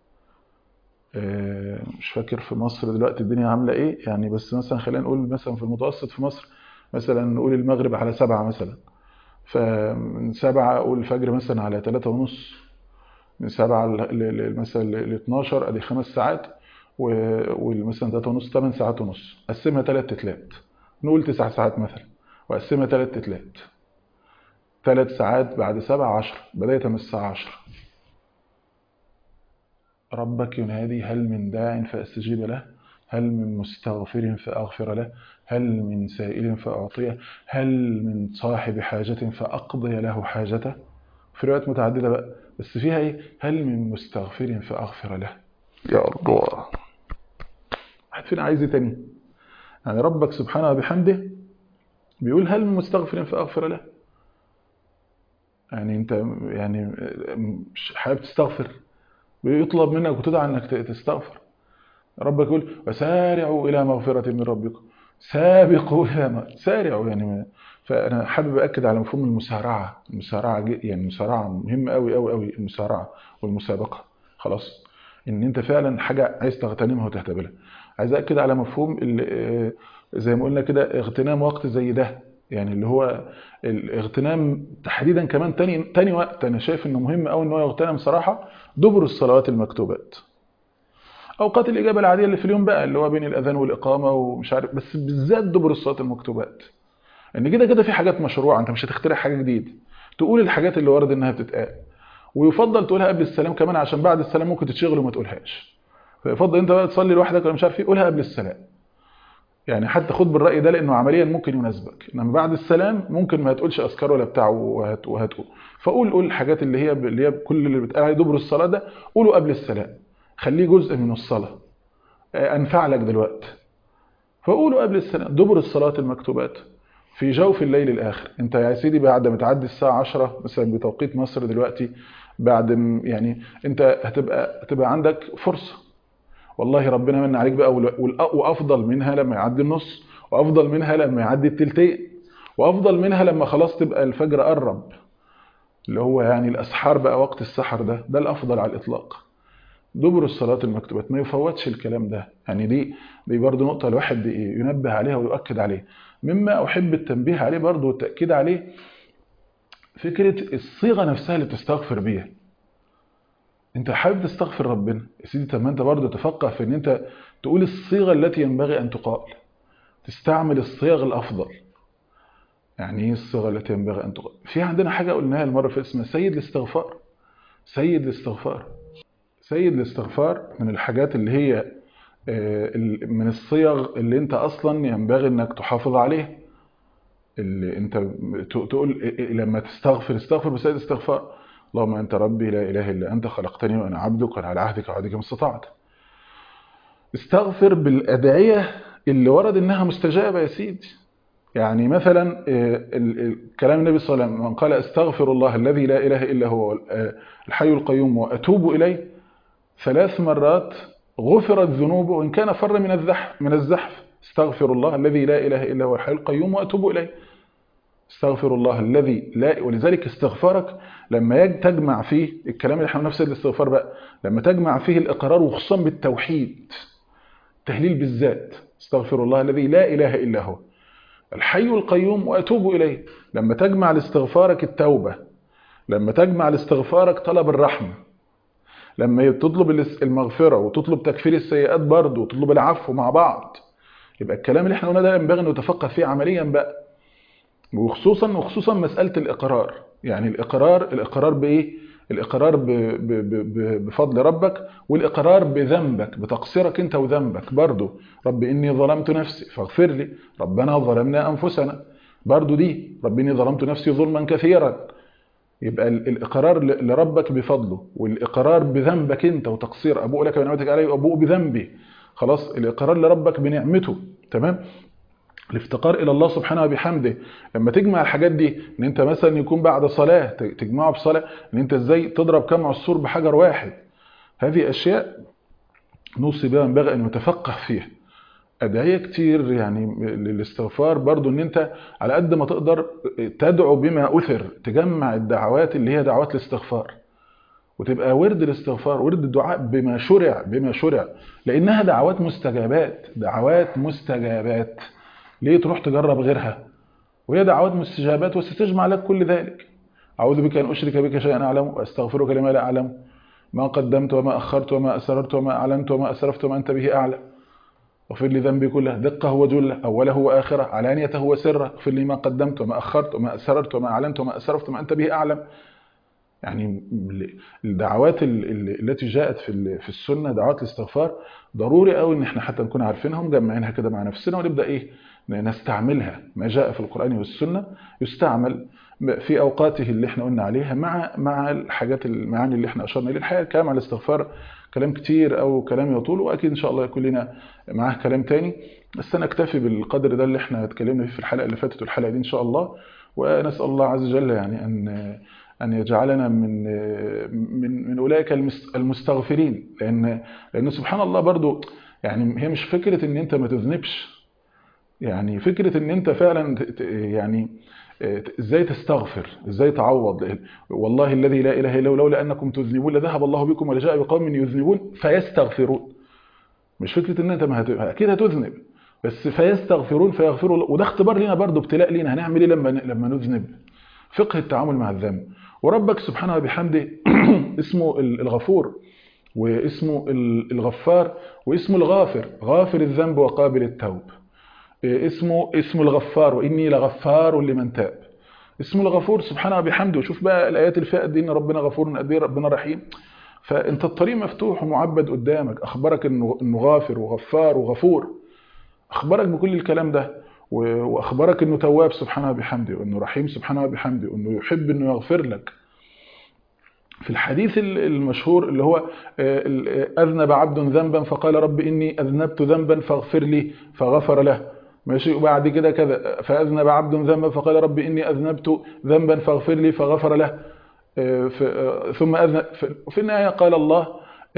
آه، مش فاكر في مصر دلوقتي الدنيا عامله ايه يعني بس مثلا خلينا نقول مثلا في المتوسط في مصر مثلا نقول المغرب على سبعة مثلا فمن سبعة أقول الفجر مثلا على ثلاثة ونص من سبعة ل- ل- ل- مثلا ل 12 أدي خمس ساعات و- ومثلا ثلاثة ونص ثمان ساعات ونص قسمها ثلاث تتلات نقول تسع ساعات مثلا وقسمها ثلاث تتلات ثلاث ساعات بعد سبعة عشر بداية من الساعة عشر ربك ينادي هل من داع فأستجيب له هل من مستغفر فأغفر له هل من سائل فأعطيه هل من صاحب حاجة فأقضي له حاجته في روايات متعددة بقى بس فيها ايه هل من مستغفر فأغفر له يا الله واحد فينا عايز إيه تاني يعني ربك سبحانه وبحمده بيقول هل من مستغفر فأغفر له يعني انت يعني مش حابب تستغفر بيطلب منك وتدعى انك تستغفر ربك يقول وسارعوا الى مغفرة من ربكم سابقوا الى ما سارعوا يعني ما فانا حابب اكد على مفهوم المسارعه المسارعه ج- يعني المسارعه مهمه قوي قوي قوي المسارعه والمسابقه خلاص ان انت فعلا حاجه عايز تغتنمها وتهتبلها عايز اكد على مفهوم ال- آه، زي ما قلنا كده اغتنام وقت زي ده يعني اللي هو الاغتنام تحديدا كمان تاني تاني وقت انا شايف انه مهم قوي ان هو يغتنم صراحه دبر الصلوات المكتوبات اوقات الاجابه العاديه اللي في اليوم بقى اللي هو بين الاذان والاقامه ومش عارف بس بالذات دبر الصلاه المكتوبات ان كده كده في حاجات مشروعه انت مش هتخترع حاجه جديده تقول الحاجات اللي ورد انها بتتقال ويفضل تقولها قبل السلام كمان عشان بعد السلام ممكن تتشغل وما تقولهاش فيفضل انت بقى تصلي لوحدك ولا مش عارف ايه قولها قبل السلام يعني حتى خد بالراي ده لانه عمليا ممكن يناسبك انما بعد السلام ممكن ما تقولش اذكار ولا بتاع وهت وهتقول فقول قول الحاجات اللي هي اللي هي كل اللي بتقال عليه دبر الصلاه ده قوله قبل السلام خليه جزء من الصلاه آه، انفع لك دلوقتي فقوله قبل السلام دبر الصلاه المكتوبات في جوف الليل الاخر انت يا سيدي بعد ما تعدي الساعه 10 مثلا بتوقيت مصر دلوقتي بعد م- يعني انت هتبقى هتبقى عندك فرصه والله ربنا من عليك بقى وال- والأ- وافضل منها لما يعدي النص وافضل منها لما يعدي التلتين وافضل منها لما خلاص تبقى الفجر قرب اللي هو يعني الاسحار بقى وقت السحر ده ده الافضل على الاطلاق دبر الصلاة المكتوبات ما يفوتش الكلام ده يعني دي دي برضه نقطة الواحد ينبه عليها ويؤكد عليها مما أحب التنبيه عليه برضه والتأكيد عليه فكرة الصيغة نفسها اللي بتستغفر بيها انت حابب تستغفر ربنا يا سيدي طب ما انت برضه تفقه في ان انت تقول الصيغة التي ينبغي ان تقال تستعمل الصيغ الافضل يعني ايه الصيغة التي ينبغي ان تقال في عندنا حاجة قلناها المرة في اسمها سيد الاستغفار سيد الاستغفار سيد الاستغفار من الحاجات اللي هي آه، ال- من الصيغ اللي انت اصلا ينبغي انك تحافظ عليها اللي انت ت- تقول إيه- إيه لما تستغفر استغفر بسيد الاستغفار اللهم انت ربي لا اله الا انت خلقتني وانا عبدك وانا على عهدك وعهدك ما استطعت استغفر بالادعيه اللي ورد انها مستجابه يا سيدي يعني مثلا آه، ال- ال- كلام النبي صلى الله عليه وسلم من قال استغفر الله الذي لا اله الا هو آه، الحي القيوم واتوب اليه ثلاث مرات غفرت ذنوبه وإن كان فر من الزحف من الزحف استغفر الله الذي لا إله إلا هو الحي القيوم وأتوب إليه استغفر الله الذي لا ولذلك استغفارك لما يج- تجمع فيه الكلام اللي احنا نفس الاستغفار بقى لما تجمع فيه الإقرار وخصوصا بالتوحيد تهليل بالذات استغفر الله الذي لا إله إلا هو الحي القيوم وأتوب إليه لما تجمع لاستغفارك التوبة لما تجمع لاستغفارك طلب الرحمة لما تطلب الاس- المغفرة وتطلب تكفير السيئات برضه وتطلب العفو مع بعض يبقى الكلام اللي احنا قلنا ده ينبغي ان نتفقه فيه عمليا بقى وخصوصا وخصوصا مسألة الإقرار يعني الإقرار الإقرار بإيه؟ الإقرار ب ب ب ب بفضل ربك والإقرار بذنبك بتقصيرك أنت وذنبك برضه رب إني ظلمت نفسي فاغفر لي ربنا ظلمنا أنفسنا برضو دي ربني ظلمت نفسي ظلما كثيرا يبقى الإقرار لربك بفضله والإقرار بذنبك أنت وتقصير أبوء لك بنعمتك علي وأبوء بذنبي خلاص الإقرار لربك بنعمته تمام الافتقار إلى الله سبحانه وبحمده لما تجمع الحاجات دي ان انت مثلا يكون بعد صلاة تجمعه بصلاة ان انت ازاي تضرب كم عصفور بحجر واحد هذه أشياء نوصي بها ينبغي أن نتفقه فيها أدعية كتير يعني للاستغفار برضو ان انت على قد ما تقدر تدعو بما أثر تجمع الدعوات اللي هي دعوات الاستغفار وتبقى ورد الاستغفار ورد الدعاء بما شرع بما شرع لأنها دعوات مستجابات دعوات مستجابات ليه تروح تجرب غيرها وهي دعوات مستجابات وستجمع لك كل ذلك أعوذ بك أن أشرك بك شيئا أعلم وأستغفرك لما لا أعلم ما قدمت وما أخرت وما أسررت وما أعلنت وما أسرفت وما أنت به أعلم اغفر لي ذنبي كله دقه وجله أوله وآخره علانيته وسره اغفر لي ما قدمت وما أخرت وما أسررت وما أعلنت وما أسرفت وما أنت به أعلم يعني الدعوات التي جاءت في في السنة دعوات الاستغفار ضروري قوي ان احنا حتى نكون عارفينهم جمعينها كده مع نفسنا ونبدأ ايه نستعملها ما جاء في القرآن والسنة يستعمل في أوقاته اللي احنا قلنا عليها مع مع الحاجات المعاني اللي احنا أشرنا إليه الحقيقة الكلام على الاستغفار كلام كتير أو كلام يطول وأكيد إن شاء الله يكون لنا معاه كلام تاني بس أنا أكتفي بالقدر ده اللي احنا اتكلمنا فيه في الحلقة اللي فاتت والحلقة دي إن شاء الله ونسأل الله عز وجل يعني أن أن يجعلنا من من من أولئك المستغفرين لأن لأن سبحان الله برضو يعني هي مش فكرة إن أنت ما تذنبش يعني فكرة ان انت فعلا يعني ازاي تستغفر ازاي تعوض والله الذي لا اله الا هو لولا انكم تذنبون لذهب الله بكم ولجاء بقوم يذنبون فيستغفرون مش فكرة ان انت ما هت... اكيد هتذنب بس فيستغفرون فيغفروا وده اختبار لنا برضه ابتلاء لينا هنعمل ايه لما لما نذنب فقه التعامل مع الذنب وربك سبحانه وبحمده اسمه الغفور واسمه الغفار واسمه الغافر غافر الذنب وقابل التوب اسمه اسم الغفار وإني لغفار لمن تاب اسمه الغفور سبحانه وبحمده وشوف بقى الآيات اللي فيها قد إن ربنا غفور قد إيه ربنا رحيم فأنت الطريق مفتوح ومعبد قدامك أخبرك إنه إنه غافر وغفار وغفور أخبرك بكل الكلام ده وأخبرك إنه تواب سبحانه وبحمده وإنه رحيم سبحانه وبحمده وإنه يحب إنه يغفر لك في الحديث المشهور اللي هو أذنب عبد ذنبا فقال رب إني أذنبت ذنبا فاغفر لي فغفر له ماشي وبعد كده كذا فأذنب عبد ذنبا فقال رب إني أذنبت ذنبا فاغفر لي فغفر له ثم أذنب في النهاية قال الله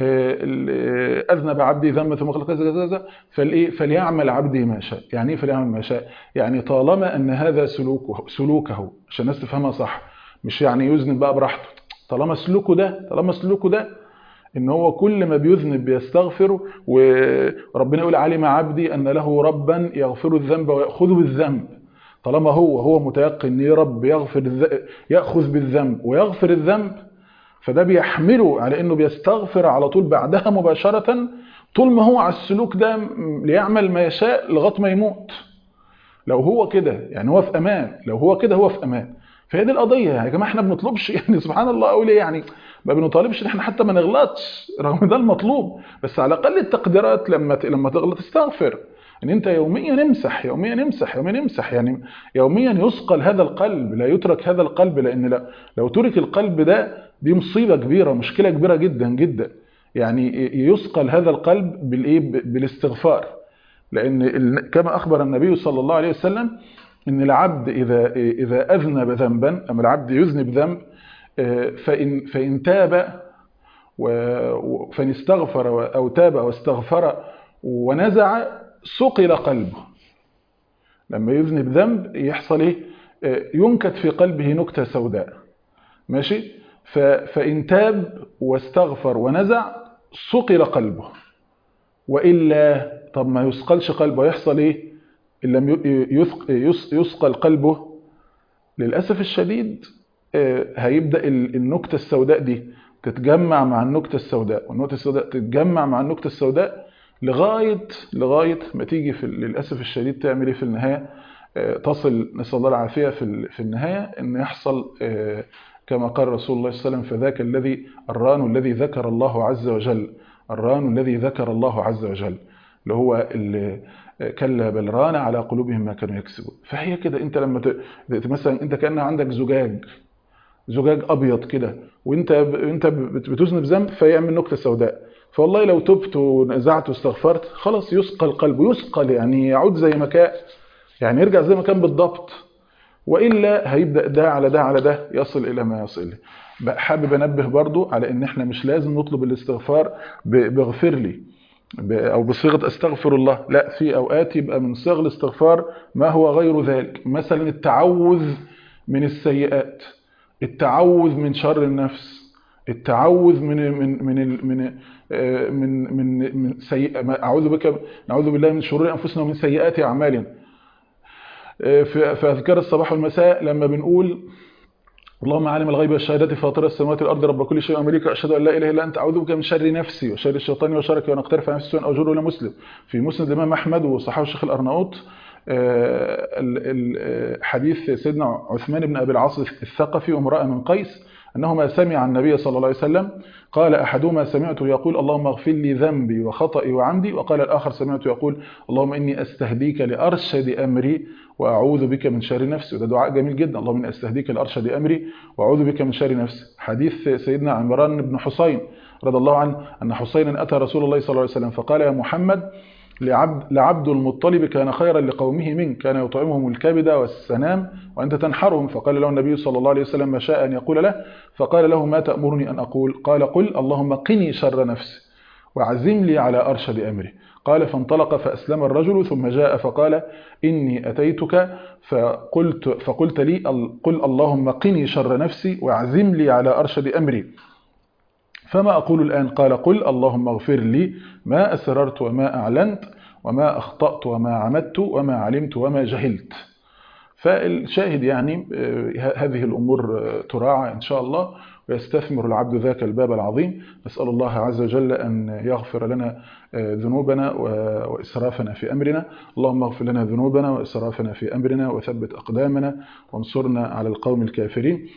أذنب عبدي ذنبا ثم قال كذا كذا كذا فالإيه فليعمل عبدي ما شاء يعني إيه فليعمل ما شاء يعني طالما أن هذا سلوكه سلوكه عشان الناس تفهمها صح مش يعني يذنب بقى براحته طالما سلوكه ده طالما سلوكه ده ان هو كل ما بيذنب بيستغفر وربنا يقول علم عبدي ان له ربا يغفر الذنب ويأخذ بالذنب طالما هو هو متيقن ان رب يغفر يأخذ بالذنب ويغفر الذنب فده بيحمله على انه بيستغفر على طول بعدها مباشرة طول ما هو على السلوك ده ليعمل ما يشاء لغايه ما يموت لو هو كده يعني هو في امان لو هو كده هو في امان فهي دي القضيه يا جماعه احنا بنطلبش يعني سبحان الله اقول ايه يعني ما بنطالبش ان احنا حتى ما نغلطش رغم ده المطلوب بس على الاقل التقديرات لما لما تغلط استغفر ان انت يوميا امسح يوميا امسح يوميا امسح يعني يوميا يثقل هذا القلب لا يترك هذا القلب لان لا لو ترك القلب ده دي مصيبه كبيره مشكله كبيره جدا جدا يعني يثقل هذا القلب بالايه بالاستغفار لان كما اخبر النبي صلى الله عليه وسلم ان العبد اذا اذا اذنب ذنبا اما العبد يذنب ذنب فان فان تاب فان استغفر او تاب واستغفر ونزع ثقل قلبه لما يذنب ذنب يحصل ايه ينكت في قلبه نكته سوداء ماشي فان تاب واستغفر ونزع ثقل قلبه والا طب ما يثقلش قلبه يحصل ايه ان لم يثقل قلبه للاسف الشديد هيبدا النكته السوداء دي تتجمع مع النكته السوداء والنكته السوداء تتجمع مع النكته السوداء لغايه لغايه ما تيجي في للاسف الشديد تعمل ايه في النهايه تصل نسال الله العافيه في في النهايه ان يحصل كما قال رسول الله صلى الله عليه وسلم فذاك الذي الران الذي ذكر الله عز وجل الران الذي ذكر الله عز وجل اللي هو اللي كلا بل ران على قلوبهم ما كانوا يكسبون فهي كده انت لما ت... مثلا انت كان عندك زجاج زجاج ابيض كده وانت انت بتذنب ذنب فيعمل نكته سوداء فوالله لو تبت ونزعت واستغفرت خلاص يسقى القلب يسقل يعني يعود زي ما كان يعني يرجع زي ما كان بالضبط والا هيبدا ده على ده على ده يصل الى ما يصل اليه حابب انبه برضو على ان احنا مش لازم نطلب الاستغفار باغفر لي او بصيغه استغفر الله لا في اوقات يبقى من صيغ الاستغفار ما هو غير ذلك مثلا التعوذ من السيئات التعوذ من شر النفس التعوذ من من من من من من, من سيء اعوذ بك نعوذ بالله من شرور انفسنا ومن سيئات اعمالنا في اذكار الصباح والمساء لما بنقول اللهم عالم الغيب والشهادة فاطر السماوات والأرض رب كل شيء ومليك أشهد أن لا إله إلا أنت أعوذ بك من شر نفسي وشر الشيطان وشرك وأن أقترف عن نفسي أو جر ولا مسلم في مسند الإمام أحمد وصححه الشيخ الأرناؤوط حديث سيدنا عثمان بن أبي العاص الثقفي وامرأة من قيس أنهما سمع النبي صلى الله عليه وسلم قال أحدهما سمعته يقول اللهم اغفر لي ذنبي وخطئي وعمدي وقال الآخر سمعته يقول اللهم إني أستهديك لأرشد أمري وأعوذ بك من شر نفسي وده دعاء جميل جدا اللهم إني أستهديك لأرشد أمري وأعوذ بك من شر نفسي حديث سيدنا عمران بن حسين رضي الله عنه أن حسينا أتى رسول الله صلى الله عليه وسلم فقال يا محمد لعبد, لعبد المطلب كان خيرا لقومه منك كان يطعمهم الكبد والسنام وأنت تنحرهم فقال له النبي صلى الله عليه وسلم ما شاء أن يقول له فقال له ما تأمرني أن أقول قال قل اللهم قني شر نفسي وعزم لي على أرشد أمري قال فانطلق فأسلم الرجل ثم جاء فقال إني أتيتك فقلت, فقلت لي قل اللهم قني شر نفسي وعزم لي على أرشد أمري فما أقول الآن قال قل اللهم اغفر لي ما أسررت وما أعلنت وما أخطأت وما عمدت وما علمت وما جهلت فالشاهد يعني هذه الأمور تراعى إن شاء الله ويستثمر العبد ذاك الباب العظيم نسأل الله عز وجل أن يغفر لنا ذنوبنا وإسرافنا في أمرنا اللهم اغفر لنا ذنوبنا وإسرافنا في أمرنا وثبت أقدامنا وانصرنا على القوم الكافرين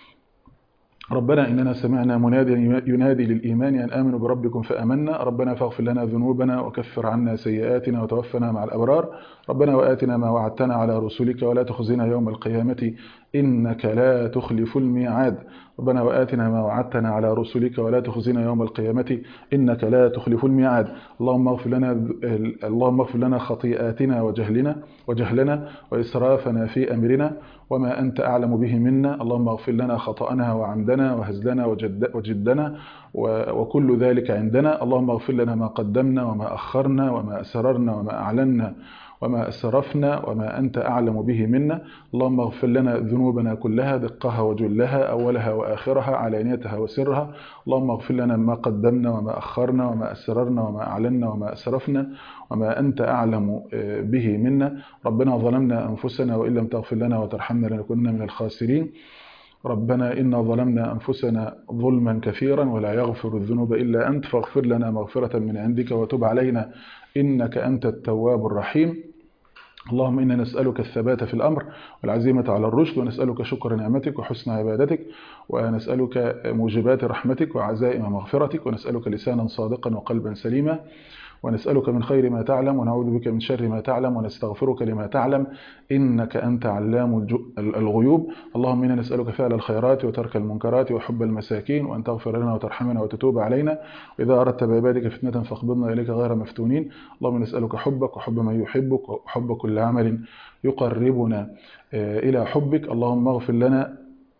ربنا إننا سمعنا مناديا ينادي للإيمان أن آمنوا بربكم فأمنا ربنا فاغفر لنا ذنوبنا وكفر عنا سيئاتنا وتوفنا مع الأبرار ربنا وآتنا ما وعدتنا على رسلك ولا تخزنا يوم القيامة إنك لا تخلف الميعاد ربنا وآتنا ما وعدتنا على رسلك ولا تخزنا يوم القيامة إنك لا تخلف الميعاد اللهم اغفر لنا اللهم اغفر لنا خطيئاتنا وجهلنا وجهلنا وإسرافنا في أمرنا وما أنت أعلم به منا اللهم اغفر لنا خطأنا وعمدنا وهزلنا وجد وجدنا وكل ذلك عندنا اللهم اغفر لنا ما قدمنا وما أخرنا وما أسررنا وما أعلنا وما أسرفنا وما أنت أعلم به منا اللهم اغفر لنا ذنوبنا كلها دقها وجلها أولها وآخرها علانيتها وسرها اللهم اغفر لنا ما قدمنا وما أخرنا وما أسررنا وما أعلنا وما أسرفنا وما أنت أعلم به منا ربنا ظلمنا أنفسنا وإن لم تغفر لنا وترحمنا لنكونن من الخاسرين ربنا إنا ظلمنا أنفسنا ظلما كثيرا ولا يغفر الذنوب إلا أنت فاغفر لنا مغفرة من عندك وتب علينا إنك أنت التواب الرحيم اللهم إنا نسألك الثبات في الأمر والعزيمة على الرشد ونسألك شكر نعمتك وحسن عبادتك ونسألك موجبات رحمتك وعزائم مغفرتك ونسألك لسانا صادقا وقلبا سليما ونسألك من خير ما تعلم ونعوذ بك من شر ما تعلم ونستغفرك لما تعلم إنك أنت علام الغيوب اللهم إنا نسألك فعل الخيرات وترك المنكرات وحب المساكين وأن تغفر لنا وترحمنا وتتوب علينا وإذا أردت بعبادك فتنة فاقبضنا إليك غير مفتونين اللهم نسألك حبك وحب من يحبك وحب كل عمل يقربنا إلى حبك اللهم اغفر لنا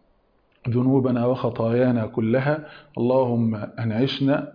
ذنوبنا وخطايانا كلها اللهم أنعشنا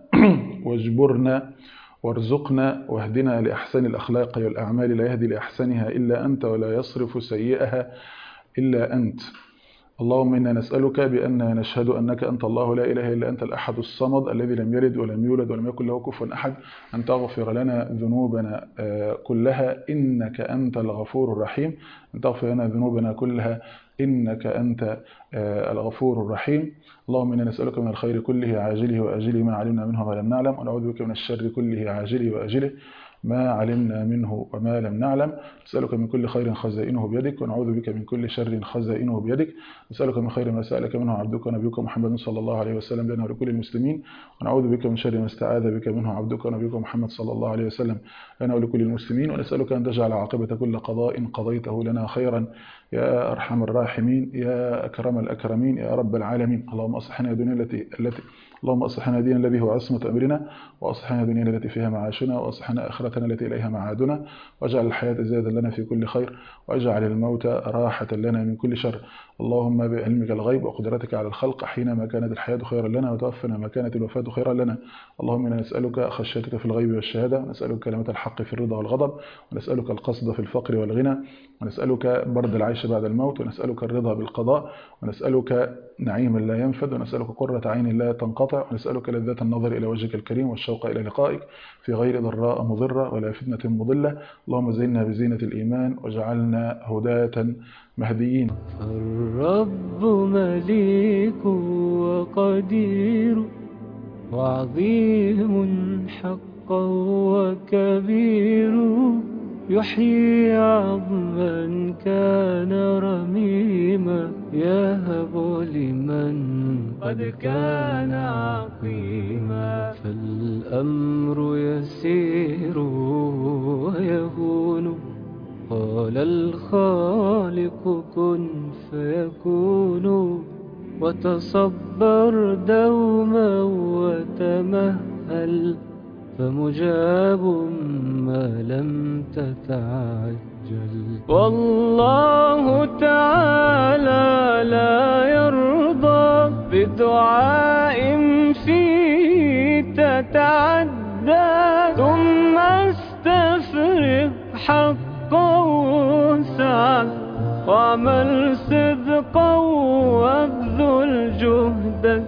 واجبرنا وارزقنا واهدنا لأحسن الأخلاق والأعمال لا يهدي لأحسنها إلا أنت ولا يصرف سيئها إلا أنت اللهم إنا نسألك بأننا نشهد أنك أنت الله لا إله إلا أنت الأحد الصمد الذي لم يلد ولم يولد ولم يكن له كفوا أحد أن تغفر لنا ذنوبنا كلها إنك أنت الغفور الرحيم أن تغفر لنا ذنوبنا كلها إنك أنت الغفور الرحيم اللهم إنا نسألك من الخير كله عاجله وآجله ما علمنا منه وما لم نعلم ونعوذ بك من الشر كله عاجله وآجله ما علمنا منه وما لم نعلم نسألك من كل خير خزائنه بيدك ونعوذ بك من كل شر خزائنه بيدك نسألك من خير ما سألك منه عبدك ونبيك محمد صلى الله عليه وسلم لنا ولكل المسلمين ونعوذ بك من شر ما استعاذ بك منه عبدك ونبيك محمد صلى الله عليه وسلم لنا ولكل المسلمين ونسألك أن تجعل عاقبة كل قضاء قضيته لنا خيرا يا أرحم الراحمين يا أكرم الأكرمين يا رب العالمين اللهم أصلحنا الدنيا التي التي اللهم أصلحنا ديننا الذي هو عصمة أمرنا وأصلحنا دنيانا التي فيها معاشنا وأصلحنا آخرتنا التي إليها معادنا واجعل الحياة زادا لنا في كل خير واجعل الموت راحة لنا من كل شر اللهم بعلمك الغيب وقدرتك على الخلق حينما كانت الحياة خيرا لنا وتوفنا ما كانت الوفاة خيرا لنا اللهم إنا نسألك خشيتك في الغيب والشهادة ونسألك كلمة الحق في الرضا والغضب ونسألك القصد في الفقر والغنى ونسألك برد العيش بعد الموت ونسألك الرضا بالقضاء ونسألك نعيما لا ينفد ونسألك قرة عين لا تنقطع ونسألك لذة النظر إلى وجهك الكريم والشوق إلى لقائك في غير ضراء مضرة ولا فتنة مضلة اللهم زينا بزينة الإيمان وجعلنا هداة مهديين فالرب مليك وقدير وعظيم حقا وكبير يحيي عظما كان رميما يهب لمن قد كان عقيما فالأمر يسير ويهون قال الخالق كن فيكون وتصبر دوما وتمهل فمجاب ما لم تتعجل والله تعالى لا يرضى بدعاء فيه تتعدى ثم استفرغ حقا وسعا واعمل صدقا وابذل جهدك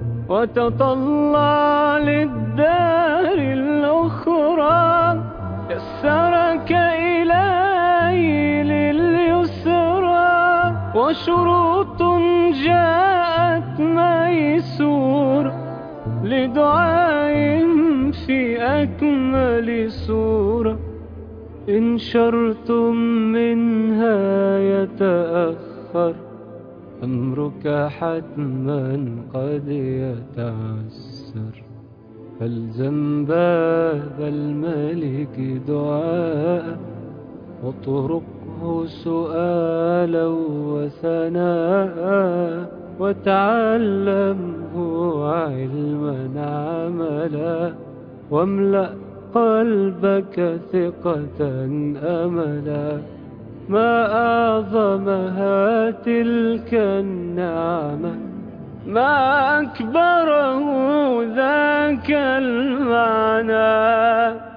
وتطلع للدار الأخرى يسرك إلهي لليسرى وشروط جاءت ميسور لدعاء في أكمل سورة إن شرتم منها يتأخر أمرك حتما قد يتعسر فالزم باب الملك دعاء واطرقه سؤالا وثناء وتعلمه علما عملا واملأ قلبك ثقة أملا ما أعظمها تلك النعمة ما أكبره ذاك المعنى